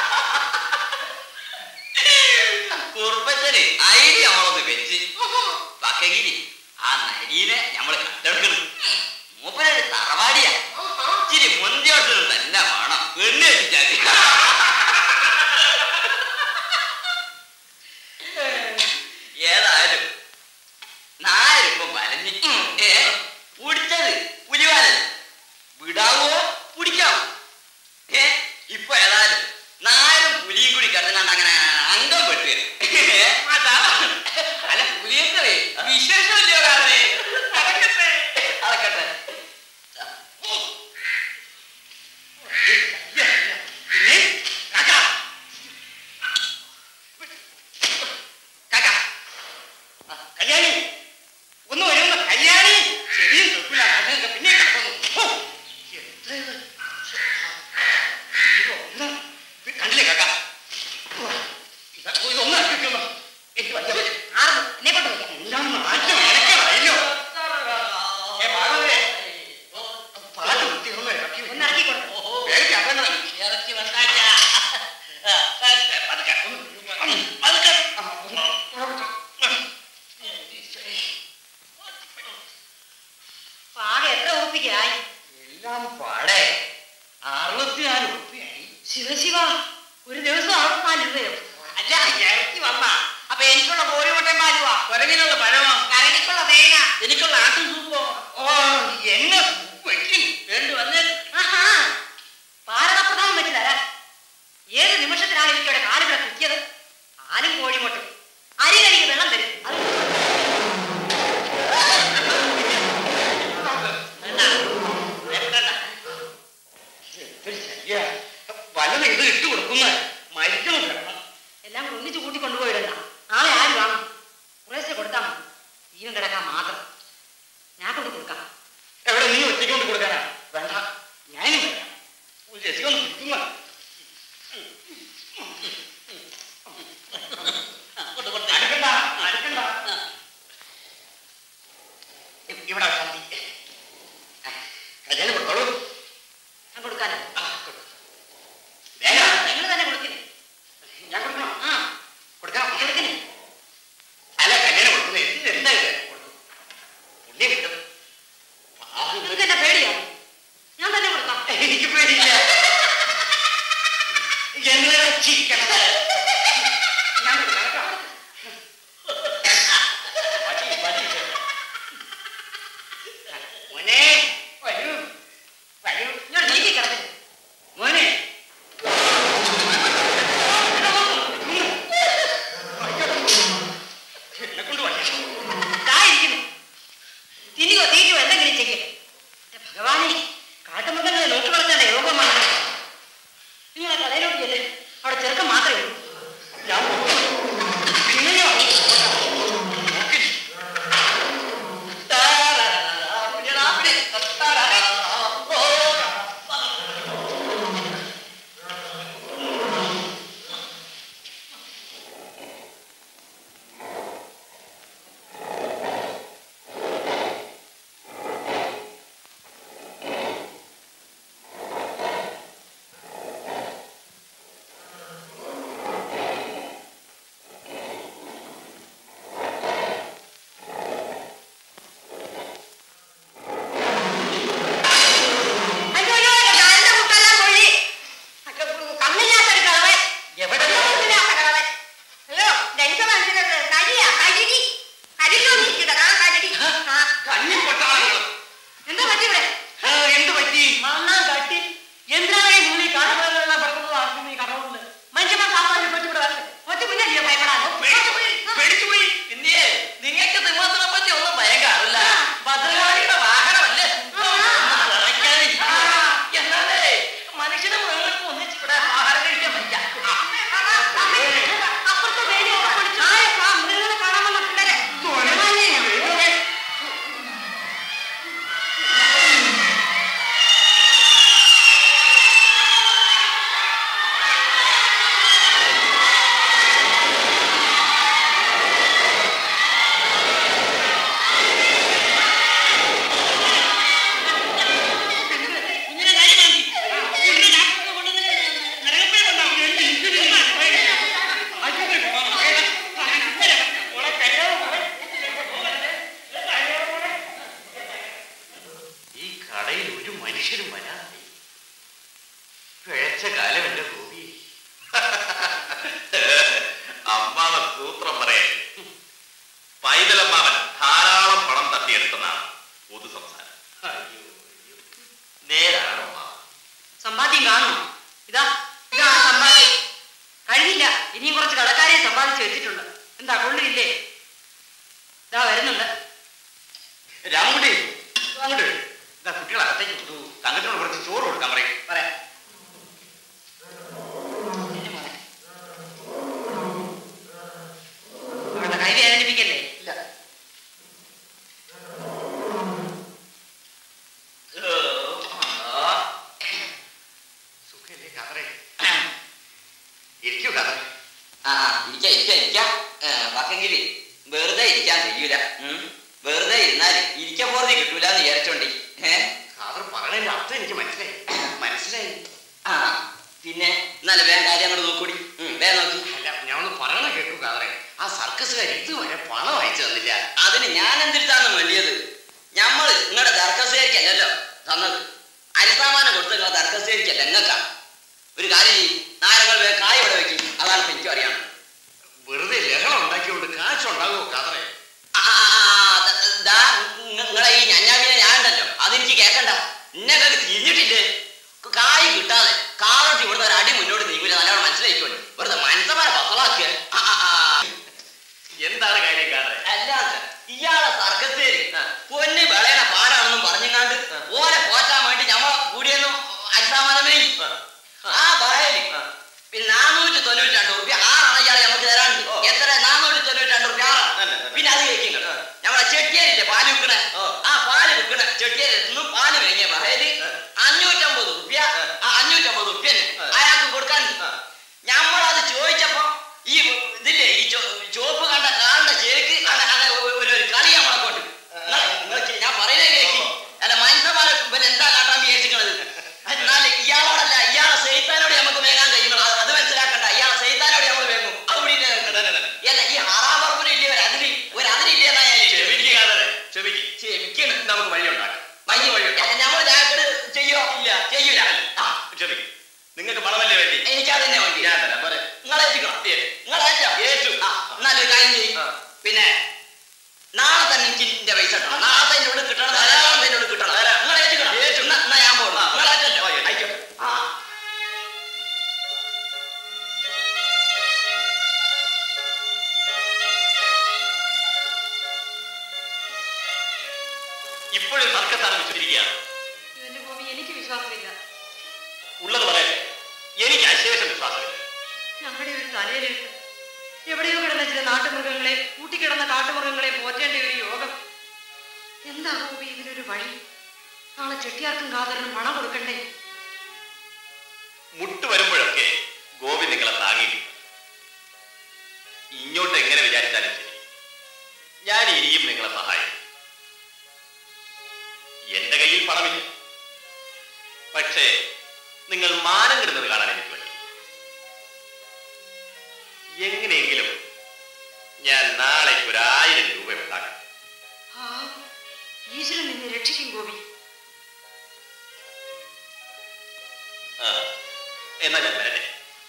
കുറുപ്പച്ചന് ഐഡിയ നമ്മളൊന്ന് വെച്ച് പക്കകിരി ആ നരീനെ നമ്മള് കണ്ടെടുക്കണം മൂപ്പനൊരു തറവാടിയാ ഇച്ചിരി മുന്തിയോട്ട് തന്നെ വേണം പെണ്ണ് കെട്ടിച്ചാൽ ഏതായാലും നായരിപ്പം വലഞ്ഞ് ഏ പിടിച്ചത് പുലിവാലൻ വിടാവോ പിടിക്കാവോ ഏ ഇപ്പൊ ഏതായാലും നായരും പുലിയും കൂടി കിടന്നുകൊണ്ട് അങ്ങനെ അംഗം പെട്ട് അതാ അല്ല പുലിയൊക്കെ വിശേഷമല്ലയോ കാരണേ നടക്കട്ടെ അതൊക്കട്ടെ പിന്നെ കാക്ക കാക്ക ആ, കല്യാണി ഒന്ന് വരുന്ന കല്യാണി ശരിയും കേൾക്കില്ല കാക്ക പിന്നെ കിടക്കുന്നു ഓ, എത്ര ഇത്? ഇത് ഒന്ന് ഇത് കണ്ടില്ലേ കാക്ക ഇത് ഇതൊന്നും അർപ്പിക്കുന്നു എനിക്ക് പറ്റില്ല ആർന്നു എന്നെ കൊണ്ട് വയ്ക്കാം എല്ലാം നാറ്റം ഇടയ്ക്കണല്ലോ ഏ ഭാഗവതേ പാട്ട് കുത്തി ഒന്ന് ഇറക്കി ഒന്ന് ഇറക്കി കൊടുത്തു വേഗം ഇറങ്ങണം ഇറച്ചി വന്നാച്ചാ പതുക്കെ പതുക്കെ ആകെ എത്ര ഉറപ്പിക്കായി എല്ലാം പാടെ അറുപത്തിനാല് ഉറുപ്പിയായി ശിവശിവ ഒരു ദിവസം അറുപത്തിനാല് രൂപയോ അല്ല ഇറച്ചി വന്ന അപ്പൊ എനിക്കുള്ള കോഴിമുട്ടൻ പാലുവാ കുരങ്ങിനുള്ള പഴമോ കരടിക്കുള്ള തേങ്ങ എനിക്കുള്ള ആട്ടും സൂപ്പോ ഓ എന്നെ വെക്കും വേണ്ടി വന്നേ ആഹാ പാരണപ്രധാനം വെച്ച് തരാം ഏത് നിമിഷത്തിലാണ് എനിക്ക് ഇവിടെ കാലുകളെ കുത്തിയത് ആലും കോഴിമുട്ടും അരി കഴിക്ക് വെള്ളം തരും അത് എന്തൊരു ശല്യ വല്ലതും ഇത് ഇട്ട് കൊടുക്കുന്ന മരിക്കണം കിടണം എല്ലാം കൂടി ഒന്നിച്ച് കൂട്ടി കൊണ്ടുപോയിടണ്ട നാളെ ആര് വാങ്ങും കുറേശ്ശെ കൊടുത്താൽ മതി ജീവൻ കിടക്കാൻ മാത്രം ഞാൻ കൊണ്ട് കൊടുക്കാം എവിടെ നീ ഒറ്റയ്ക്ക് കൊണ്ട് കൊടുക്കാനാ വേണ്ട ഞാനും വരാം ഒരു ചേച്ചി ഒന്ന് പിടിക്കുന്ന അടുക്കണ്ട അടുക്കണ്ട ഇ- ഇവിടെ വെച്ചാൽ മതി കല്യാണം കൊടുത്തോളൂ ഞാൻ കൊടുക്കാനോ ആ, കൊടു. വേഗം നിങ്ങൾ തന്നെ കൊടുക്കില്ലേ ഞാൻ കൊടുക്കണം ആ കൊടുക്കാം കൊടുക്കില്ലേ അല്ല കല്യാണം കൊടുക്കുന്നത് ഇത് എന്താ ഇത് കൊടുക്കും പുണ്യം കിട്ടും പാവം ഇത് നിങ്ങൾക്ക് എന്നെ പേടിയാവും ഞാൻ തന്നെ കൊടുക്കാം എനിക്ക് പേടിയില്ല എന്നെ ചിരിക്കണം ഞാൻ കൊടുക്കാം കേട്ടോ മതി, മതി. മോനെ വരൂ വരൂ ഇങ്ങോട്ട് നീക്കി കിടക്കില്ല മോനെ എന്നെ കൊണ്ട് വയ്യ ഇതായിരിക്കുന്നു തിരികോ തീറ്റോ എന്തെങ്കിലും ചെയ്യേ ഭഗവാനെ കാട്ടുമൃഗങ്ങളെ നോക്കി വളർത്തേണ്ട യോഗമാണ് നിങ്ങളെ കടയിലോട്ട് ചെല്ല് അവിടെ ചെറുക്കം മാത്രമേ ഉള്ളൂ ഞാൻ പിന്നെയോ നോക്കി ഒരു മനുഷ്യരും വരാതെ പിഴച്ച കാലം എന്റെ ഗോപി അമ്മാവൻ സൂത്രം പറയാൻ പൈതലമ്മാവൻ ധാരാളം പണം തട്ടിയെടുത്തെന്നാണ് പൊതു സംസാരം നേരാണോ അമ്മാവൻ സമ്പാദ്യം കാണുന്നു ഇതാ ഇതാണ് സമ്പാദ്യം കഴിഞ്ഞില്ല ഇനിയും കുറച്ച് കടക്കാരെ സമ്പാദിച്ച് വെച്ചിട്ടുണ്ട് എന്താ കൊള്ളില്ലേ ഇതാ വരുന്നുണ്ട് രാമുട്ടി അങ്ങോട്ട് വരൂ. ഇതാ കുട്ടികൾ അകത്തേക്ക് കൊണ്ടു തങ്കത്തിനോട് കുറച്ച് ചോറ് കൊടുക്കാൻ പറയും പറയാം എന്റെ മോനെ. അവളുടെ കൈ വേദനിപ്പിക്കല്ലേ ഇല്ല സുഖല്ലേ കതറേ ഇരിക്കൂ കതറേ ആ ഇരിക്കാം ഇരിക്കാം ഇരിക്കാം വാക്കെങ്കിൽ വെറുതെ ഇരിക്കാൻ കഴിയൂല ഉം. വെറുതെ ഇരുന്നാൽ ഇരിക്കാൻ പോറതി കിട്ടൂല എന്ന് വിചാരിച്ചോണ്ടി ഏഹ് കാതർ പറയണതിന്റെ അർത്ഥം എനിക്ക് മനസ്സിലായി മനസ്സിലായി ആ പിന്നെ എന്നാലും വേഗം കാര്യം അങ്ങോട്ട് നോക്കൂടി ഉം, വേഗം നോക്കി അല്ല ഞാൻ ഒന്ന് പറയണ കേട്ടു കാതറേ ആ സർക്കസുകാർ ഇതുവരെ പണം അയച്ചു തന്നില്ല അതിന് ഞാൻ എന്തിരുത്താന്ന് വേണ്ടിയത് ഞമ്മള് നിങ്ങളുടെ ദർക്കസേരിക്കല്ലല്ലോ തന്നത് അരിസാമാനം കൊടുത്ത് നിങ്ങളെ ദർക്കസേരിക്കല്ല നിങ്ങൾക്കാണ് ഒരു കാര്യം ചെയ്യ് നാരങ്ങൾ വേഗം കായ ഇവിടെ വെക്കും അതാണ് ഇപ്പൊ എനിക്കും അറിയാം വെറുതെ ലഹളം ഉണ്ടാക്കിക്കൊണ്ട് കാശുണ്ടാകുമോ കാതറേ ആ, ദ- ദാ നിങ്ങളെ ഈ ഞഞ്ഞാമിനെ ഞാൻ ഉണ്ടല്ലോ അതെനിക്ക് കേക്കണ്ട ഇന്നൊക്കെ തിരിഞ്ഞിട്ടില്ലേ കായ് കിട്ടാതെ കാറോട്ട് ഇവിടുന്ന് ഒരു അടി മുന്നോട്ട് നീങ്ങില്ല നല്ലോണം മനസ്സിലാക്കിക്കോണ്ട് വെറുതെ മനസ്സമാരെ പത്തലാക്കിയ എന്താണ് കാര്യം കാതറേ അല്ലാതെ ഇയാളെ സർക്കത്തേര് പൊന്ന് വിളയണ പാടാണെന്നും പറഞ്ഞങ്ങാണ്ട് ഓരെ പോറ്റാൻ വേണ്ടി ഞമ്മ കൂടിയെന്നും അരിസാമാനമേ ആ പറയല് പിന്നെ നാനൂറ്റി തൊണ്ണൂറ്റി രണ്ട് റുപ്യ ആറാണ് ഇയാളെ നമുക്ക് തരാണ്ട് എത്ര നാനൂറ്റി തൊണ്ണൂറ്റി രണ്ട് റുപ്യ ആറാണ് പിന്നെ അത് കഴിക്കും നമ്മളെ ചെട്ടിയാരില്ലേ പാല് വിൽക്കണ ആ പാല് വിൽക്കണ ചെട്ടിയാരി നിന്നും പാല് വാങ്ങിയ പറയല് അഞ്ഞൂറ്റമ്പത് റുപ്യ ആ അഞ്ഞൂറ്റമ്പത് റുപ്യ അയാൾക്ക് കൊടുക്കാൻ ഞമ്മളത് ചോദിച്ചപ്പോ ഈ ഇതില്ലേ ഈ ചോ- ചുവപ്പ് കണ്ട കാലിന്റെ ചേക്ക് അന- അന ഒരു ഒരു കളി നമ്മളെ കൊണ്ട് നിങ്ങള് നിങ്ങള് ചെ- ഞാൻ പറയുന്നത് കേക്കി അല്ല മനുഷ്യന്മാരെ പിന്നെ എന്താ കാട്ടാൻ വിചാരിച്ചിട്ടുള്ളത് എന്നാൽ ഇയാളോടല്ല ഇയാളെ സെയ്ത്താനോട് നമുക്ക് വേങ്ങാൻ കഴിയുന്നത് അത് അത് മനസ്സിലാക്കണ്ട ഇയാളെ സെയ്ത്താനോട് നമ്മൾ വേങ്ങും അതുകൂടി അല്ല ഈ ഹറാമർപ്പിന് ഇല്ലേ ഒരു അതിരി ഒരു അതിരില്ലേ എന്നാ ഞാൻ ക്ഷമിക്കുക കാതറേ ക്ഷമിക്കുക ക്ഷമിക്കണം നമുക്ക് വഴി ഉണ്ടാക്കാം വഴി വഴി അല്ല നമ്മൾ ജാഗ്രത ചെയ്യോ ഇല്ല ചെയ്യൂല ആ ക്ഷമിക്കും നിങ്ങൾക്ക് പണമല്ലേ വേണ്ടി എനിക്കത് തന്നെ വേണ്ടി ഞാൻ തരാം പോരെ നിങ്ങൾ ഏറ്റിക്കണം നിങ്ങൾ ഏറ്റോ ഏറ്റു. ആ എന്നാലും ഒരു കാര്യം ചെയ്യും ആ. പിന്നെ നാളെ തന്നെ എനിക്ക് എന്റെ പൈസ കിട്ടണം നാളത്തെ എൻ്റെ ഉള്ളിൽ കിട്ടണം നാളത്തെ എൻ്റെ ഉള്ളിൽ കിട്ടണം തരാം. നിങ്ങൾ ഏറ്റിക്കണം ഏറ്റു. എന്നാ എന്നാ ഞാൻ പോകുന്നു ആ. നിങ്ങൾ ഏറ്റല്ലോ ആ, ഏറ്റു. അയക്കോ ആ ഇപ്പോഴും സർക്കസ് ആരംഭിച്ചിരിക്കുകയാണ് എന്റെ ഗോപി എനിക്ക് വിശ്വാസമില്ല ഉള്ളത് പറയട്ടെ എനിക്ക് അശേഷം വിശ്വാസമില്ല ഞങ്ങളുടെ ഒരു തലയിലിട്ട് എവിടെയോ കിടന്ന ചില നാട്ടുമൃഗങ്ങളെ കൂട്ടിക്കിടന്ന കാട്ടുമൃഗങ്ങളെ പോറ്റേണ്ട ഒരു യോഗം എന്താ ഗോപി ഇതിനൊരു വഴി നാളെ ചെട്ടിയാർക്കും കാതറിനും പണം കൊടുക്കണ്ടേ മുട്ട് വരുമ്പോഴൊക്കെ ഗോപി നിങ്ങളെ താങ്ങിയിട്ടുണ്ട് ഇങ്ങോട്ട് എങ്ങനെ വിചാരിച്ചാലും ശരി ഞാൻ ഇനിയും നിങ്ങളെ സഹായിക്കും എന്റെ കയ്യിൽ പണമില്ല പക്ഷേ നിങ്ങൾ മാനം കിടുന്നത് കാണാൻ എനിക്ക് പറ്റി എങ്ങനെയെങ്കിലും ഞാൻ നാളേക്ക് ഒരു ആയിരം രൂപ ഉണ്ടാക്കാം ആ ഈശ്വരൻ നിന്നെ രക്ഷിക്കും ഗോപി ആ, എന്നാ ഞാൻ വരട്ടെ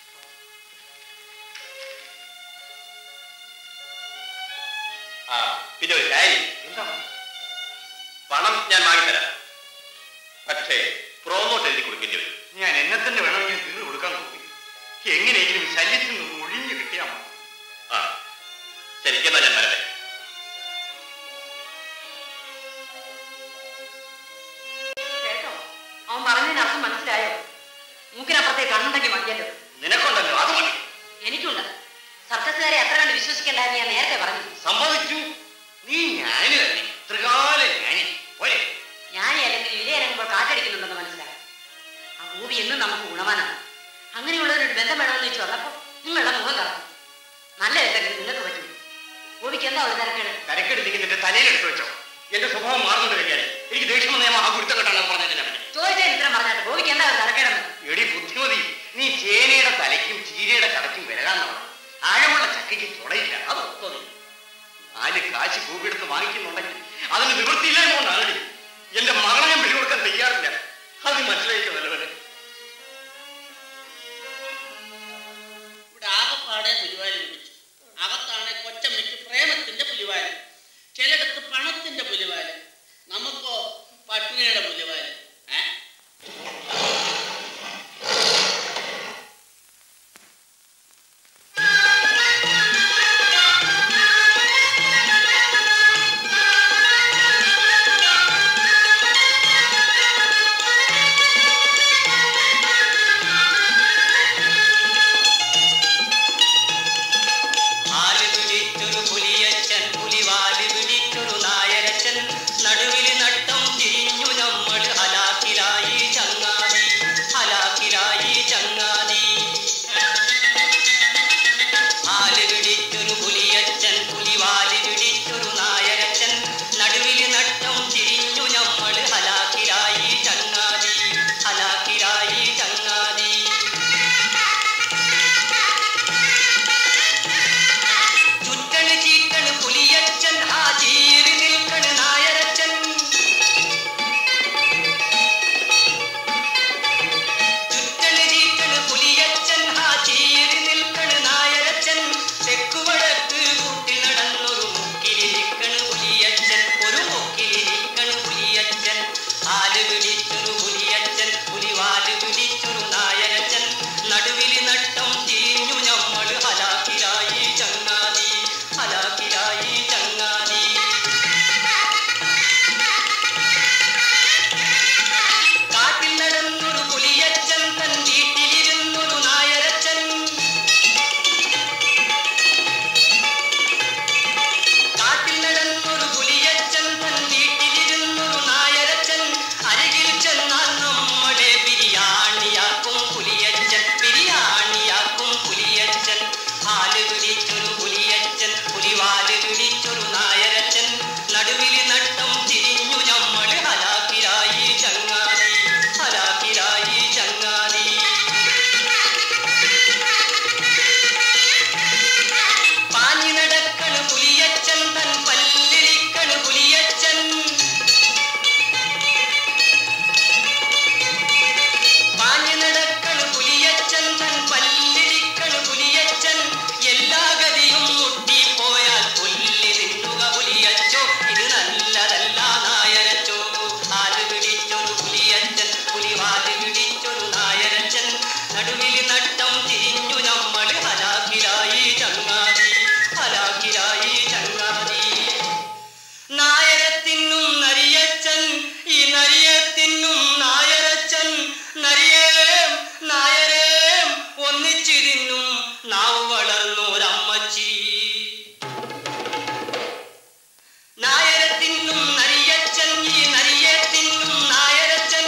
ആ പിന്നെ ഒരു കാര്യം എന്താ പണം ഞാൻ വാങ്ങിത്തരാം പക്ഷേ പ്രോമോട്ട് എഴുതി കൊടുക്കേണ്ടി വരും ഞാൻ എന്നെ തന്നെ വേണമെങ്കിൽ തിന്നു കൊടുക്കാൻ തോന്നി എങ്ങനെയെങ്കിലും ശല്യത്തിൽ നിന്ന് ഒഴിഞ്ഞു കിട്ടിയാൽ മതി ആ ശരിക്കെന്നാ ഞാൻ വരട്ടെ കേട്ടോ അവൻ പറഞ്ഞതിന് അർത്ഥം മനസ്സിലായോ മൂക്കിനപ്പുറത്തേക്ക് കണ്ണുണ്ടെങ്കിൽ മതിയല്ലോ നിനക്കുണ്ടല്ലോ അത് മതി എനിക്കുണ്ട് സർക്കസുകാരെ എത്ര കണ്ട് വിശ്വസിക്കേണ്ടെന്ന് ഞാൻ നേരത്തെ പറഞ്ഞു സമ്മതിച്ചു നീ ഞാന് തന്നെ ത്രികാലം ഞാനി പോരെ ഞാൻ അല്ലെങ്കിൽ ഇലയിറങ്ങുമ്പോൾ കാറ്റടിക്കുന്നുണ്ടെന്ന് മനസ്സിലായി ആ ഭൂമി എന്നും നമുക്ക് ഗുണവാനാണ് അങ്ങനെയുള്ളവരൊരു ബന്ധം വേണമെന്ന് വെച്ച് വന്നപ്പോൾ നിങ്ങളുടെ മുഖം കറക്കും നല്ല എന്തെങ്കിലും നിങ്ങൾക്ക് പറ്റും ഭൂമിക്ക് എന്താ ഒരു തിരക്കേട് തരക്കെടുത്തേക്ക് നിന്റെ തലയിലെടുത്ത് വെച്ചോ എന്റെ സ്വഭാവം മാറുന്നുണ്ട് കഴിയാൻ എനിക്ക് ദേഷ്യം വന്ന ആ ഗുരുത്തം കെട്ടാണ് പറഞ്ഞതിനെ പറ്റി ചോദിച്ചതിന് ഇത്തരം പറഞ്ഞാട്ട് ഭൂമിക്ക് എന്താ ഒരു തിരക്കേടെന്ന് എടി ബുദ്ധിമതി നീ ചേനയുടെ തലയ്ക്കും ചീരയുടെ കടയ്ക്കും വിലകാന്നവൾ ആഴമുള്ള ചക്കയ്ക്ക് തുടയില്ല അത് തോന്നി നാല് കാശ് ഭൂമിയെടുത്ത് വാങ്ങിക്കുന്നുണ്ടെങ്കിൽ അതിന് നിവൃത്തിയില്ലായ്മ കൊണ്ടാണ് എന്റെ മകളെ ഞാൻ പിടികൊടുക്കാൻ തയ്യാറില്ല മനസ്സിലായിക്കോ നല്ലപോലെ ഇവിടെ ആകപ്പാടെ പുലിവാലി പിടിച്ചു അകത്താണ് കൊച്ചമ്മയ്ക്ക് പ്രേമത്തിന്റെ പുലിവാലി ചിലയിടത്ത് പണത്തിന്റെ പുലിവാലി നമുക്കോ പട്ടിണിയുടെ പുലിവാലി ഏ ആല് പിടിച്ചൊരു പുലിയച്ചൻ പുലിവാല് പിടിച്ചൊരു നായരച്ചൻ നടുവിൽ നട്ടം തിരിഞ്ഞു നമ്മൾ ഹലാക്കിലായി ചങ്ങാതി ഹലാക്കിലായി ചങ്ങാതി ആല് പിടിച്ചൊരു പുലിയച്ചൻ പുലിവാല് പിടിച്ചൊരു നായരച്ചൻ നടുവിൽ നട്ടം തിരിഞ്ഞു നമ്മൾ ഹലാക്കിലായി ചങ്ങാതി ഹലാക്കിലായി ചങ്ങാതി ചുറ്റണ് ചീറ്റണ് പുലിയച്ചൻ ആ ചീറി നിൽക്കണ് നായരച്ചൻ ചുറ്റണ് ചീറ്റണ് പുലിയച്ചൻ ആ ചീറി നിൽക്കണ് നായരച്ചൻ തെക്കുവടക്ക് കൂട്ടി നടന്നൊരു മുക്കിലിരിക്കണ് പുലിയച്ചൻ ഒരു മുക്കിലിരിക്കണ് പുലിയച്ചൻ ആല് പിടിച്ചൊരു പുലിയച്ചൻ പുലിവാല് പിടിച്ചൊരു നായരച്ചൻ നടുവിൽ നട്ടം തിരിഞ്ഞു നമ്മൾ ഹലാക്കിലായി ചങ്ങാതി ഹലാക്കിലായി ചങ്ങാതി കാട്ടിൽ നടന്നൊരു പുലിയച്ചൻ തൻ വീട്ടിലിരുന്നൊരു നായരച്ചൻ കാട്ടിൽ നടന്നൊരു പുലിയച്ചൻ തൻ വീട്ടിലിരുന്നൊരു നായരച്ചൻ അരികിൽ ചെന്നാൽ നമ്മളെ ബിരിയാണിയാക്കും പുലിയച്ചൻ ബിരിയാണിയാക്കും പുലിയച്ചൻ ഹാല് പിടിച്ചൊരു പുലിയച്ചൻ പുലിവാല് പിടിച്ചൊരു നായരച്ചൻ നടുവിൽ നട്ടം തിരിഞ്ഞു നമ്മൾ ഹലാക്കിലായി ചങ്ങാതി ഹലാക്കിലായി ചങ്ങാതി പാഞ്ഞു നടക്കണ് പുലിയച്ചൻ തൻ പല്ലിളിക്കണ് പുലിയച്ചൻ പാഞ്ഞു നടക്കണ് പുലിയച്ചൻ തൻ പല്ലിളിക്കണ് പുലിയച്ചൻ എല്ലാ ഗതിയും മുട്ടിപ്പോയാൽ പുല്ലി തിന്നുക പുലിയച്ചോ ഇത് നല്ലതല്ല നായരച്ചോ ആല് പിടിച്ചൊരു പുലിയച്ചൻ പുലിവാല് പിടിച്ചൊരു നായരച്ചൻ നടുവിൽ നട്ടം തിരിഞ്ഞു നമ്മൾ ഹലാക്കിലായി ചങ്ങാതി ഹലാക്കിലായി ചങ്ങാതി നായരത്തിനും നരിയച്ചൻ ഈ നരിയത്തിനും നായരച്ചൻ നരിയേം നായരേം ഒന്നിച്ചു തിന്നും നാവ് വളർന്നോരമ്മച്ചി നായരത്തിനും നരിയച്ചൻ ഈ നരിയത്തിനും നായരച്ചൻ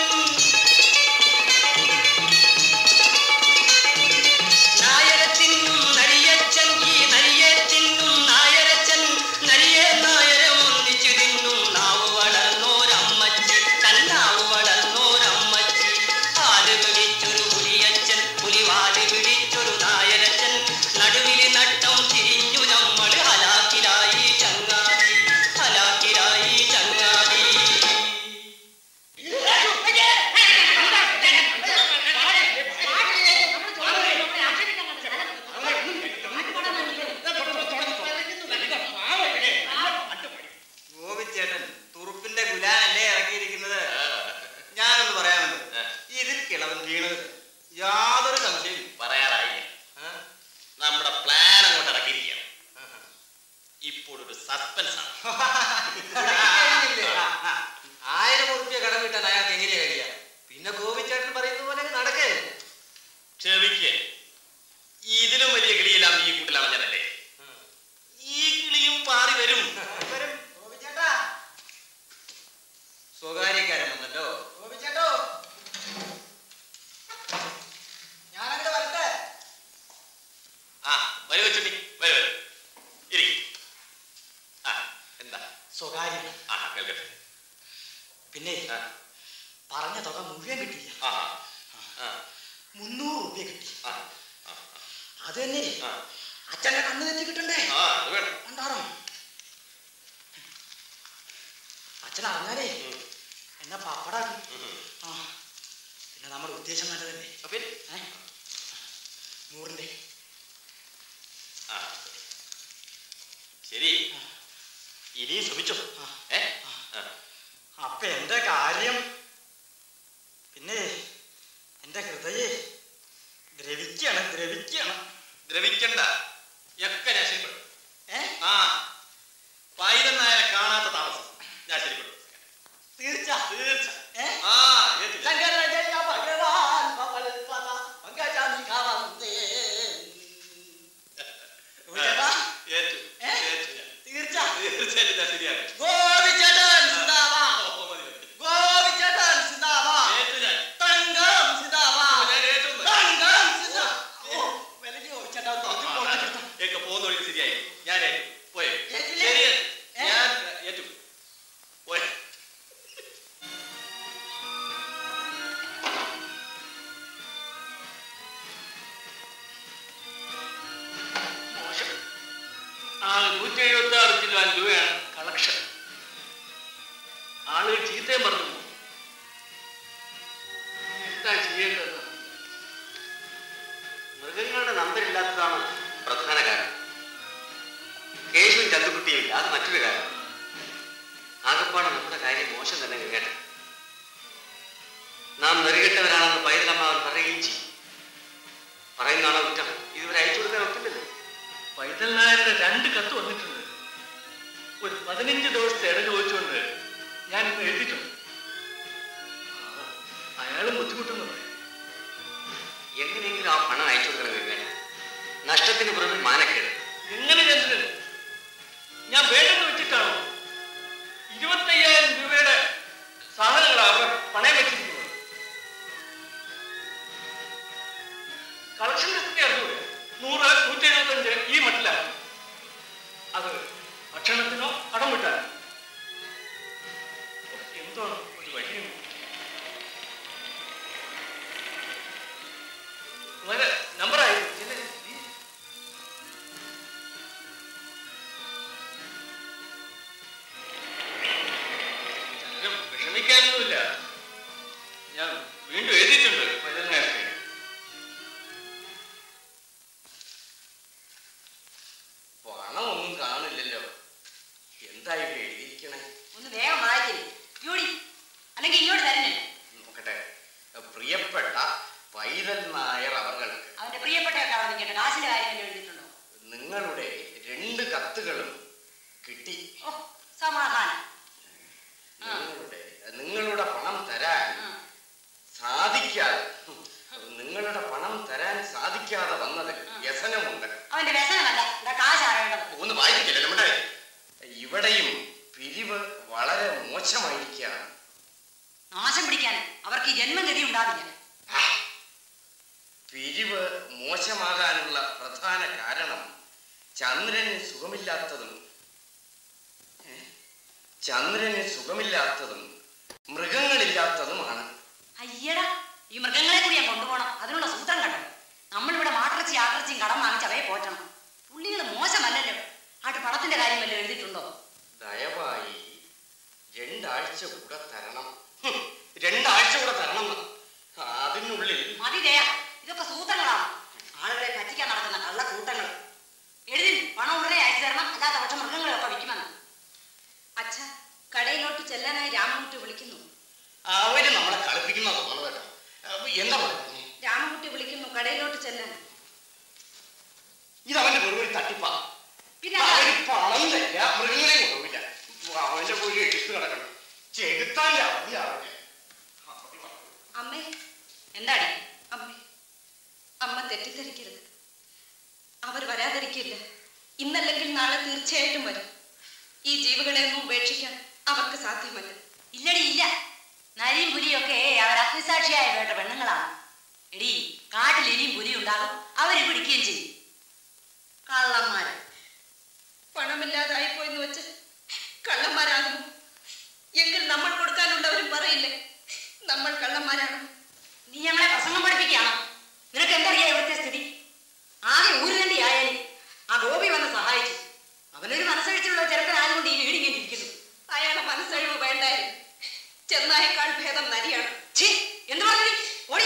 നായരത്തിനും നരിയച്ചൻ ഈ നരിയത്തിനും നായരച്ചൻ നരിയെ നായരം ഒന്നിച്ചു തിന്നും നാവ് വളർന്നോരമ്മച്ചി തന്നാവ് വളർന്നോരമ്മച്ചി ആല് പിടിച്ചൊരു പുലിയച്ചൻ പുലിവാല് പിടിച്ചൊരു നായരച്ചൻ നടുവിൽ നട്ടം തിരിഞ്ഞു നമ്മൾ ഹലാക്കിലായി ചങ്ങാതി ഹലാക്കിലായി ചങ്ങാതി ഗോപിച്ചേട്ടൻ തുറുപ്പിന്റെ ഗുലാനല്ലേ ഇറക്കിയിരിക്കുന്നത് ഞാനൊന്ന് പറയാനുണ്ട് ഇതിൽ കിളവൻ വീണത് യാതൊരു സംശയവും പറയാറായില്ല നമ്മുടെ പ്ലാൻ അങ്ങോട്ട് ഇറക്കിയിരിക്കുകയാണ് ഇപ്പോഴൊരു സസ്പെൻസ് ആണ് കഴിഞ്ഞില്ലേ? ആ, ആ. ആയിരം ഉറുപ്പ്യ കടം കിട്ടാൻ അയാൾക്ക് എങ്ങനെയാ കഴിയാ പിന്നെ ഗോപിച്ചേട്ടൻ പറയുന്ന പോലെ അങ്ങ് നടക്കേ ക്ഷമിക്ക് ഇതിലും വലിയ കിളിയെല്ലാം ഈ കൂട്ടിൽ അളഞ്ഞതല്ലേ ഈ കിളിയും പാറി വരും വരും. ഗോപിച്ചേട്ടാ സ്വകാര്യക്കാരൻ വന്നല്ലോ ഗോപിച്ചേട്ടോ ഞാനങ്ങോട്ട് വരട്ടെ ആ വരൂ വെച്ചുണ്ടി വരൂ വരൂ ഇരിക്കും ആ എന്താ സ്വകാര്യം ആ കേൾക്കട്ടെ പിന്നെ ആ പറഞ്ഞ തുക മുഴുവൻ കിട്ടില്ല ആ ആ മുന്നൂറ് റുപ്യ കിട്ടി ആ ആ അത് തന്നെ ആ അച്ഛന്റെ കണ്ണ് തെറ്റി കിട്ടണ്ടേ ആ അത് വേണം കണ്ടാറോ അച്ഛൻ അറിഞ്ഞാലേ ഉം. എന്നെ പപ്പടാക്കി ഉം. ആ പിന്നെ നമ്മുടെ ഉദ്ദേശം നല്ലതല്ലേ അപ്പൊ ഏ? നൂറിന്റെ ആ ശരി ഇനിയും ശ്രമിച്ചോ ആ. ഏ ആ. അപ്പൊ എന്റെ കാര്യം പിന്നെ എന്റെ ഹൃദയെ ദ്രവിക്കാണ് ദ്രവിക്കാണ് ദ്രവിക്കണ്ട ഒക്കെ ഞാൻ ശരിപ്പെടും ഏ ആ പൈതൻ നായരെ കാണാത്ത താമസം ഞാൻ ശരിപ്പെടും തീർച്ച തീർച്ച ഏ ആ ഏറ്റില്ല. ശങ്കര ജയ ഭഗവാൻ ഭവൽപദ പങ്കജാമികവന്ദേ. ചേട്ടാ, ഏറ്റു ഏ? ഏറ്റു ഞാൻ. തീർച്ച തീർച്ചയായിട്ടും ഞാൻ ശരിയാക്കും ഗോപിച്ചേട്ടൻ സിന്ദാബാ ഓ, മതി, മതി. ഗോപിച്ചേട്ടൻ സിന്ദാബാ ഏറ്റു ഞാൻ. തങ്കം സിന്ദാബാ ഞാൻ ഏറ്റുന്നു. തങ്കം സിന്ദാ ഓ വിലക്ക് ഗോപിച്ചേട്ടാ ഒരു പത്ത് ആ, കോടി കൊടുത്താ. ഒക്കെ പോകുന്ന വഴി ശരിയായി ഞാൻ ഏറ്റു പോയി ഏറ്റില്ലേ? ശരി ഏ? ഞാൻ ഏറ്റു പോയി മോശം ആ നൂറ്റി എഴുപത്തി ആറ് ചില്ലാൻ രൂപയാണ് കളക്ഷൻ ആളുകൾ ചീത്തയും പറഞ്ഞു പോകും. എന്താ ചെയ്യേണ്ടത് മൃഗങ്ങളുടെ നമ്പരില്ലാത്തതാണ് പ്രധാന കാരണം കേശുവും ചന്തുകുട്ടിയും ഇല്ല അത് മറ്റൊരു കാരണം ആകപ്പാടെ നമ്മുടെ കാര്യം മോശം തന്നെ കേട്ടെ നാം നെറുകെട്ടവരാണെന്ന് പൈതലമ്മാവൻ പറയുകയും ചെയ്യും പറയുന്നതാണോ കുറ്റം ഇതുവരെ അയച്ചു കൊടുക്കാൻ ഒക്കില്ലല്ലോ പൈതൽ നായരുടെ രണ്ട് കത്ത് വന്നിട്ടുണ്ട് ഒരു പതിനഞ്ച് ദിവസത്തെ ഇട ചോദിച്ചുകൊണ്ട് ഞാൻ ഇന്ന് എഴുതിയിട്ടുണ്ട് പാവം, അയാളും ബുദ്ധിമുട്ടെന്ന് പറയും എങ്ങനെയെങ്കിലും ആ പണം അയച്ചു കൊടുക്കണം വെങ്കേട്ട നഷ്ടത്തിന് പുറമെ മാനക്കേട് എങ്ങനെ ചന്ദ്രൻ ഞാൻ വേണ്ടെന്ന് വെച്ചിട്ടാണോ ഇരുപത്തയ്യായിരം രൂപയുടെ സാധനങ്ങളാണ് അവർ പണയം വെച്ചിരിക്കുന്നത് കളക്ഷന്റെ സ്ഥിതി അറിഞ്ഞൂടെ നൂറ് നൂറ്റി എഴുപത്തഞ്ച് ഈ മട്ടിലാണ് അത് ഭക്ഷണത്തിനോ കടം വിട്ടാൽ എന്തോ ഒരു വഴിയും വളരെ നമ്പറായി ചെല്ല്. ഈ ചന്ദ്രൻ വിഷമിക്കാനൊന്നുമില്ല ഞാൻ വീണ്ടും എഴുതിയിട്ടുണ്ട് പതിനായിരത്തി പണമൊന്നും കാണില്ലല്ലോ എന്താ ഇവിടെ എഴുതിയിരിക്കണേ ഒന്ന് വേഗം വായിക്കില്ലേ യൂടി അല്ലെങ്കിൽ ഇങ്ങോട്ട് തരുന്നില്ല നോക്കട്ടെ പ്രിയപ്പെട്ട പൈതൽ നായർ അവർക്ക് അവന്റെ പ്രിയപ്പെട്ടയൊക്കെ അവിടെ നിൽക്കട്ടെ കാശിന്റെ കാര്യം വല്ലതും എഴുതിയിട്ടുണ്ടോ നിങ്ങളുടെ രണ്ട് കത്തുകളും കിട്ടി ഓ സമാധാനം ആ. നിങ്ങളുടെ നിങ്ങളുടെ പണം തരാൻ ആ. സാധിക്കാതെ നിങ്ങളുടെ പണം തരാൻ സാധിക്കാതെ വന്നതിൽ വ്യസനമുണ്ട് അവന്റെ വ്യസനമല്ല എന്താ കാശാകേണ്ടത് ഒന്ന് വായിക്കില്ല നമ്മുടെ ഇവിടെയും പിരിവ് വളരെ മോശമായിരിക്കുകയാണ് നാശം പിടിക്കാൻ അവർക്ക് ഈ ജന്മഗതി ഉണ്ടാവില്ല ആ, പിരിവ് മോശമാകാനുള്ള പ്രധാന കാരണം ചന്ദ്രന് സുഖമില്ലാത്തതും ഏ? ചന്ദ്രന് സുഖമില്ലാത്തതും മൃഗങ്ങളില്ലാത്തതുമാണ് അയ്യടാ ഈ മൃഗങ്ങളെ കൂടി ഞാൻ കൊണ്ടുപോകണം അതിനുള്ള സൂത്രം കണ്ടോ നമ്മളിവിടെ മാട്ടിറച്ചി ആട്ടിറച്ചിയും കടം വാങ്ങിച്ച് അവയെ പോറ്റണം പുള്ളികൾ മോശമല്ലല്ലോ ആട്ട് പണത്തിന്റെ കാര്യം വല്ലതും എഴുതിയിട്ടുണ്ടോ ദയവായി രണ്ടാഴ്ച കൂടെ തരണം ഹും, രണ്ടാഴ്ച കൂടെ തരണം എന്ന്. അതിനുള്ളിൽ മതി ദയ ഇതൊക്കെ സൂത്രങ്ങളാണ് ആളുകളെ പറ്റിക്കാൻ നടക്കുന്ന കള്ളക്കൂട്ടങ്ങൾ എഴുതി പണം ഉടനെ അയച്ചു തരണം അല്ലാത്ത പക്ഷം മൃഗങ്ങളെയൊക്കെ വിൽക്കുമെന്ന് അച്ഛ കടയിലോട്ട് ചെല്ലാനായി രാമൻകുട്ടി വിളിക്കുന്നു അവര് നമ്മളെ കളിപ്പിക്കുന്ന തോന്നുന്നു കേട്ടോ അപ്പൊ എന്താ പറയുന്നത് രാമൻകുട്ടി വിളിക്കുന്നു കടയിലോട്ട് ചെല്ലാൻ ഇത് അവന്റെ വെറും ഒരു തട്ടിപ്പാ പിന്നെ അവര് പണം തരില്ല മൃഗങ്ങളെ കൊണ്ടുപോയില്ല അവന്റെ പോയി എടുത്തു കിടക്കണം ചെകുത്താന്റെ അവധിയാണ് അമ്മേ എന്താടി അമ്മേ അമ്മ തെറ്റിദ്ധരിക്കരുത് അവർ വരാതിരിക്കില്ല ഇന്നല്ലെങ്കിൽ നാളെ തീർച്ചയായിട്ടും വരും ഈ ജീവികളെയൊന്നും ഉപേക്ഷിക്കാൻ അവർക്ക് സാധ്യമല്ല ഇല്ലടി ഇല്ല നരിയും പുലിയും ഒക്കെ അവർ അഗ്നിസാക്ഷിയായ വേട്ട പെണ്ണുങ്ങളാണ് എടി കാട്ടിൽ ഇനിയും പുലി ഉണ്ടാകും അവര് പിടിക്കുകയും ചെയ്യും കള്ളന്മാര് പണമില്ലാതായിപ്പോയെന്ന് വെച്ച് കള്ളന്മാരാകുന്നു എങ്കിൽ നമ്മൾ കൊടുക്കാനുള്ളവരും പറയില്ലേ നമ്മൾ കള്ളന്മാരാണ് നീ ഞങ്ങളെ പ്രസംഗം പഠിപ്പിക്കുകയാണോ നിനക്ക് എന്തറിയാ ഇവിടുത്തെ സ്ഥിതി ആകെ ഊരുകണ്ടി ആയാലും ആ ഗോപി വന്ന് സഹായിച്ചു അവനൊരു മനസ്സഴിച്ചുള്ള ചെറുക്കനായതുകൊണ്ട് ഈ വീട് ഇങ്ങനെ ഇരിക്കുന്നു അയാളെ മനസ്സഴിവ് വേണ്ടായിരുന്നു ചെന്നായേക്കാൾ ഭേദം നരിയാണ് ഛീ, എന്ത് പറഞ്ഞു നീ? ഓടി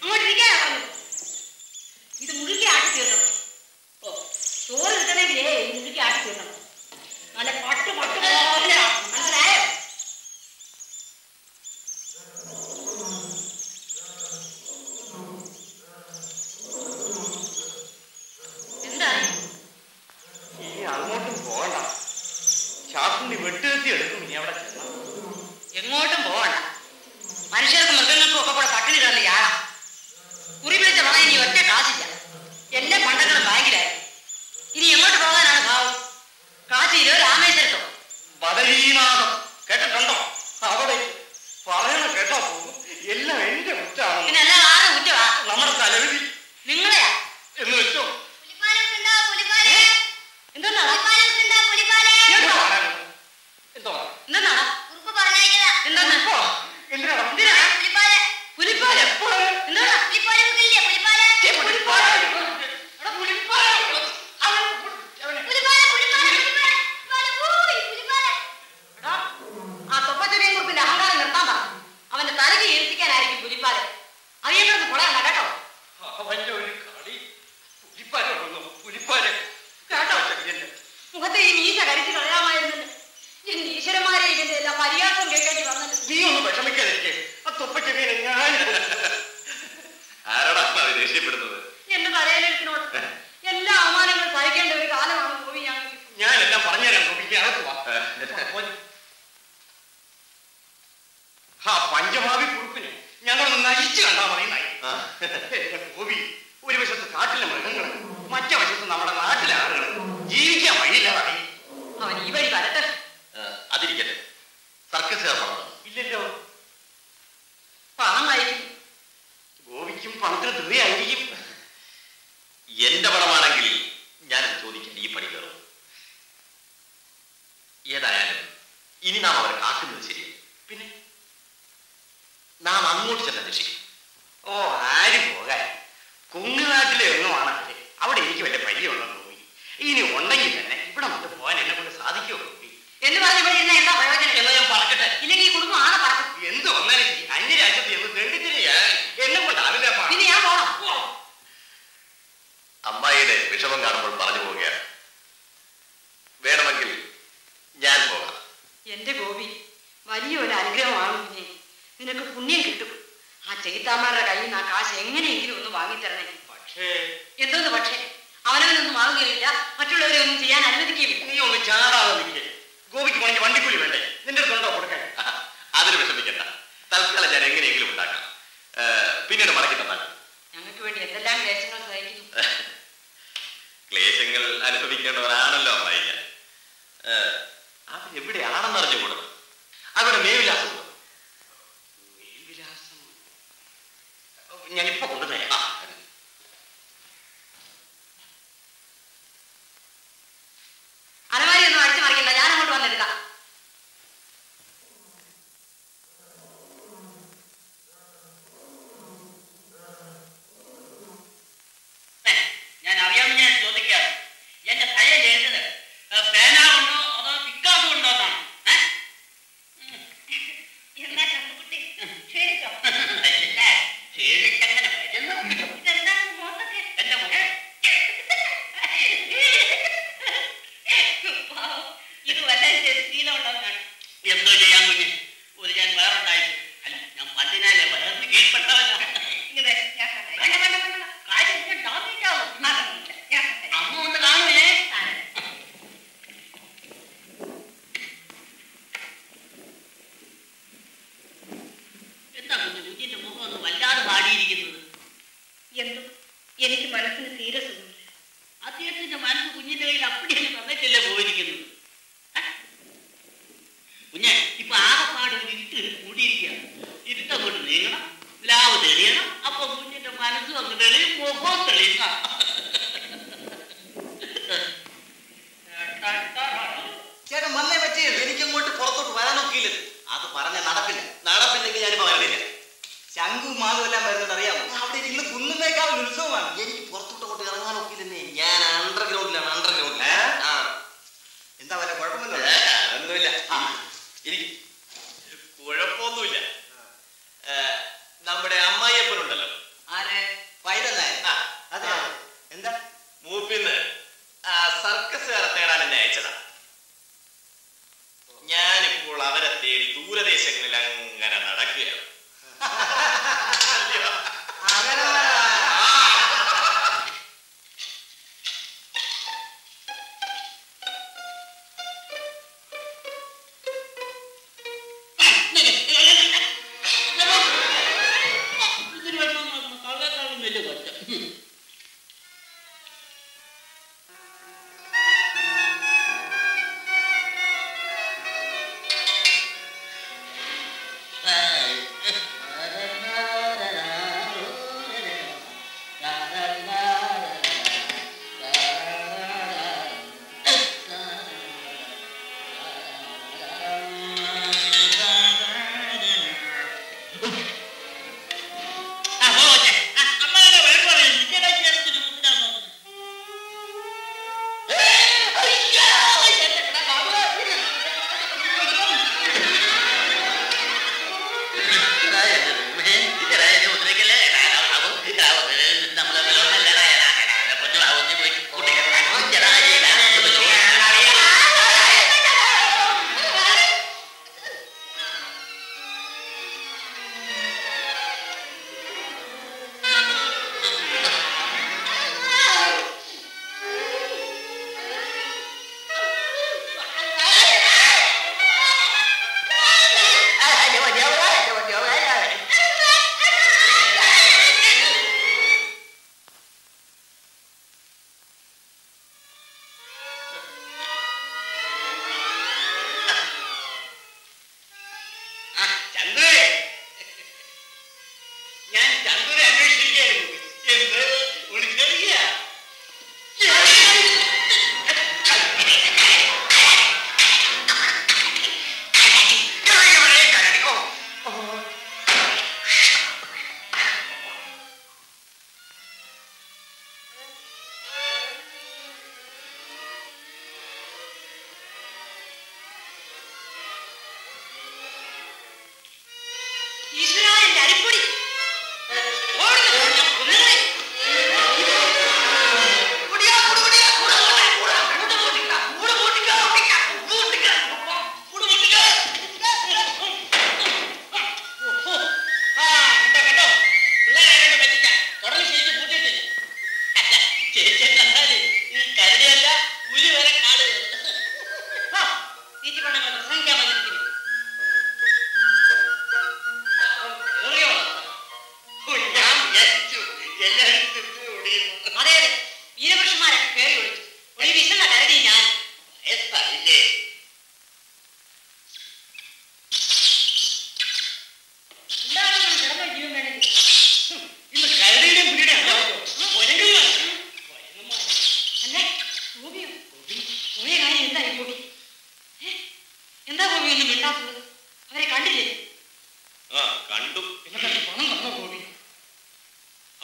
അങ്ങോട്ട് ഇരിക്കാനാ പറഞ്ഞത് ഇത് മുഴുക്കി ആട്ടി തീർക്കണം ഓ ചോറ് കിട്ടണമെങ്കിലേ ഇത് മുഴുക്കി ആട്ടി തീർക്കണം നല്ല പട്ട് പട്ട് പോലെ ആക്കണം. മനസ്സിലായോ എന്തായി ഇനി അങ്ങോട്ടും പോകണ്ട ശാസ്ത്രി വെട്ടുകത്തി എടുക്കും ഇനി അവിടെ ചെന്നാൽ എങ്ങോട്ടും പോകണ്ട മനുഷ്യർക്കും മൃഗങ്ങൾക്കും ഒക്കെ കൂടെ പട്ടിണി കിടന്ന് യാളാ കുറി പിടിച്ച പണം ഇനി ഒറ്റ കാശില്ല എല്ലാ പണ്ടങ്ങളും ബാങ്കിലായി ഇനി എങ്ങോട്ട് പോകാനാണ് ഭാവം കാശിയിലോ രാമേശ്വരത്തോ ബദരീനാഥം കേട്ടിട്ടുണ്ടോ അവിടെ പറയണ കേട്ടോ എല്ലാം എന്റെ കുറ്റാണ് പിന്നെ അല്ലാതെ ആരും കുറ്റവാ നമ്മുടെ തലവിധി നിങ്ങളെയാ എന്ന് വെച്ചോ എന്തെന്നാടാ എന്താ പറയാനുള്ളത്? എന്താ പറയാ? എന്തെന്നാടാ എന്തെന്നാ ഓ, എന്തിനാടാ? എന്തിനാ പുലിപ്പാല എന്താണ് ഛെ, പുലിപ്പാല. എടാ, പുലിപ്പാല. അവൻ പു- അവനെ- എടാ, ആ തൊപ്പച്ചൊടിയും കുറിപ്പിന്റെ അഹങ്കാരം നിർത്താൻ പറ അവന്റെ തലക്ക് ഏൽപ്പിക്കാനായിരിക്കും പുലിപ്പാല് അറിയപ്പെടുന്ന പൊളയണ്ട കേട്ടോ അവന്റെ ഒരു കളി പുലിപ്പാല കൊണ്ടു പുലിപ്പാല കേട്ടോ മുഖത്തെ ഈ മീശ കരിച്ചു കളയാമായിരുന്നല്ലോ എന്റെ ഈശ്വരന്മാരെ ഇതിന്റെ എല്ലാ പരിഹാസവും കേൾക്കേണ്ടി വന്നല്ലോ നീ ഒന്ന് വിഷമിക്കാതിരിക്കെ ആ തൊപ്പച്ചെറിയെ ഞാൻ ആരോടാ അത് ദേഷ്യപ്പെടുന്നത് എന്റെ തലയിലെടുത്തിനോട് എല്ലാ അവമാനങ്ങളും സഹിക്കേണ്ട ഒരു കാലമാണ് പോയി ഞങ്ങൾക്ക് ഞാനെല്ലാം പറഞ്ഞുതരാം ഗോപിക്ക് അകത്ത് വാ ആ പഞ്ചഭാവി കുറുപ്പിനെ ഞങ്ങൾ നയിച്ചു കണ്ടാ മതി നായി ആ. എന്റെ ഗോപി ഒരു വശത്ത് കാട്ടിലെ മൃഗങ്ങൾ മറ്റേ വശത്ത് നമ്മുടെ നാട്ടിലെ ആളുകൾ ജീവിക്കാൻ വഴിയില്ലാതായി അവൻ ഈ വഴി വരട്ടെ ആ, അതിരിക്കട്ടെ സർക്കസുകാർ പറഞ്ഞത് ഇല്ലല്ലോ പണം കഴിക്കും ഗോപിക്കും പണത്തിന് ധൃതിയായിരിക്കും എന്റെ പണമാണെങ്കിൽ ഞാനത് ചോദിക്കാൻ ഈ പണി കയറും ഏതായാലും ഇനി നാം അവരെ കാക്കുന്നത് ശരിയല്ല പിന്നെ നാം അങ്ങോട്ട് ചെന്ന് അന്വേഷിക്കും ഓ ആര് പോകാൻ കുങ്ങുനാട്ടിലെ ഒന്നുമാണ് അവര് അവിടെ എനിക്ക് വലിയ പരിചയമുണ്ടെന്ന് തോന്നി ഇനി ഉണ്ടെങ്കിൽ തന്നെ ഇവിടെ മുട്ട് പോകാൻ എന്നെ കൊണ്ട് സാധിക്കുമോ ഗോപി എന്ന് പറഞ്ഞ് ഇവിടെ ഇരുന്ന എന്താ പ്രയോജനം എന്നാ ഞാൻ പറക്കട്ടെ ഇല്ലെങ്കിൽ ഈ കുടുംബം ആണെ പറക്കും എന്ത് വന്നാലും ശരി, അന്യരാജ്യത്ത് എന്ന് തെണ്ടിത്തിരിയാ എന്നെ കൊണ്ടാവില്ല അപ്പാ. പിന്നെ ഞാൻ പോണം ഓ, അമ്മായിയുടെ വിഷമം കാണുമ്പോൾ പറഞ്ഞു പോവുകയാണ് വേണമെങ്കിൽ ഞാൻ പോകാം എന്റെ ഗോപി വലിയൊരു അനുഗ്രഹമാണ് പിന്നെ നിനക്ക് പുണ്യം കിട്ടും ആ ചെയ്താമാരുടെ കയ്യിൽ നിന്ന് ആ കാശ് എങ്ങനെയെങ്കിലും ഒന്ന് വാങ്ങിത്തരണേ പക്ഷേ എന്തോന്ന് പക്ഷേ അവനവനൊന്നും വാങ്ങുകയില്ല മറ്റുള്ളവരെ ഒന്നും ചെയ്യാൻ അനുവദിക്കുകയില്ല നീ ഒന്ന് ചാടാതെ നിൽക്കേ ഗോപിക്ക് പണിക്ക് വണ്ടിക്കൂലി വേണ്ടേ നിന്റെ അടുത്തുണ്ടോ കൊടുക്കാൻ അതിന് വിഷമിക്കണ്ട തൽക്കാലം ഞാൻ എങ്ങനെയെങ്കിലും ഉണ്ടാക്കാം ഏ, പിന്നീട് മടക്കി തന്നാലും ഞങ്ങൾക്ക് വേണ്ടി എന്തെല്ലാം ക്ലേശങ്ങൾ സഹിക്കുന്നു ക്ലേശങ്ങൾ അനുഭവിക്കേണ്ടവരാണല്ലോ അമ്മായി ഞാൻ ഏ, അവൻ എവിടെയാണെന്ന് അറിഞ്ഞുകൂടും അവിടെ മേവിലാസം ഉണ്ടോ? മേൽവിലാസം ഞാനിപ്പോ കൊണ്ടുതരാം ആ, അലമാരി ഒന്നും അടിച്ചു മറിക്കണ്ട ഞാൻ അങ്ങോട്ട് വന്നെടുക്കാം ഞാൻ അറിയാമെന്ന് ഞാൻ ചോദിക്കാം എന്റെ തലയിൽ എഴുതുന്നത് പേന കൊണ്ടോ അതോ പിക്കാസ് കൊണ്ടോ എന്നാണ് ഏ? എന്നാ ചന്തുകുട്ടി ക്ഷീണിച്ചോ അല്ല, ക്ഷീണിച്ചങ്ങനെ വരുന്നു. ഇതെന്താണ് മോത്തൊക്കെ എന്റെ മുഖം പാവം, ഇത് വല്ലാതെ ശീലമുള്ളവനാണ് എന്തോ ചെയ്യാൻ കുഞ്ഞ് ഒരു ഞാൻ വേറുണ്ടായി അല്ല ഞാൻ പതിനാലെ വയറിന് കീഴ്പ്പെട്ടവനാണ് ഇങ്ങനെ ഞാൻ കണ്ടേ. വേണ്ട വേണ്ട വേണ്ട കാര്യം ഞാൻ ഡാമേജ് ആവും അതൊന്നുമില്ല, ഞാൻ കണ്ടേ. അമ്മ ഒന്ന് കാണുവേ എന്താ കുഞ്ഞ് കുഞ്ഞിന്റെ മുഖം ഒന്ന് വല്ലാതെ പാടിയിരിക്കുന്നത് എന്തോ എനിക്ക് മനസ്സിന് തീരെ സുഖമില്ല അദ്ദേഹത്തിന്റെ മനസ്സ് കുഞ്ഞിന്റെ കയ്യിൽ അപ്പടിയൊക്കെ തന്നിട്ടല്ലേ പോയിരിക്കുന്നത് ഏ? കുഞ്ഞെ ഇപ്പൊ ആകപ്പാട് ഒരു ഇരുട്ട് കൂടിയിരിക്കുക ഇരുട്ടങ്ങോട്ട് നീങ്ങണം ലാവ് തെളിയണം അപ്പൊ കുഞ്ഞിന്റെ മനസ്സും അങ്ങ് തെളിയും മുഖവും തെളിയും ആ. ചേട്ടൻ വന്നേ പറ്റിയ എനിക്കങ്ങോട്ട് പുറത്തോട്ട് വരാനൊക്കിയില്ല അത് പറഞ്ഞ നടപ്പില്ല നടപ്പില്ലെങ്കിൽ ഞാനിപ്പോ വരുന്നില്ല ശംഖു മാധവെല്ലാം വരുന്നുണ്ട് അറിയാമോ അവിടെ ഇന്ന് കുന്നുന്നേക്കാൾ ഉത്സവമാണ് എനിക്ക് പുറത്തോട്ട് അങ്ങോട്ട് ഇറങ്ങാനൊക്കില്ലെന്നേ ഞാൻ അണ്ടർഗ്രൗണ്ടിലാണ് അണ്ടർഗ്രൗണ്ടിൽ ഏ? ആ എന്താ വല്ല കുഴപ്പമൊന്നുമില്ല ഏ, അതൊന്നുമില്ല ഇരിക്ക്. കുഴപ്പമൊന്നുമില്ല ഏ, നമ്മുടെ അമ്മായിയപ്പനുണ്ടല്ലോ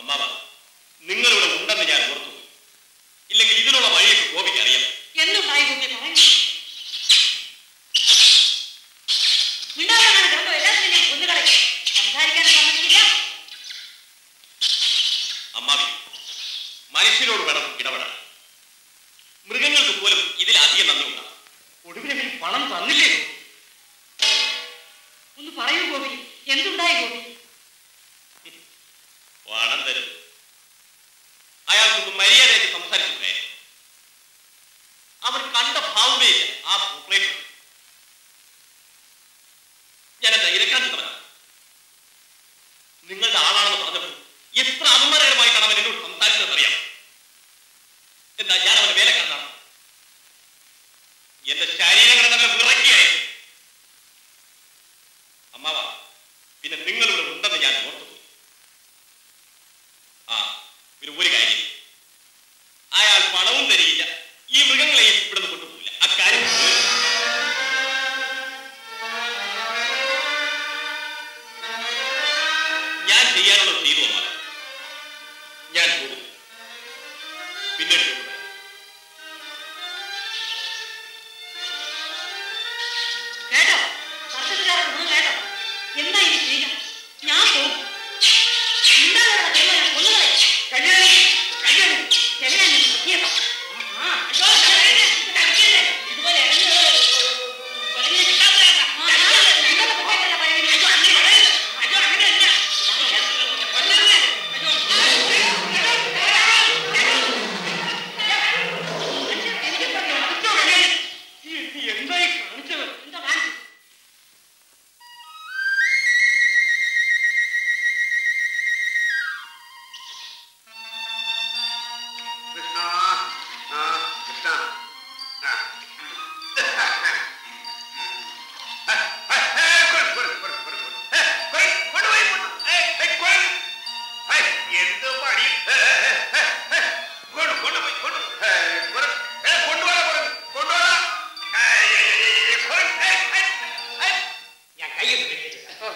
അമ്മാവ നിങ്ങളിവിടെ ഉണ്ടെന്ന് ഞാൻ ഓർത്തു ഇല്ലെങ്കിൽ ഇതിനുള്ള വഴിയൊക്കെ ഗോപിക്ക് അറിയാം എന്തുണ്ടായി കുട്ടി പറയൂ മിണ്ടാതാണ് കിടന്നു എല്ലാത്തിനും ഞാൻ കൊന്നുകളയും സംസാരിക്കാൻ സമ്മതിക്കില്ല അമ്മാവി മനുഷ്യരോട് വേണം ഇടപെടാൻ മൃഗങ്ങൾക്ക് പോലും ഇതിലധികം നന്ദിയുണ്ടാകും ഒടുവിൽ ഇവര് പണം തന്നില്ലേ ഒന്ന് പറയൂ ഗോപി എന്തുണ്ടായി ഗോപി പണം തരും അയാൾക്കൊന്ന് മര്യാദയായിട്ട് സംസാരിച്ചിട്ടേ അവർ കണ്ട ഭാവമേ ഇല്ല ആ ഓപ്പറേറ്റർ ഞാനെന്താ ഇരക്കാൻ പറയാം നിങ്ങളുടെ ആളാണെന്ന് പറഞ്ഞപ്പോൾ എത്ര അപമാനകരമായിട്ടാണ് അവൻ എന്നോട് സംസാരിച്ചത് അറിയാം എന്താ ഞാൻ അവന്റെ വേലക്കാരനാണ് എന്റെ ശരീരഘടന തന്നെ വിറക്കിയായി അമ്മാവ പിന്നെ നിങ്ങളിവിടെ ഉണ്ടെന്ന് ഞാൻ ഓർത്തുപോയി ആ പിന്നെ ഒരു കാര്യം അയാൾ പണവും തരികയില്ല ഈ മൃഗങ്ങളെയും ഇവിടുന്ന് കൊണ്ടുപോകില്ല അക്കാര്യം തീർന്നു. ഞാൻ ചെയ്യാനുള്ളത് ചെയ്തു അമ്മാവ ഞാൻ പോകുന്നു പിന്നീട് കൊണ്ടുവരാം കേട്ടോ സർക്കസുകാരൻ ഒന്ന് കേട്ടോ എന്താ ഇനി ചെയ്യുക ഞാൻ പോകും മിണ്ടാതെ കിടന്ന് ഞാൻ കൊന്നുകളയും. കല്യാണി, കല്യാണി, കല്യാണി, നിർത്തിയേക്കാം. ആ, അയ്യോ, കല്യാണി, കടിക്കല്ലേ. ഇതുപോലെ ഇറങ്ങി കൊലഞ്ഞ് കിട്ടാത്തതാ. ആ, ഞാൻ നിങ്ങളുടെ കുട്ടിയല്ല പറയുന്നത്. അയ്യോ, അങ്ങനെ പറയരുത്. അയ്യോ, അങ്ങനെയല്ല. കൊല്ലരുത്. അയ്യോ, എനിക്ക് പറയാം. അയ്യോ, കല്യാണി. നീ എന്തായി കാണിച്ചത് എന്താ കാണിച്ചത് കൃഷ്ണ ആ കൃഷ്ണ ആ. ഏ, ഏ, ഏ, കൊട്, കൊട്, കൊട്, കൊട്, കൊട്. ഏ, കൊയ്, കൊണ്ടുപോയി, കൊണ്ടു. ഏ, ഏ, കൊയ്. ഏയ്, എന്ത് പണി ഏ, ഏ, ഏ, ഏ, ഏ, കൊണ്ടു, കൊണ്ടുപോയി, കൊണ്ടു. ഏ, കൊട്. ഏ, കൊണ്ടുവരാ, കൊട്, കൊണ്ടുവരാ. ഏയ്, ഏയ്, ഏയ്, ഏയ്, കൊയ്, ഏയ്, ഏയ്, ഏയ്. ഞാൻ കൈയൊന്ന് കെട്ടിച്ചു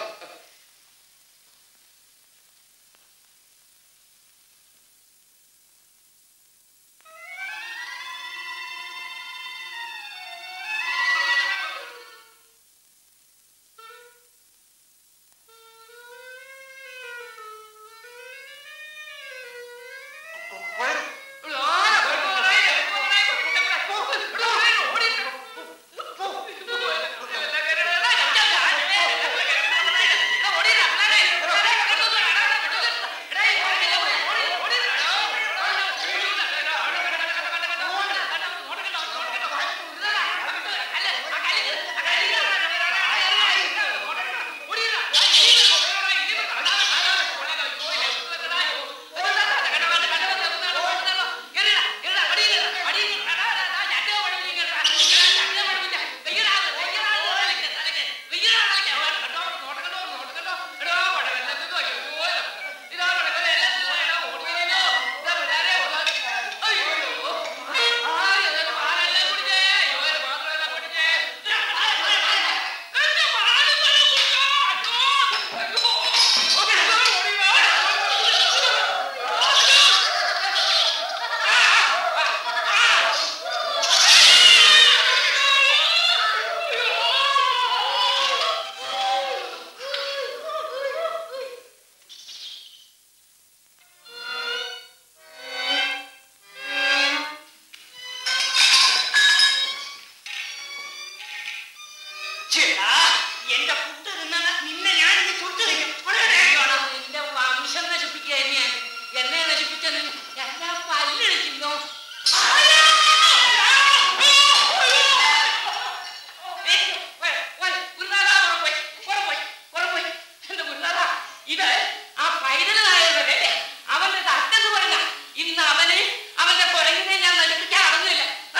ചേട്ടാ എന്റെ ഫുഡ് തിന്നാ നിന്നെ ഞാൻ ഇനി ചുട്ടു തരും നിന്റെ വംശം നശിപ്പിക്കുക ഞാൻ എന്നെ നശിപ്പിച്ച എല്ലാ പല്ലടിക്കുന്നു ഇത് ആ പൈതലായവരെ അവന്റെ തട്ടെന്ന് പറയുന്ന ഇന്ന് അവനെ അവന്റെ കുരങ്ങിനെ ഞാൻ നശിപ്പിക്കാൻ അറിഞ്ഞില്ല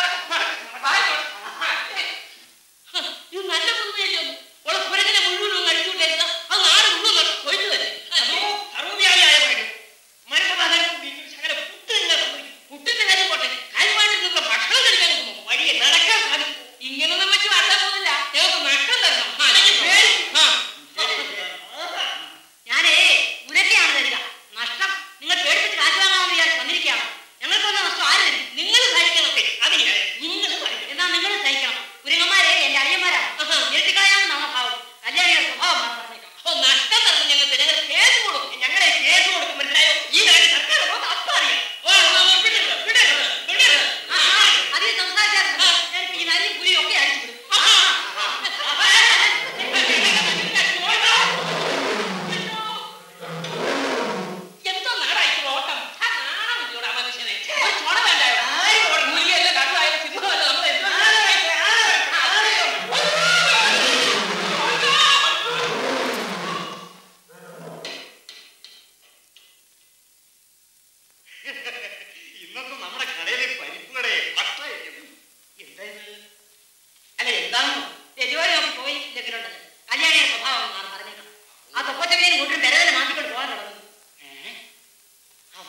ഇത് നല്ല പുതുമയല്ലേ ഒന്ന് ഉള്ള കുരങ്ങനെ മുഴുവനും കഴിച്ചുകൊണ്ടിരുന്ന അത് നാട് മുഴുവൻ കൊയ്തു തന്നെ സർവ്വവ്യാപിയായ പറഞ്ഞു മനസ്സമാധാനം കൂടി ശകല പുട്ട് തന്നെ സംഭവിക്കും പുട്ടിന്റെ കാര്യം പോട്ടെ കാര്യമായിട്ട് നിങ്ങൾ ഭക്ഷണം കഴിക്കാൻ നോക്കുമോ വഴിയെ നടക്കാൻ സാധിക്കും ഇങ്ങനൊന്നും വെച്ച് വളരാൻ പോകുന്നില്ല ഞങ്ങൾക്ക് നഷ്ടം തരണം ആ, അല്ലെങ്കിൽ പേടി. ആ. ഞാനേ ഉരട്ടിയാണ് തരിക നഷ്ടം നിങ്ങൾ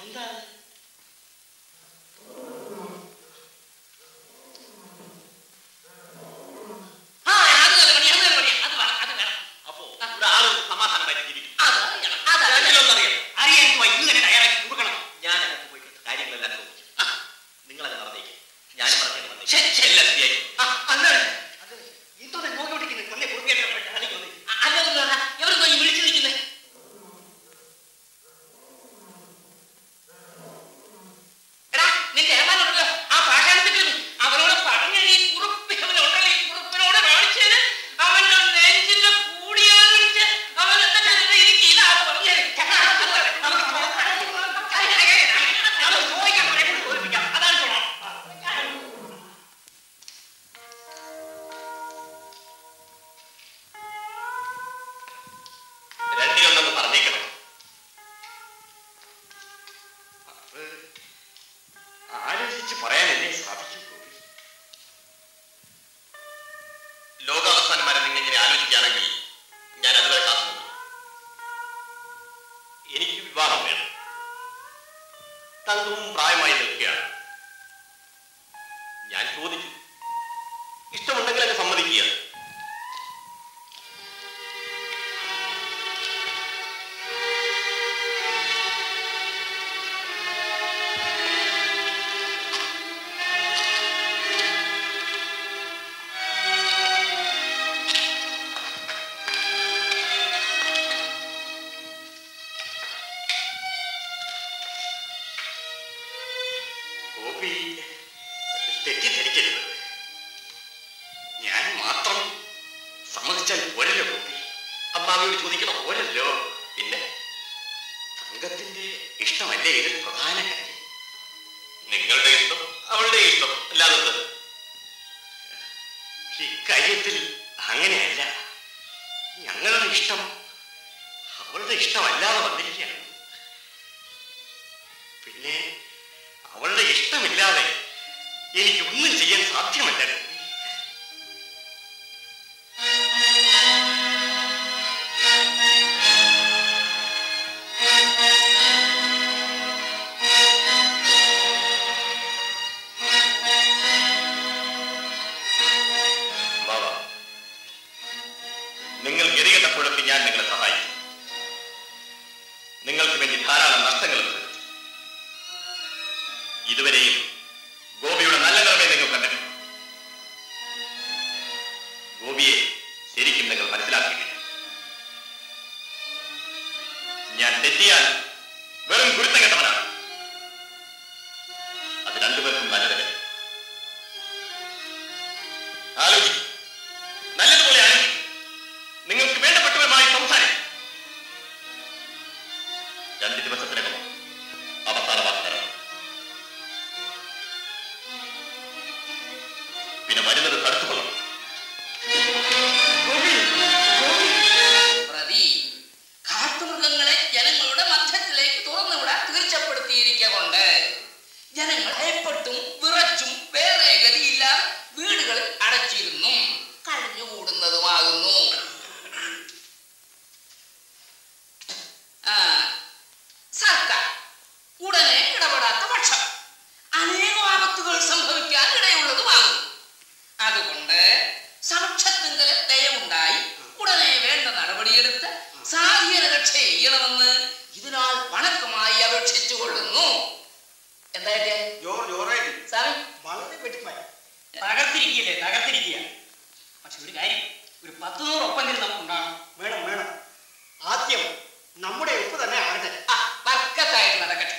എന്താ ആ അത് നല്ല പണി അത് നല്ല പണി അത് വേണം അത് വേണം അപ്പോ ഇവിടെ ആള് സമാധാനമായിട്ട് ജീവിക്കും അത് അറിയണം അത് അറിയണം രണ്ടിലൊന്നറിയാം അറിയാൻ പോയി ഇങ്ങനെ തയ്യാറാക്കി കൊടുക്കണം ഞാൻ അകത്ത് പോയി കാര്യങ്ങളെല്ലാം ചോദിച്ചു നിങ്ങളത് നടന്നേക്ക് ഞാൻ പറഞ്ഞു വന്നേക്ക് ശരി, ശരി. എല്ലാം ശരിയായി ആ അന്നാണ് അത് ഇതൊന്നും നോക്കി പിടിക്കുന്നത് കൊണ്ടേ കൊടുക്കേണ്ട കാണിക്കുന്നു അല്ല എവരും ഈ വിളിച്ചു നിൽക്കുന്നത് എടാ നിന്റെ ഏമാനുണ്ടല്ലോ ആ പാഷാണത്തിൽ അവനോട് പറഞ്ഞ ഈ കുറുപ്പ് അവനുണ്ടല്ലോ ഈ കുറുപ്പിനോട് കാണിച്ചത് അവന്റെ നെഞ്ചിന്റെ കൂടിയാണിച്ച് അവൻ എന്താ ചെയ്തത് എനിക്ക് ഇതാ പറഞ്ഞു അതാണ് ചോണം രണ്ടിലൊന്നൊന്ന് പറഞ്ഞേക്കണം അത് ആലോചിച്ച് പറയാൻ എന്നെ സാധിക്കും ഗോപി ലോകാവസാനം വരെ നിങ്ങൾ ഇങ്ങനെ ആലോചിക്കുകയാണെങ്കിൽ ഞാൻ അതുവരെ കാത്തു നിന്നു. എനിക്ക് വിവാഹം വേണം തങ്കവും പ്രായമായി നിൽക്കുകയാണ് ഞാൻ ചോദിച്ചു ഇഷ്ടമുണ്ടെങ്കിൽ അങ്ങ് സമ്മതിക്കുക ഗോപി തെറ്റിദ്ധരിക്കരുത് ഞാൻ മാത്രം സമ്മതിച്ചാൽ പോരല്ലോ ഗോപി അമ്മാവിയോട് ചോദിക്കണം പോരല്ലോ പിന്നെ സംഘത്തിന്റെ ഇഷ്ടമല്ലേ ഇതിൽ പ്രധാന കാര്യം നിങ്ങളുടെ ഇഷ്ടം അവളുടെ ഇഷ്ടം അല്ലാതെ എന്ത്? ഇക്കാര്യത്തിൽ അങ്ങനെയല്ല ഞങ്ങളുടെ ഇഷ്ടം അവളുടെ ഇഷ്ടമല്ലാതെ വന്നിരിക്കുകയാണ് പിന്നെ അവളുടെ ഇഷ്ടമില്ലാതെ എനിക്കൊന്നും ചെയ്യാൻ സാധ്യമല്ല ഗോപി. ബാബ നിങ്ങൾ ഗതികെട്ടപ്പോഴൊക്കെ ഞാൻ നിങ്ങളെ സഹായിച്ചു നിങ്ങൾക്ക് വേണ്ടി ധാരാളം നഷ്ടങ്ങൾ വരുത്തി ഇതുവരെയും ഗോപിയുടെ നല്ല കർമ്മയെ നിങ്ങൾ കണ്ടിട്ടുണ്ട് ഗോപിയെ ശരിക്കും നിങ്ങൾ മനസ്സിലാക്കിയിട്ടില്ല ഞാൻ തെറ്റിയാൽ വെറും ഗുരുത്തം കെട്ടവനാണ് അത് രണ്ടുപേർക്കും നല്ലതല്ല ആലോചിക്കും നല്ലതുപോലെ ആലോചിക്കും നിങ്ങൾക്ക് വേണ്ടപ്പെട്ടവരുമായി സംസാരിക്കും രണ്ട് ദിവസത്തിനകം അവസാന വാക്ക് തരണം പിന്നെ വരുന്നത് തടുത്തുകൊള്ളണം പ്രതി കാട്ടുമൃഗങ്ങളെ ജനങ്ങളുടെ മധ്യത്തിലേക്ക് തുറന്നുവിടാൻ തീർച്ചപ്പെടുത്തിയിരിക്കൊണ്ട് ജനങ്ങൾ ഭയപ്പെട്ടും വിറച്ചും വേറെ ഗതിയില്ലാതെ വീടുകളിൽ അടച്ചിരുന്നു കഴിഞ്ഞുകൂടുന്നതുമാകുന്നു ആ, സർക്കാർ ഉടനെ ഇടപെടാത്ത പക്ഷം അനേകം ആപത്തുകൾ സംഭവിക്കാൻ ഇടയുള്ളതുമാകും അതുകൊണ്ട് സമക്ഷത്തിങ്കൽ ദയവുണ്ടായി ഉടനെ വേണ്ട നടപടിയെടുത്ത് സാധീന രക്ഷ ചെയ്യണമെന്ന് ഇതിനാൽ വണക്കമായി അപേക്ഷിച്ചു കൊള്ളുന്നു എന്തായിട്ട് ജോർ ജോറായിട്ട് സ്വാമി വളരെ വെട്ടിപ്പായി തകർത്തിരിക്കുകയല്ലേ തകർത്തിരിക്കുക പക്ഷെ ഒരു കാര്യം ഒരു പത്ത് നൂറ് ഒപ്പെങ്കിലും നമുക്കുണ്ടാകണം വേണം വേണം ആദ്യം നമ്മുടെ ഉപ്പ് തന്നെ ആകട്ടെ ആ വർക്കത്തായിട്ട് നടക്കട്ടെ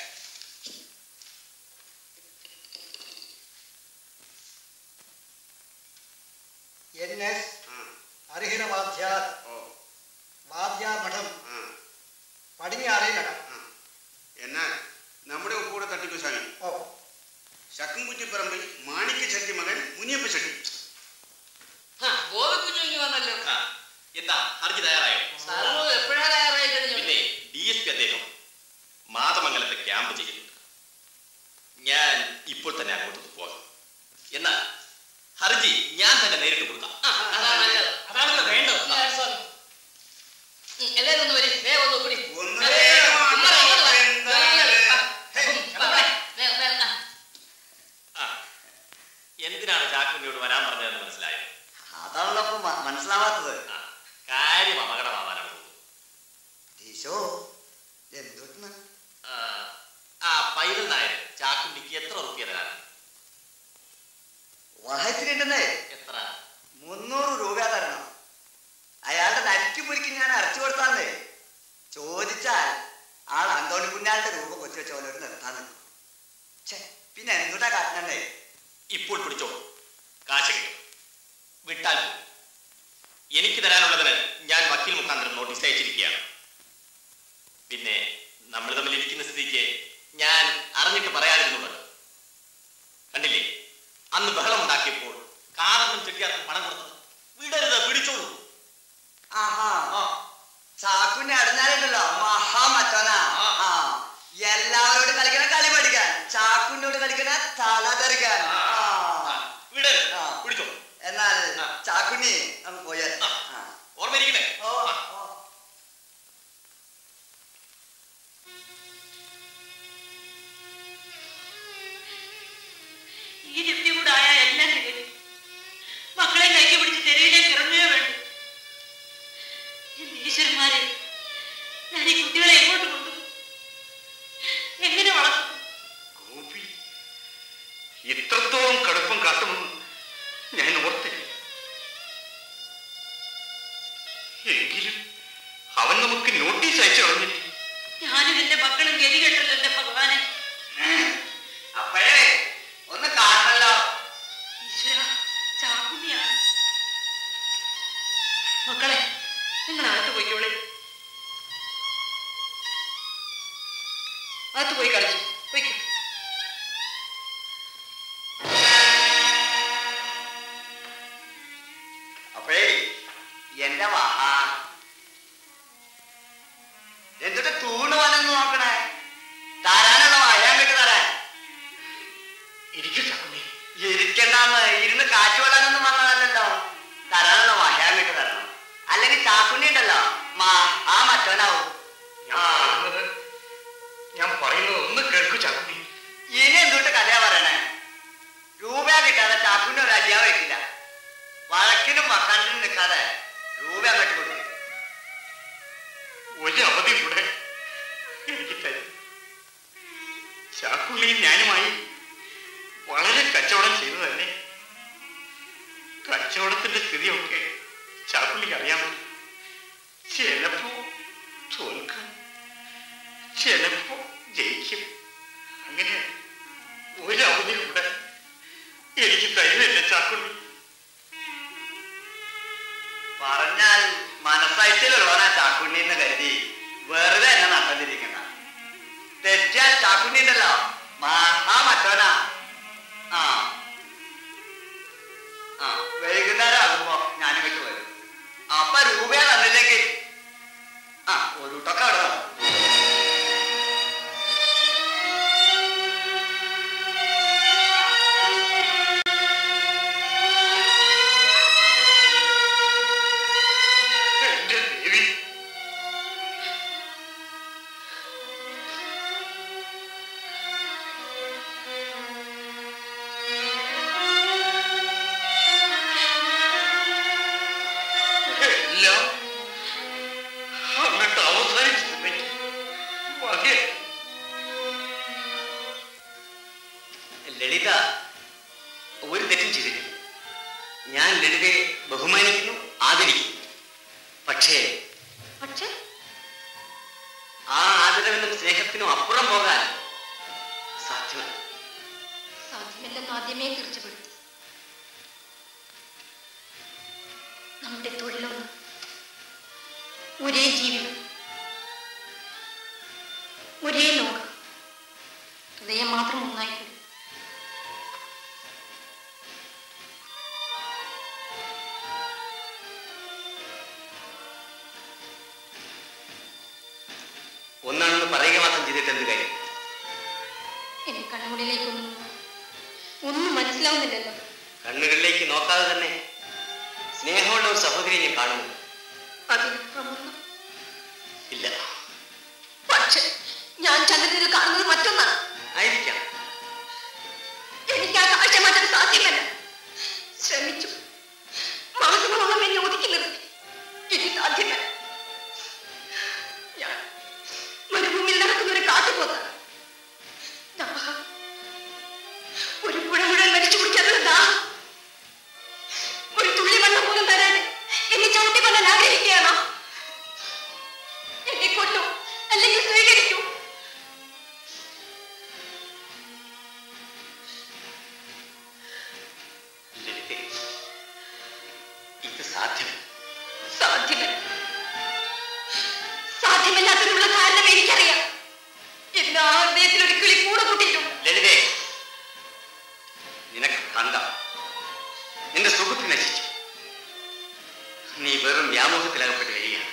എൻ എസ് അർഹിത വാദ്യാർ വാദ്യാർ മഠം പടിഞ്ഞാറേ നട എന്നാൽ നമ്മുടെ ഉപ്പൂടെ തട്ടിക്കു സ്വാമി ഓ ശക്കുംകുറ്റിപ്പറമ്പിൽ മാണിക്യ ചെട്ടി മകൻ മുനിയപ്പ ചെട്ടി ആ ഗോപിക്കുഞ്ഞു വന്നല്ലോ എന്താ ഹർജി തയ്യാറായോ സർവ്വം എപ്പോഴാ തയ്യാറായി കഴിഞ്ഞു പിന്നെ ഡി എസ് പി അദ്ദേഹം മാതമംഗലത്തെ ക്യാമ്പ് ചെയ്യുന്നുണ്ട് ഞാൻ ഇപ്പോൾ തന്നെ അങ്ങോട്ട് പോകാം എന്നാൽ ഹർജി ഞാൻ തന്നെ നേരിട്ട് കൊടുക്കാം ആ, അതാണ് നല്ലത് അതാണല്ലോ വേണ്ടത് ഞാൻ സ്വാമി. ഉം, എല്ലാവരും ഒന്ന് വരി വേഗം ഒന്ന് ഒപ്പിടി ഒന്ന് വേഗം, വേഗം ഉമ്മ ഇങ്ങോട്ട് വാ. എന്താ വേഗം, ഇത്? ആ, ഹേ, പൈതൽ നായർ ചാക്കുണ്ടിക്ക് എത്ര റുപ്യ തരാൻ വാഹത്തിലുണ്ടെന്നേ എത്ര മുന്നൂറ് രൂപ തരണം അയാളുടെ നരിക്ക് മുരിക്ക് ഞാൻ അരച്ചു കൊടുത്താന്നേ ചോദിച്ചാൽ ആൾ അന്തോണി കുഞ്ഞാളുടെ രൂപം കൊച്ചു വെച്ചോലോട് നിർത്താൻ നിൽക്കും ഛെ, പിന്നെ എന്തുട്ടാ കാട്ടണേ ഇപ്പോൾ പിടിച്ചോ കാശ് കിട്ടും വിട്ടാൽ പോയി. എനിക്ക് തരാനുള്ളതിന് ഞാൻ വക്കീൽ മുഖാന്തരം നോട്ടീസ് അയച്ചിരിക്കുകയാണ് പിന്നെ നമ്മൾ തമ്മിൽ ഇരിക്കുന്ന സ്ഥിതിക്ക് ഞാൻ അറിഞ്ഞിട്ട് പറയാതിരുന്നുള്ളത് കണ്ടില്ലേ അന്ന് ബഹളം ഉണ്ടാക്കിയപ്പോൾ കാറൊന്നും ചെട്ടിയാർക്കും പണം കൊടുത്തത് വിടരുത് പിടിച്ചോളൂ ആഹാ ചാക്കുന്നെ അടഞ്ഞാലുണ്ടല്ലോ മഹാ മറ്റോനാ ആ എല്ലാവരോടും കളിക്കണ കളി പഠിക്കാൻ ചാക്കുന്നോട് കളിക്കണ തല തെറിക്കാൻ ആ. വിടരുത് ആ. പിടിച്ചോ എന്നാൽ ആ. ചാക്കുണ്ണി നമുക്ക് പോയാൽ ആ. ഓർമ്മയിരിക്കട്ടെ ഓ ഓ ഈ ജപ്തി കൂടെ ആയാൽ എല്ലാം തികഞ്ഞു മക്കളെ കൈക്ക് പിടിച്ച് തെരുവിലേക്ക് ഇറങ്ങുകയോ വേണ്ട എന്റെ ഈശ്വരന്മാരെ ഞാൻ ഈ കുട്ടികളെ എങ്ങോട്ട് കൊണ്ടു എങ്ങനെ വളർത്തും ഗോപി ഇത്രത്തോളം കടുപ്പം കാട്ടുമെന്ന് ഞാൻ ഓർത്തില്ല എങ്കിലും അവൻ നമുക്ക് നോട്ടീസ് അയച്ചു കളഞ്ഞില്ല ഞാനും എന്റെ മക്കളും ഗതികെട്ടല്ലോ എന്റെ ഭഗവാനെ അപ്പോഴേ ഒന്ന് കാണണല്ലോ ഈശ്വര ചാക്കുണ്ണിയാണ് മക്കളെ നിങ്ങൾ അകത്ത് പോയിക്കോളെ അകത്ത് പോയി കളിച്ചു പോയിക്കോ അപ്പോഴേ എന്റെ മഹാ എന്തിട്ട് തൂണ് വനെന്ന് നോക്കണേ തരാനുള്ള വയാൻ കിട്ടി തരാൻ ഇരിക്കൂ ചാക്കുണ്ണി ഇരിക്കണ്ടെന്ന് ഇരുന്ന് കാറ്റ് വെള്ളാനൊന്നും വന്നതല്ലല്ലോ തരാനുള്ള വയാൻ കിട്ടി തരണം അല്ലെങ്കിൽ ചാക്കുണ്ണി ഉണ്ടല്ലോ മാ ആ മറ്റവനാവും ഞാൻ പറയുന്നത് ഞാൻ പറയുന്നത് ഒന്ന് കേൾക്കൂ ചാക്കുണ്ണി ഇനി എന്തുട്ട് കഥയാ പറയണേ രൂപ കിട്ടാതെ ചാക്കുണ്ണി ഒരു അടിയാ വെക്കില്ല വഴക്കിനും വക്കാണ്ടിനും നിൽക്കാതെ രൂപ അങ്ങോട്ട് കൊടുക്കും ഒരു അവധി കൂടെ എനിക്ക് തരും ചാക്കുള്ളിയും ഞാനുമായി വളരെ കച്ചവടം ചെയ്തു തന്നെ കച്ചവടത്തിന്റെ സ്ഥിതിയൊക്കെ ചാക്കുള്ളിക്ക് അറിയാമല്ലോ ചിലപ്പോ തോൽക്കും ചിലപ്പോ ജയിക്കും അങ്ങനെ ഒരു അവധി കൂടെ എനിക്ക് തരുമല്ലേ ചാക്കുള്ളി പറഞ്ഞാൽ മനസ്സായിട്ടിലുള്ളവനാ ചാക്കുണ്ണി എന്ന് കരുതി വെറുതെ എന്നെ നട്ടതിരിക്കണ്ട തെറ്റാൽ ചാക്കുണ്ണി ഉണ്ടല്ലോ മഹാ മറ്റോനാ ആ ആ വൈകുന്നേരം ആകുമ്പോ ഞാൻ ഇങ്ങോട്ട് വരും അപ്പൊ രൂപ തന്നില്ലെങ്കിൽ ആ ഒരു ടൊക്കെ അവിടെ വേണം. എന്റെ ദേവി എല്ലാം എന്നിട്ട് അവസാനിച്ചിരുന്നെങ്കിൽ മകൻ ലളിത ഒരു തെറ്റും ചെയ്തില്ല ഞാൻ ലളിതയെ ബഹുമാനിക്കുന്നു ആദരിക്കുന്നു പക്ഷേ പക്ഷേ ആ ആദരവിനും സ്നേഹത്തിനും അപ്പുറം പോകാൻ സാധ്യമല്ല സാധ്യമല്ലെന്ന് ആദ്യമേ തീർച്ചപ്പെടുത്തി നമ്മുടെ തൊഴിലൊന്ന് ഒരേ ജീവിതം ഒരേ ലോകം ഹൃദയം മാത്രം ഒന്നായിക്കൂടി ഒന്നാണെന്ന് പറയുക മാത്രം ചെയ്തിട്ട് എന്ത് കാര്യം എന്റെ കണ്ണുകളിലേക്കൊന്നും ഒന്നും മനസ്സിലാവുന്നില്ലല്ലോ കണ്ണുകളിലേക്ക് നോക്കാതെ തന്നെ സ്നേഹമുള്ള ഒരു സഹോദരിയെ ഞാൻ കാണുന്നു അതിനപ്പുറമൊന്നും ഇല്ല പക്ഷെ ഞാൻ ചന്ദ്രനിൽ കാണുന്നത് മറ്റൊന്നാണ് ആയിരിക്കാം എനിക്ക് ആ കാഴ്ച മാറ്റാൻ സാധ്യമല്ല ശ്രമിച്ചു മാസങ്ങളോളം എന്നെ ഒതുക്കി നിർത്തി ഇനി സാധ്യമല്ല ഞാൻ മരുഭൂമിയിൽ നടക്കുന്ന ഒരു കാട്ടുപോത്താണ് സാധ്യമല്ല സാധ്യമല്ല സാധ്യമല്ലാത്തതിനുള്ള കാരണം എനിക്കറിയാം എല്ലാ ഹൃദയത്തിൽ ഒരു കിളി കൂടെ കൂട്ടിയിട്ടുണ്ട് ലളിതേ നിനക്ക് കണ്ട നിന്റെ സുഹൃത്ത് നശിച്ചു നീ വെറും വ്യാമോഹത്തിലകപ്പെട്ട് വരികയാണ്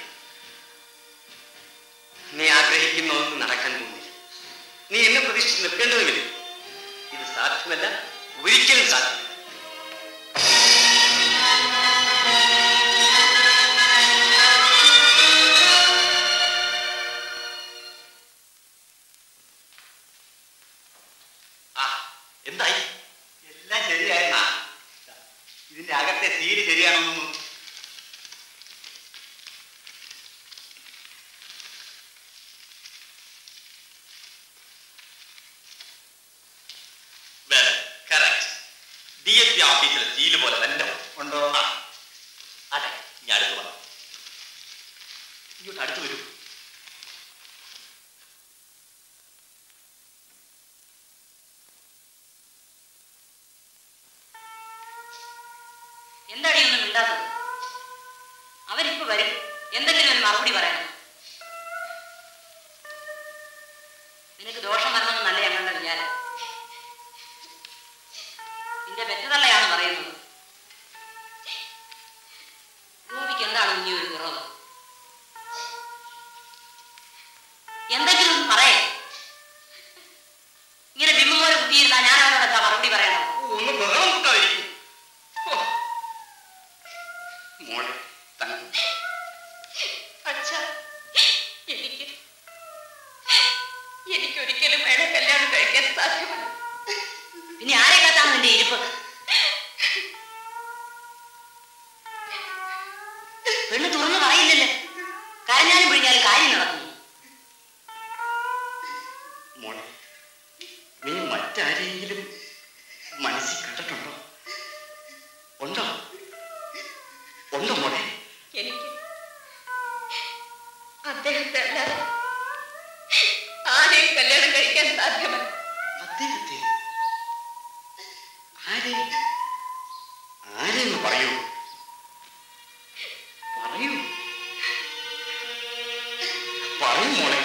നീ ആഗ്രഹിക്കുന്ന ഒന്നും നടക്കാൻ പോകുന്നില്ല നീ എന്നെ പ്രതീക്ഷിച്ച് നിൽക്കേണ്ടതുമില്ല ഇത് സാധ്യമല്ല ഒരിക്കലും സാധ്യമല്ല ആ എന്തായി എല്ലാം ശരിയായി ഇതിന്റെ അകത്തെ സീല് ശരിയാണെന്നൊന്നും കറക്റ്റ് ഡി എസ് പി ഓഫീസിലെ സീല് പോലെ തന്നെ ഉണ്ടോ ആ. അതെ ഞാൻ അടുത്ത് വന്നു ഇങ്ങോട്ട് അടുത്ത് വരൂ എന്താടി ഒന്നും മിണ്ടാത്തത് അവരിപ്പോ വരും എന്തെങ്കിലും ഒരു മറുപടി പറയണം നിനക്ക് ദോഷം വരണമെന്ന് നല്ല ഞങ്ങളുടെ വിചാരം നിന്റെ പെറ്റതള്ളയാണ് പറയുന്നത് ഗോപിക്ക് എന്താണ് ഇനി ഒരു കുറവ് എന്തെങ്കിലും ഒന്ന് പറയേ ഇങ്ങനെ ബിംബമോരെ കുത്തിയിരുന്നാ ഞാൻ അവരോട് എന്താ മറുപടി പറയണം ഒന്ന് ബഹളം കൂട്ടാതിരിക്കും മോളെ തങ്കം അച്ഛാ എനിക്ക് എനിക്കൊരിക്കലും വേണേ കല്യാണം കഴിക്കാൻ സാധ്യമല്ല പിന്നെ ആരെ കാത്താണ് നിന്റെ ഇരിപ്പ് പെണ്ണ് തുറന്നു പറയില്ലല്ലോ കരഞ്ഞാലും പിഴിഞ്ഞാലും കാര്യം നടക്കുന്നു മോളെ നീ മറ്റാരെങ്കിലും മനസ്സിൽ കണ്ടിട്ടുണ്ടോ ഉണ്ടോ ഉണ്ടോ മോളെ എനിക്ക് അദ്ദേഹത്തെ അല്ലാതെ ആരെയും കല്യാണം കഴിക്കാൻ സാധ്യമല്ല അദ്ദേഹത്തെ ആരെ ആരെന്ന് പറയൂ പറയൂ പറയൂ മോളെ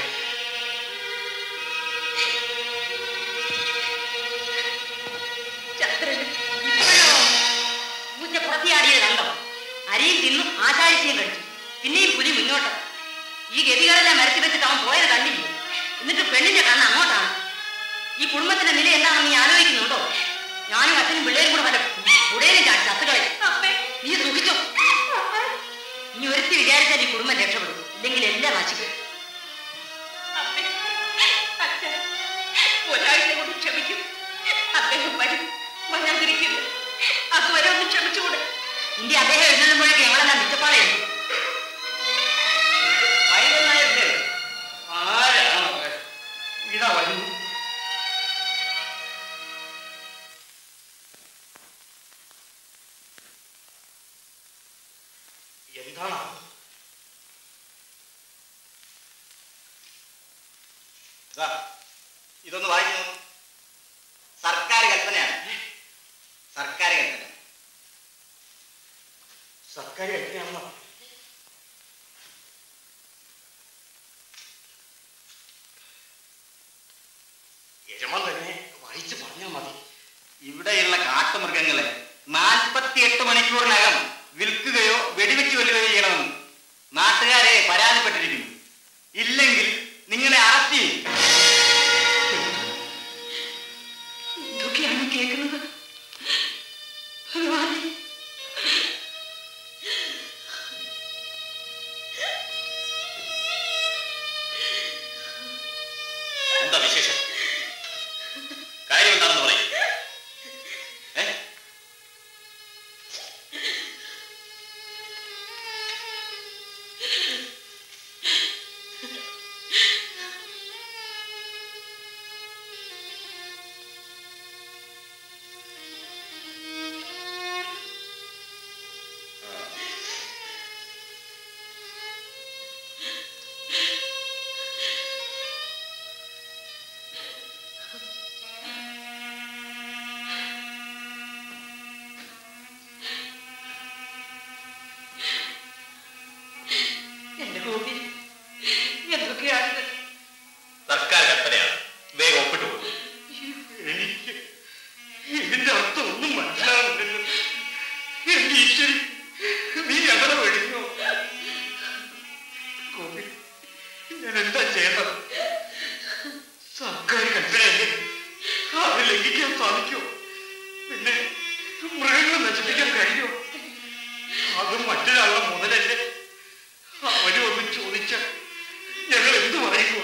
ചന്ദ്രന് ഇപ്പോഴോ പൂച്ച പുറത്തിയാടിയത് കണ്ടോ അരിയും തിന്നു ആശാരിച്ചയും കഴിച്ചു പിന്നെയും പുലി മുന്നോട്ട് ഈ ഗതികളെല്ലാം മരത്തി വെച്ചിട്ട് അവൻ പോയത് കണ്ടില്ലേ എന്നിട്ട് പെണ്ണിന്റെ കണ്ണ് അങ്ങോട്ടാണ് ഈ കുടുംബത്തിന്റെ നില എന്താണെന്ന് നീ ആലോചിക്കുന്നുണ്ടോ ഞാനും അച്ഛനും പിള്ളേരും കൂടെ വല്ല ഉടേനും ചാടി ചത്തുകളെ അമ്മേ നീ സുഖിച്ചോ നീ ഒരുത്തി വിചാരിച്ചാൽ ഈ കുടുംബം രക്ഷപ്പെടും ഇല്ലെങ്കിൽ എല്ലാം നശിക്കും അമ്മേ അച്ഛൻ ഒരാഴ്ച കൊണ്ട് ക്ഷമിക്കും അദ്ദേഹം വരും വരാതിരിക്കില്ല അതുവരെ ഒന്ന് ക്ഷമിച്ചുകൂടെ നിന്റെ അദ്ദേഹം എഴുന്നള്ളുമ്പോഴേക്ക് ഞങ്ങളെല്ലാം മിച്ചപ്പാളയുണ്ട് വൈകുന്നേരത്തെ ആരാണ് ഇതാ വരുന്നു എന്താണ് ദാ, ഇതൊന്ന് വായിക്കുന്നു സർക്കാർ കൽപ്പനയാണ് സർക്കാർ കൽപ്പന സർക്കാർ എങ്ങനെയാണെന്നോ യജമാൻ തന്നെ വായിച്ചു പറഞ്ഞാൽ മതി ഇവിടെയുള്ള കാട്ടുമൃഗങ്ങളെ നാൽപ്പത്തിയെട്ട് മണിക്കൂറിനകം വിൽക്കുകയോ വെടിവെച്ച് കൊല്ലുകയോ ചെയ്യണമെന്ന് നാട്ടുകാരെ പരാതിപ്പെട്ടിരിക്കുന്നു ഇല്ലെങ്കിൽ നിങ്ങളെ അറസ്റ്റ് ചെയ്യും എന്തൊക്കെയാണ് കേൾക്കുന്നത് ഭഗവാനെ എന്താ വിശേഷം കാര്യം എന്താണെന്ന് പറയും ഏ എന്റെ ഈശ്വരി നീ ഞങ്ങളെ വെടിഞ്ഞോ ഗോപി ഞാൻ എന്താ ചെയ്യേണ്ടത് സർക്കാർ കൽപ്പനയല്ലേ അത് ലംഘിക്കാൻ സാധിക്കോ പിന്നെ മൃഗങ്ങളെ നശിപ്പിക്കാൻ കഴിയോ അത് മറ്റൊരാളുടെ മുതലല്ലേ അവരും ഒന്ന് ചോദിച്ച ഞങ്ങൾ എന്ത് പറയുമോ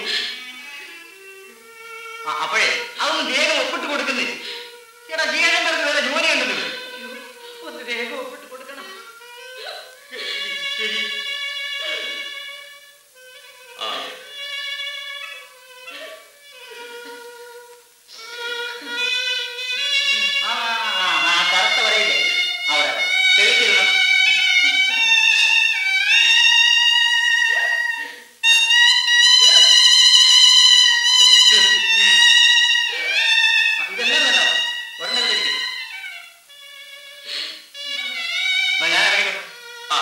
ആ, അപ്പോഴേ അതൊന്ന് വേഗം ഒപ്പിട്ട് കൊടുക്കുന്നേ എടാ ജീവൻ പറഞ്ഞ വേറെ ജോലി ഉണ്ടല്ലോ അയ്യോ ഒന്ന് വേഗം ഒപ്പിട്ട് കൊടുക്കണം ശരി ആ ആ ആ, ആ കറുത്ത വരയില്ലേ അവിടെ തെളിച്ചിരുന്നു ഇതെല്ലാം വേണ്ടോ ഒരെണ്ണം ഇവിടെ ഇരിക്കട്ടെ. എന്നാ ഞാൻ ഇറങ്ങിക്കോട്ടെ ആ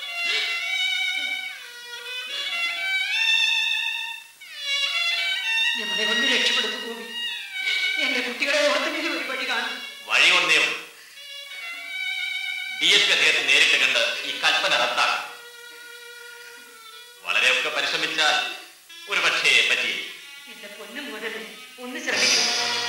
ഞങ്ങളെ ഒന്ന് രക്ഷപ്പെടുത്തു പോയി എന്റെ കുട്ടികളെ ഓർത്തെങ്കിലും ഒരു വഴി കാണും വഴി ഒന്നേ ഉള്ളൂ ഡി എസ് പി അദ്ദേഹത്തെ നേരിട്ട് കണ്ട് ഈ കൽപ്പന റദ്ദാക്കും വളരെയൊക്കെ പരിശ്രമിച്ചാൽ ഒരു പക്ഷേ പറ്റി എന്റെ പൊന്നു മുതലേ ഒന്ന് ശ്രമിക്കും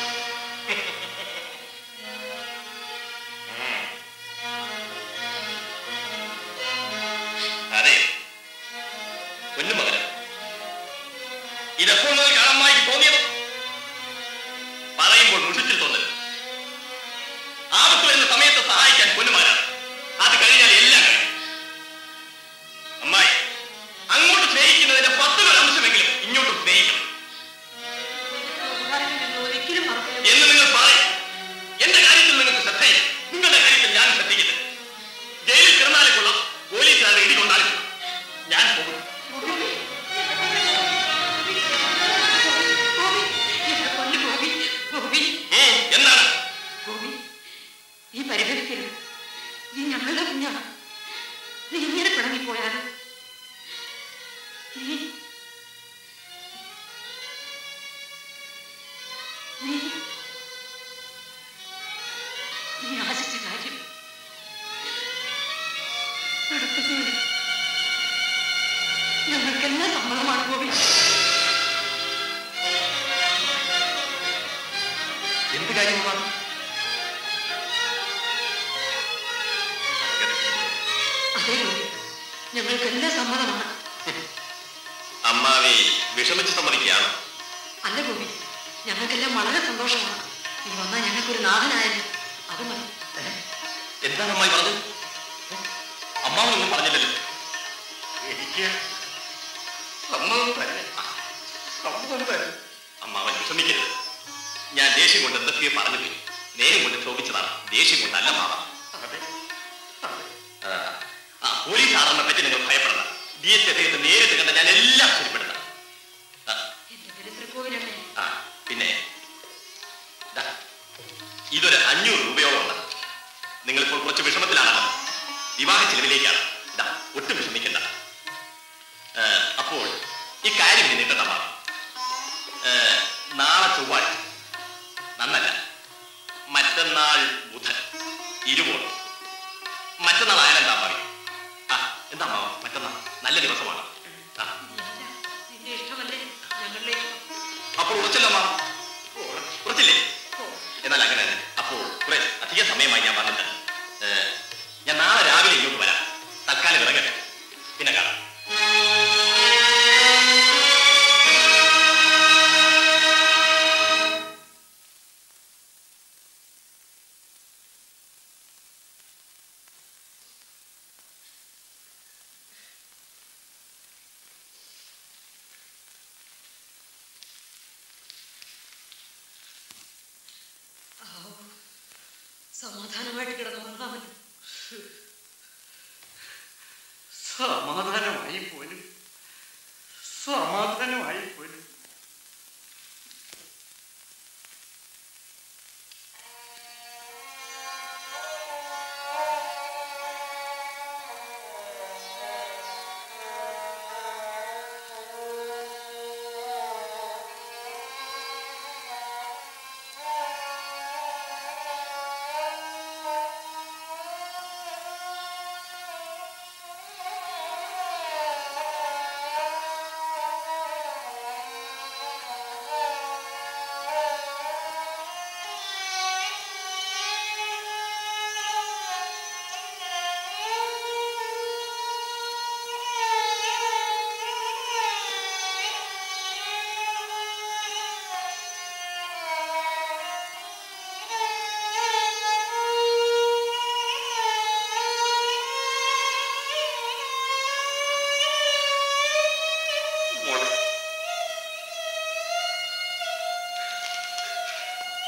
അതെ പൊന്നു മകന് ഇതെപ്പോൾ മുതൽ കാണാമായി തോന്നിയത് പറയുമ്പോൾ മുഷിച്ചിൽ തോന്നൽ ആപത്ത് വരുന്ന സമയത്ത് സഹായിക്കാൻ പൊന്നുമകനാണ് അത് കഴിഞ്ഞാൽ എല്ലാം കഴിയും അമ്മായി അങ്ങോട്ട് സ്നേഹിക്കുന്നതിന്റെ പത്തിലൊരു അംശമെങ്കിലും ഇങ്ങോട്ടും സ്നേഹിക്കണം ഉപകാരങ്ങൾ ഞങ്ങൾ ഒരിക്കലും മറക്കില്ല എന്ന് നിങ്ങൾ പറയും എന്റെ കാര്യത്തിൽ നിങ്ങൾക്ക് ശ്രദ്ധയില്ല നിങ്ങളുടെ കാര്യത്തിൽ ഞാൻ ശ്രദ്ധിക്കില്ല ജയിലിൽ കിടന്നാലും കൊള്ളാം പോലീസുകാരുടെ ഇടികൊണ്ടാലും കൊള്ളാം. ഞാൻ പോകും ഗോപി എന്റെ പൊന്നു ഗോപി ഗോപി ഉം, എന്താണ് ഗോപി നീ പരിഹരിക്കരുത് നീ ഞങ്ങളുടെ കുഞ്ഞാണ് നീ ഇങ്ങനെ പിണങ്ങിപ്പോയാൽ നീ നീ നീ ആശിച്ച കാര്യം നടത്തുന്നതിന് ഞങ്ങൾക്കെല്ലാം സമ്മതമാണ് ഗോപി എന്ത് കാര്യമാണ് അതേ ഗോപി ഞങ്ങൾക്കെല്ലാം സമ്മതമാണ് അമ്മാവി വിഷമിച്ച് സമ്മതിക്കുകയാണ് അല്ല ഗോപി ഞങ്ങൾക്കെല്ലാം വളരെ സന്തോഷമാണ് നീ വന്നാൽ ഞങ്ങൾക്കൊരു നാഥനായല്ലോ അത് മതി എന്താണ് അമ്മായി പറഞ്ഞത് അമ്മാവനൊന്നും പറഞ്ഞില്ലല്ലോ എനിക്ക് സമ്മതം തന്നെ സമ്മതം തന്നെ അമ്മാവൻ വിഷമിക്കരുത് ഞാൻ ദേഷ്യം കൊണ്ട് എന്തൊക്കെയോ പറഞ്ഞു പോയി നേരം കൊണ്ട് ചോദിച്ചതാണ് ദേഷ്യം കൊണ്ടല്ല മാവ അതെ അതെ ആ, ആ പോലീസ് ആണെന്നെ പറ്റി നിങ്ങൾ ഭയപ്പെടണം ഡി എസ് അദ്ദേഹത്തെ നേരിട്ട് കണ്ട ഞാൻ എല്ലാം ശരിപ്പെടുത്താം ആ, എന്റെ ദരിദ്രക്കോവിലല്ലേ ആ പിന്നെ ദാ, ഇതൊരു അഞ്ഞൂറ് രൂപയോളം ഉണ്ട് നിങ്ങളിപ്പോൾ കുറച്ച് വിഷമത്തിലാണല്ലോ വിവാഹ ചെലവിലേക്കാണ് ഇതാ ഒട്ടും വിഷമിക്കണ്ട ഏ, അപ്പോൾ ഈ കാര്യം നിന്നിട്ട് മാം നാളെ ചൊവ്വാഴ്ച നന്നല്ല മറ്റന്നാൾ ബുധൻ ഇരുവോളം മറ്റന്നാൾ ആയാലെന്താ പറയും ആ എന്താ മാവ മറ്റന്നാൾ നല്ല ദിവസമാണ് ആ എല്ലാം നിന്റെ ഇഷ്ടമല്ലേ ഞങ്ങളുടെ ഇഷ്ടം അപ്പോൾ ഉറച്ചല്ലോ മാം ഉറച്ചില്ലേ എന്നാൽ അങ്ങനെ തന്നെ അപ്പോൾ കുറെ അധിക സമയമായി ഞാൻ വന്നിട്ട് ഏ, ഞാൻ നാളെ രാവിലെ ഇങ്ങോട്ട് വരാം തൽക്കാലം ഇറങ്ങട്ടെ പിന്നെ കാണാം സമാധാനമായിട്ട് കിടന്നുറങ്ങാമല്ലോ സമാധാനമായി പോലും സമാധാനമായി പോലും ആ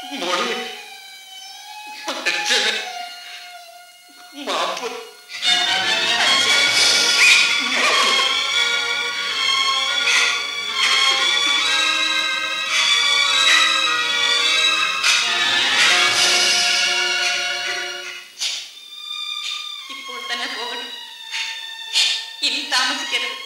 മോളെ അച്ഛന് മാപ്പ് ഇപ്പോൾ തന്നെ പോകണം ഇനി താമസിക്കരുത്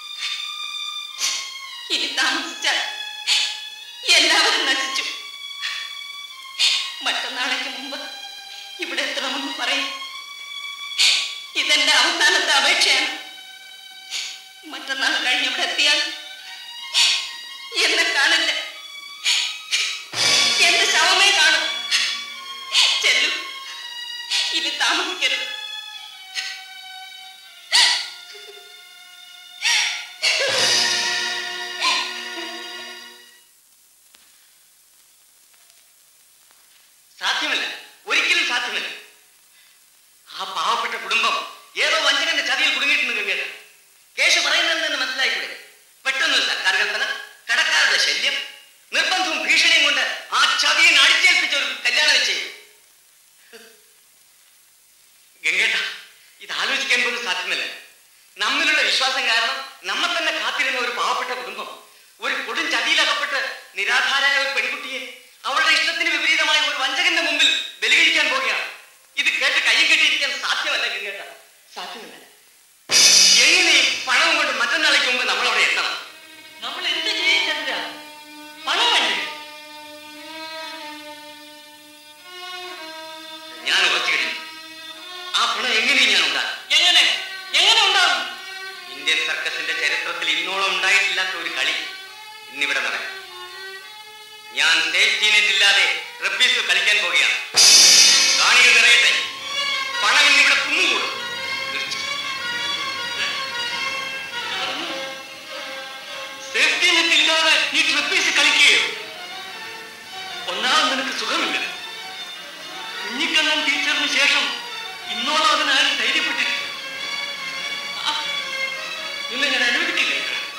ഇനി താമസിച്ചാൽ എല്ലാവരും നശിച്ചു മറ്റന്നാളേക്ക് മുമ്പ് ഇവിടെ എത്തണമെന്ന് പറയും ഇതെന്റെ അവസാനത്തെ അപേക്ഷയാണ് മറ്റന്നാൾ കഴിഞ്ഞ് ഇവിടെ എത്തിയാൽ എന്നെ കാണില്ല എന്റെ ശവമേ കാണും ചെല്ലു ഇനി താമസിക്കരുത് സാധ്യമല്ല ഒരിക്കലും സാധ്യമല്ല ആ പാവപ്പെട്ട കുടുംബം ഏതോ വഞ്ചകന്റെ ചതിയിൽ കുടുങ്ങിയിട്ടുണ്ട് ഗംഗേട്ട കേശു പറയുന്നതിൽ നിന്ന് മനസ്സിലായിക്കൂടെ പെട്ടെന്നൊരു സർക്കാർ കൽപ്പന കടക്കാരുടെ ശല്യം നിർബന്ധവും ഭീഷണിയും കൊണ്ട് ആ ചതിയെ അടിച്ചേൽപ്പിച്ച ഒരു കല്യാണ നിശ്ചയം ഗംഗേട്ട ഇത് ആലോചിക്കാൻ പോലും സാധ്യമല്ല നമ്മിലുള്ള വിശ്വാസം കാരണം നമ്മെ തന്നെ കാത്തിരുന്ന ഒരു പാവപ്പെട്ട കുടുംബം ഒരു കൊടും ചതിയിലകപ്പെട്ട് നിരാധാരായ ഒരു പെൺകുട്ടിയെ അവളുടെ ഇഷ്ടത്തിന് വിപരീതമായ ഒരു വഞ്ചകന്റെ മുമ്പിൽ ബലികഴിക്കാൻ പോകുകയാണ് ഇത് കേട്ട് കയ്യും കെട്ടിയിരിക്കാൻ സാധ്യമല്ല ഗംഗേട്ട സാധ്യമല്ല എങ്ങനെ ഈ പണവും കൊണ്ട് മറ്റന്നാളേക്ക് മുമ്പ് നമ്മൾ അവിടെ എത്തണം നമ്മൾ എന്ത് ചെയ്യും ചന്ദ്ര പണം വേണ്ടേ ഞാൻ ഉറച്ചു കഴിഞ്ഞു ആ പണം എങ്ങനെയും ഞാൻ ഉണ്ടാകും എങ്ങനെ എങ്ങനെ ഉണ്ടാവും ഇന്ത്യൻ സർക്കസിന്റെ ചരിത്രത്തിൽ ഇന്നോളം ഉണ്ടായിട്ടില്ലാത്ത ഒരു കളി ഇന്നിവിടെ നടക്കും ഞാൻ സേഫ്റ്റി നെറ്റ് ഇല്ലാതെ റബ്ബീസിൽ കളിക്കാൻ പോവുകയാണ് കാണികൾ നിറയട്ടെ പണം ഇന്നിവിടെ കുന്നുകൂടും സേഫ്റ്റി നെറ്റ് ഇല്ലാതെ നീ ട്രിപ്പീസ് കളിക്കുകയോ ഒന്നാമത് നിനക്ക് സുഖമില്ല കുഞ്ഞിക്കണ്ണൻ ടീച്ചറിന് ശേഷം ഇന്നോളം അതിനാരും ധൈര്യപ്പെട്ടിട്ടില്ല ആ, നിന്നെ ഞാൻ അനുവദിക്കില്ല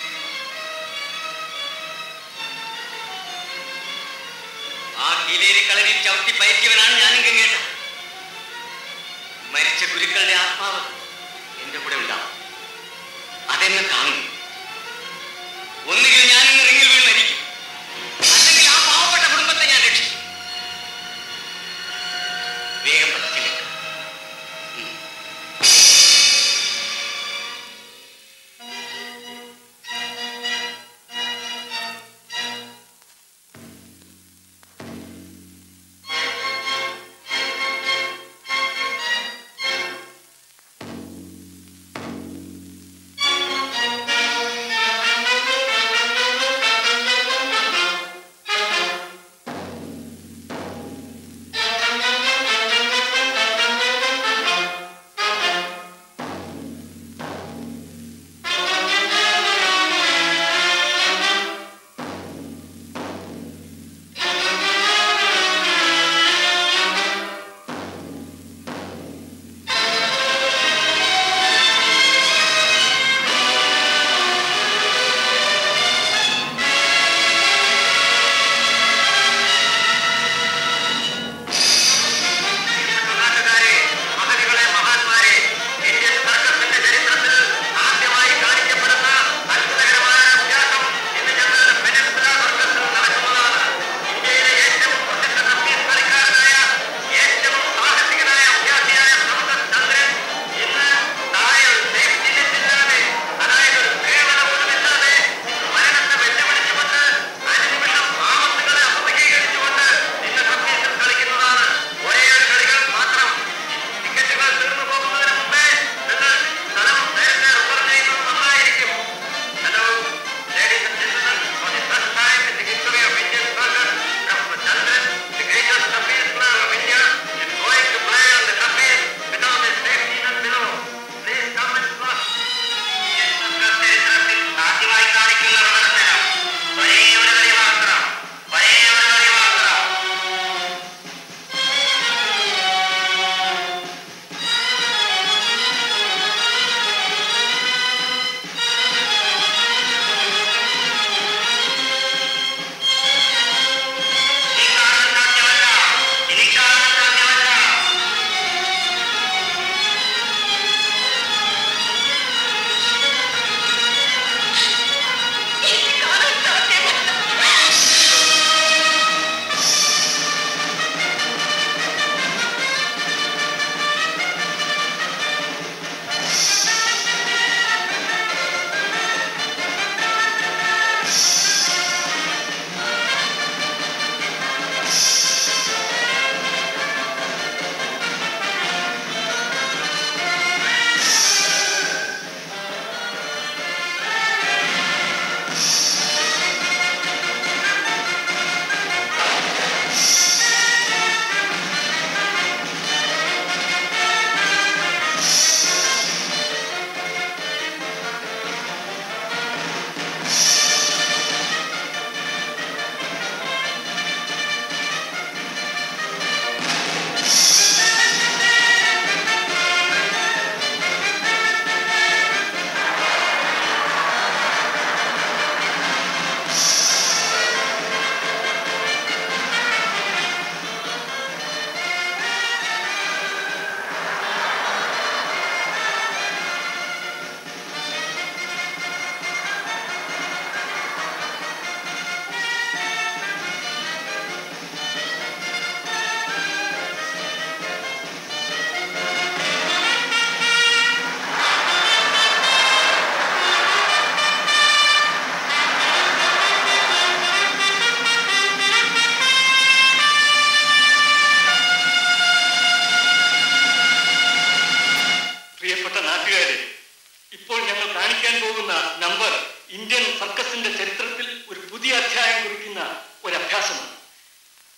ആ കീലേരി കളരിൽ ചവിട്ടി പയറ്റിയവനാണ് ഞാനും കങ്ങേട്ട മരിച്ച ഗുരുക്കളുടെ ആത്മാവ് എന്റെ കൂടെ ഉണ്ടാവും അതെന്നെ താങ്ങും ഒന്നുകിൽ ഞാൻ ഇന്ന് റിങ്ങിൽ വീണ് മരിക്കും അല്ലെങ്കിൽ ആ പാവപ്പെട്ട കുടുംബത്തെ ഞാൻ രക്ഷിക്കും വേഗം പറ്റില്ല ും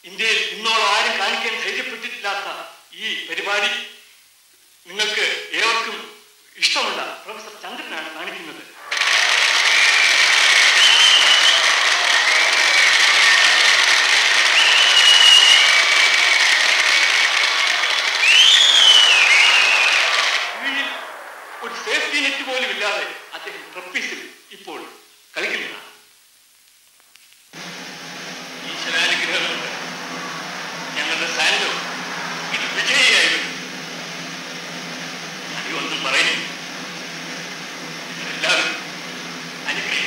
ഇന്ത്യയിൽ ഇന്നോളം ആരും കാണിക്കാൻ ധൈര്യപ്പെട്ടിട്ടില്ലാത്ത ഈ പരിപാടി നിങ്ങൾക്ക് ഏവർക്കും ഇഷ്ടമുള്ള പ്രൊഫസർ ചന്ദ്രനാണ് കാണിക്കുന്നത് കീഴിൽ ഒരു സേഫ്റ്റി നെറ്റ് പോലും ഇല്ലാതെ അദ്ദേഹം ട്രപ്പീസിൽ ഇപ്പോൾ കളിക്കുന്നതാണ് ഈശ്വരാനുഗ്രഹം കൊണ്ട് ഞങ്ങളുടെ സാൻഡോ ഇത് വിജയിയായിരുന്നു അധികമൊന്നും പറയുന്നു എല്ലാവരും അനുഗ്രഹിക്കും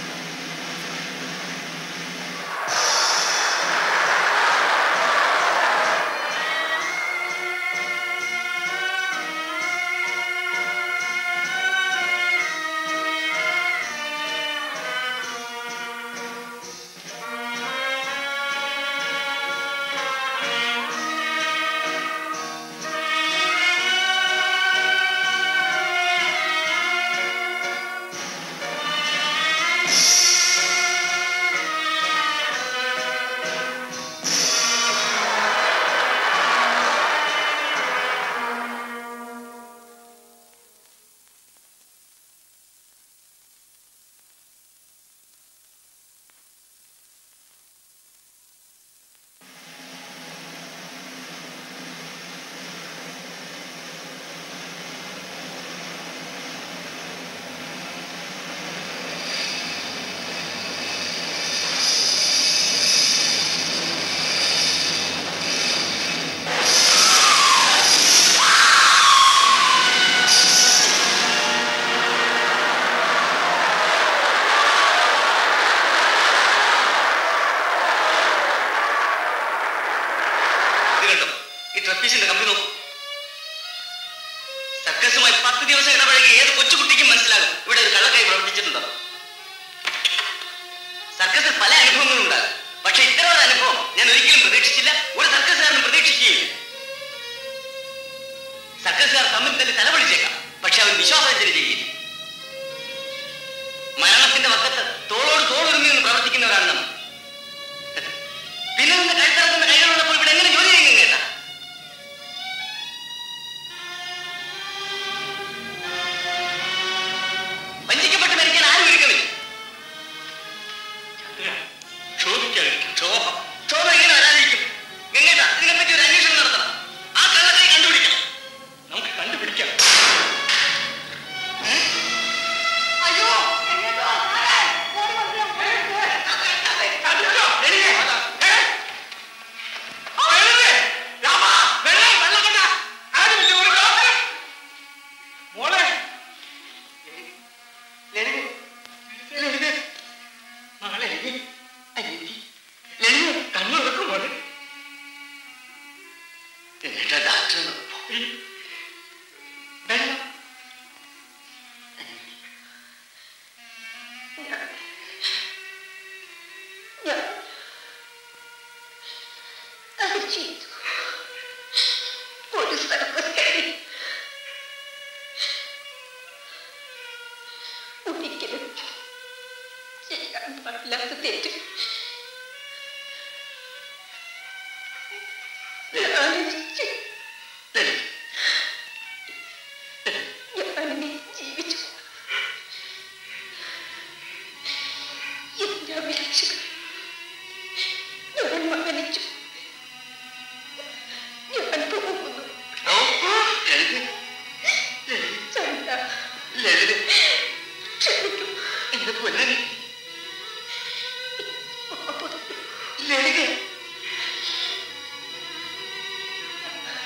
ഇത് കണ്ടോ ഈ ട്രപ്പീസിന്റെ കമ്പി നോക്കൂ സർക്കസുമായി പത്ത് ദിവസം ഇടപഴകി ഏത് കൊച്ചുകുട്ടിക്കും മനസ്സിലാകും ഇവിടെ ഒരു കള്ളക്കായി പ്രവർത്തിച്ചിട്ടുണ്ടോ സർക്കസിൽ പല അനുഭവങ്ങളും ഉണ്ടാകും പക്ഷെ ഇത്തരം ഒരു അനുഭവം ഞാൻ ഒരിക്കലും പ്രതീക്ഷിച്ചില്ല ഒരു സർക്കസുകാരനും പ്രതീക്ഷിക്കുകയില്ല സർക്കസുകാർ തമ്മിൽ തന്നെ തലപൊളിച്ചേക്കാം പക്ഷെ അവൻ വിശ്വാസത്തിന് ചെയ്യില്ല മരണത്തിന്റെ വക്കത്ത് തോളോട് തോളൊരുങ്ങി നിന്ന് പ്രവർത്തിക്കുന്നവരാണ് നമ്മൾ പിന്നെ നിന്ന് കഴുത്തിറക്കുന്ന കൈകളുള്ളപ്പോൾ ഇവിടെ എങ്ങനെ ജോലി ചെയ്യുന്നു കേട്ടാ വഞ്ചിക്കപ്പെട്ട് മരിക്കാൻ ആരും ഒരുക്കമില്ല ക്ഷോഭിക്കാതിരിക്കും ക്ഷോഭം ക്ഷോഭം എങ്ങനെ വരാതിരിക്കും ഗംഗേട്ടാ ഇതിനെപ്പറ്റി ഒരു അന്വേഷണം നടത്തണം ആ കള്ളത്തെ കണ്ടുപിടിക്കണം നമുക്ക് കണ്ടുപിടിക്കാം അയ്യോ എങ്ങോട്ടോ ഓടി വന്നോ അടിച്ചോ, എലിയെ. ഏ? ആ, എലിയെ. രാമ, വെള്ളം, വെള്ളം കൊണ്ട. ആരുമില്ല, ഒരു ഡോക്ടർ. മോളെ ലളിത, ലളിത. മകളെ, അനിയത്തി. ലളിത, കണ്ണു തുറക്കും മോളെ. എന്നിട്ടാ ഡാക്ടർ ഈ വെള്ളം. ഞാൻ അത് ചെയ്തു ഒരു സർവകാരി ഒരിക്കലും ചെയ്യാൻ പാടില്ലാത്ത തെറ്റ് ഞാനിനി ഞാനിനി ജീവിച്ചു എന്റെ അപേക്ഷകൾ ഞാൻ മകനിച്ചു ഞാൻ പോകുന്നു ചണ്ട ക്ഷമിക്കും എന്റെ പൊന്നനി പാപം. ലളിത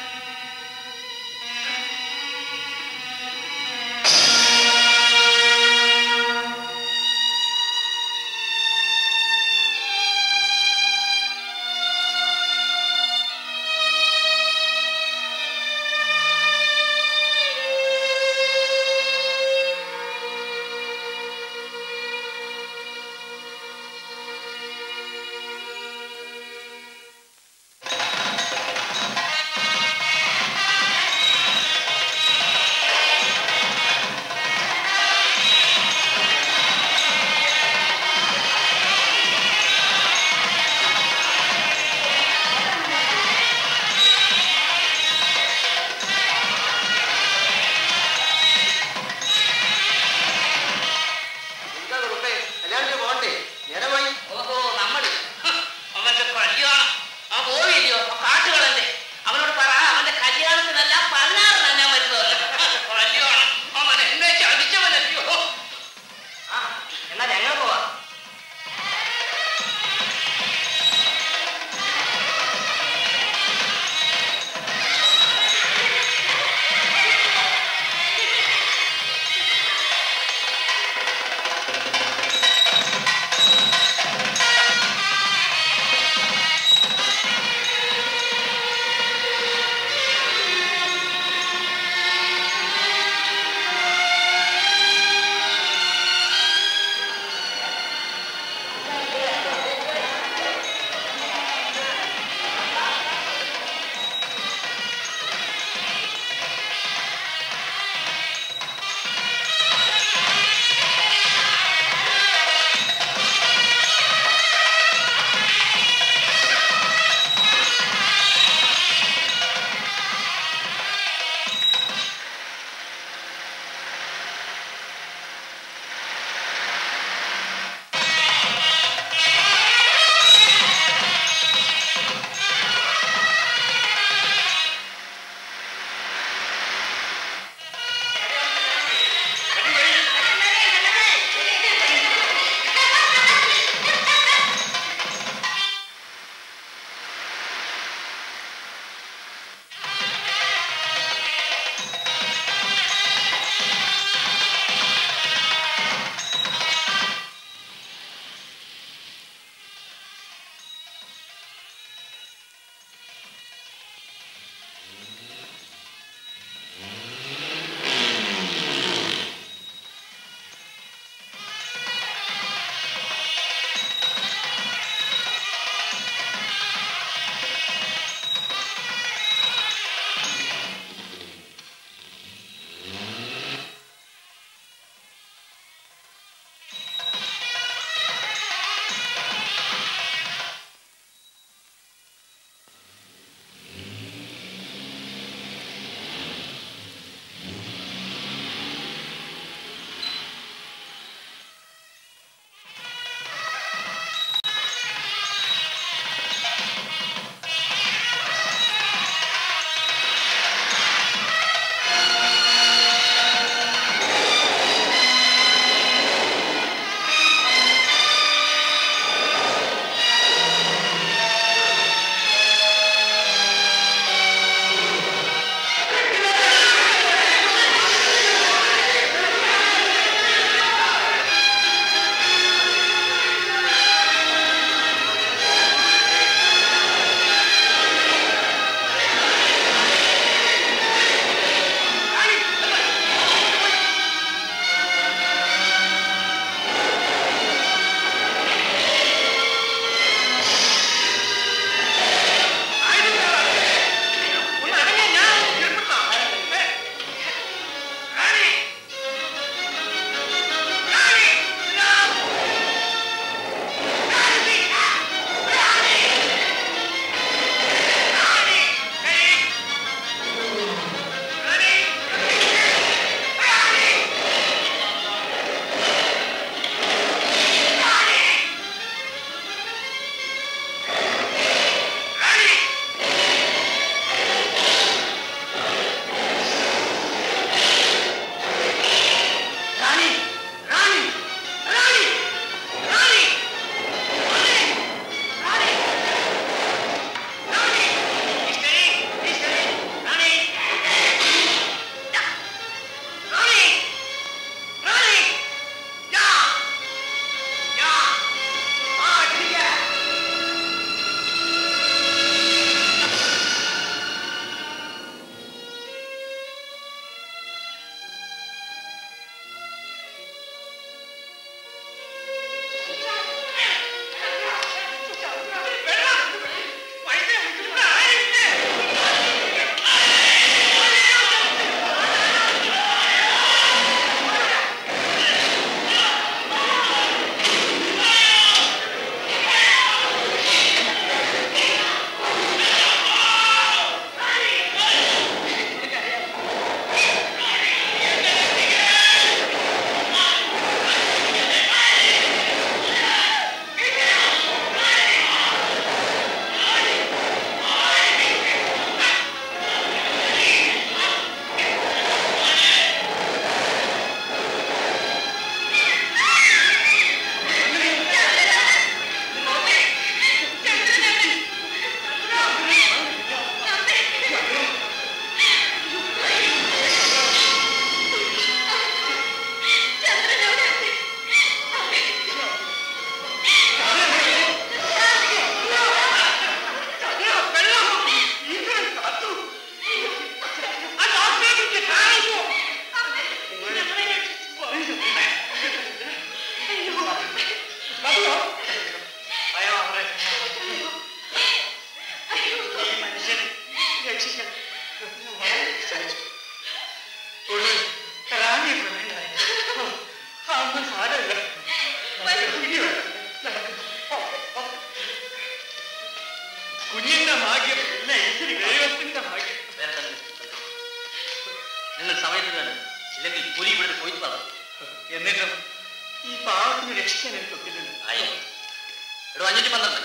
ഭാഗ്യം ദൈവത്തിന്റെ ഭാഗ്യം വേറെ തന്നെ. നിങ്ങൾ സമയത്തിന് തന്നെ ഇല്ലെങ്കിൽ പുലി ഇവിടെ പോയി പറഞ്ഞു എന്നിട്ടും ഈ പാവത്തിന് രക്ഷിക്കാൻ എനിക്ക് ഒത്തില്ലല്ലോ ആയി എടോ അഞ്ഞൂറ്റി പന്ത്രണ്ട്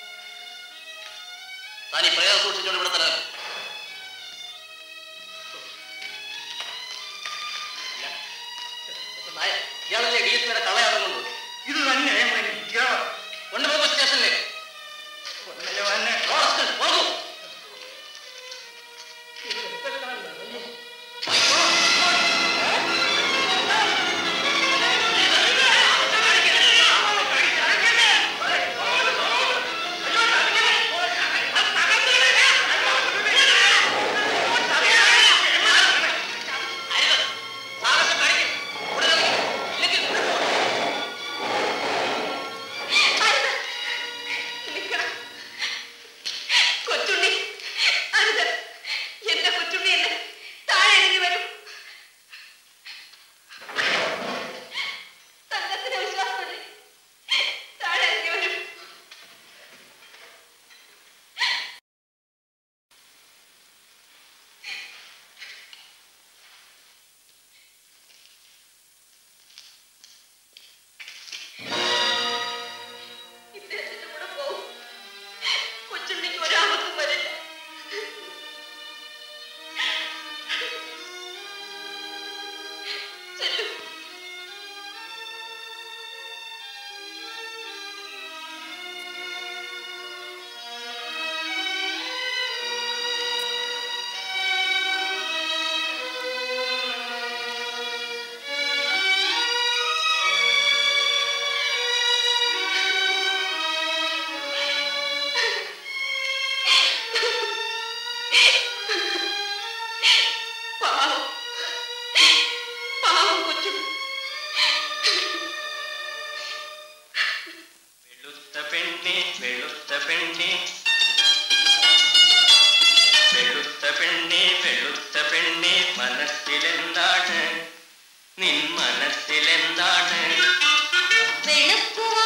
താൻ ഈ പ്രയാസം സൂക്ഷിച്ചുകൊണ്ട് ഇവിടെ തന്നെ നിൽക്ക്. ഇല്ല. മിസ്റ്റർ നായർ, ഇയാളല്ലേ ഡി എസ് പിയുടെ കള്ളയാടം കൊണ്ടു ഇത് തന്നെയാണ് ഇയാളാ കൊണ്ടുപോകും സ്റ്റേഷനിലേക്ക് പൊന്നയവാനെ റോഡ്സ്റ്റൻ, പോകൂ സാഹസം കാണിക്കും ഉടനെ ഇല്ലെങ്കിൽ അരുത്. നിൽക്കണം. കൊച്ചുണ്ണി അരുത് എന്റെ കൊച്ചുണ്ണി എന്നെ താഴെ ഇറങ്ങി വരും തങ്കത്തിന് വിശ്വാസമില്ലേ താഴെ ഇറങ്ങി വരും ഇദ്ദേഹത്തിന്റെ കൂടെ പോകും കൊച്ചുണ്ണിക്ക് ഒരാപത്തും വരില്ല ചെല്ലു പാവം പാവം കൊച്ചുണ്ണി വെളുത്ത പെണ്ണെ വെളുത്ത പെണ്ണെ വെളുത്ത പെണ്ണെ വെളുത്ത പെണ്ണെ മനസ്സിലെന്താണ് നിൻ മനസ്സിലെന്താണ് വെളുക്കുവാൻ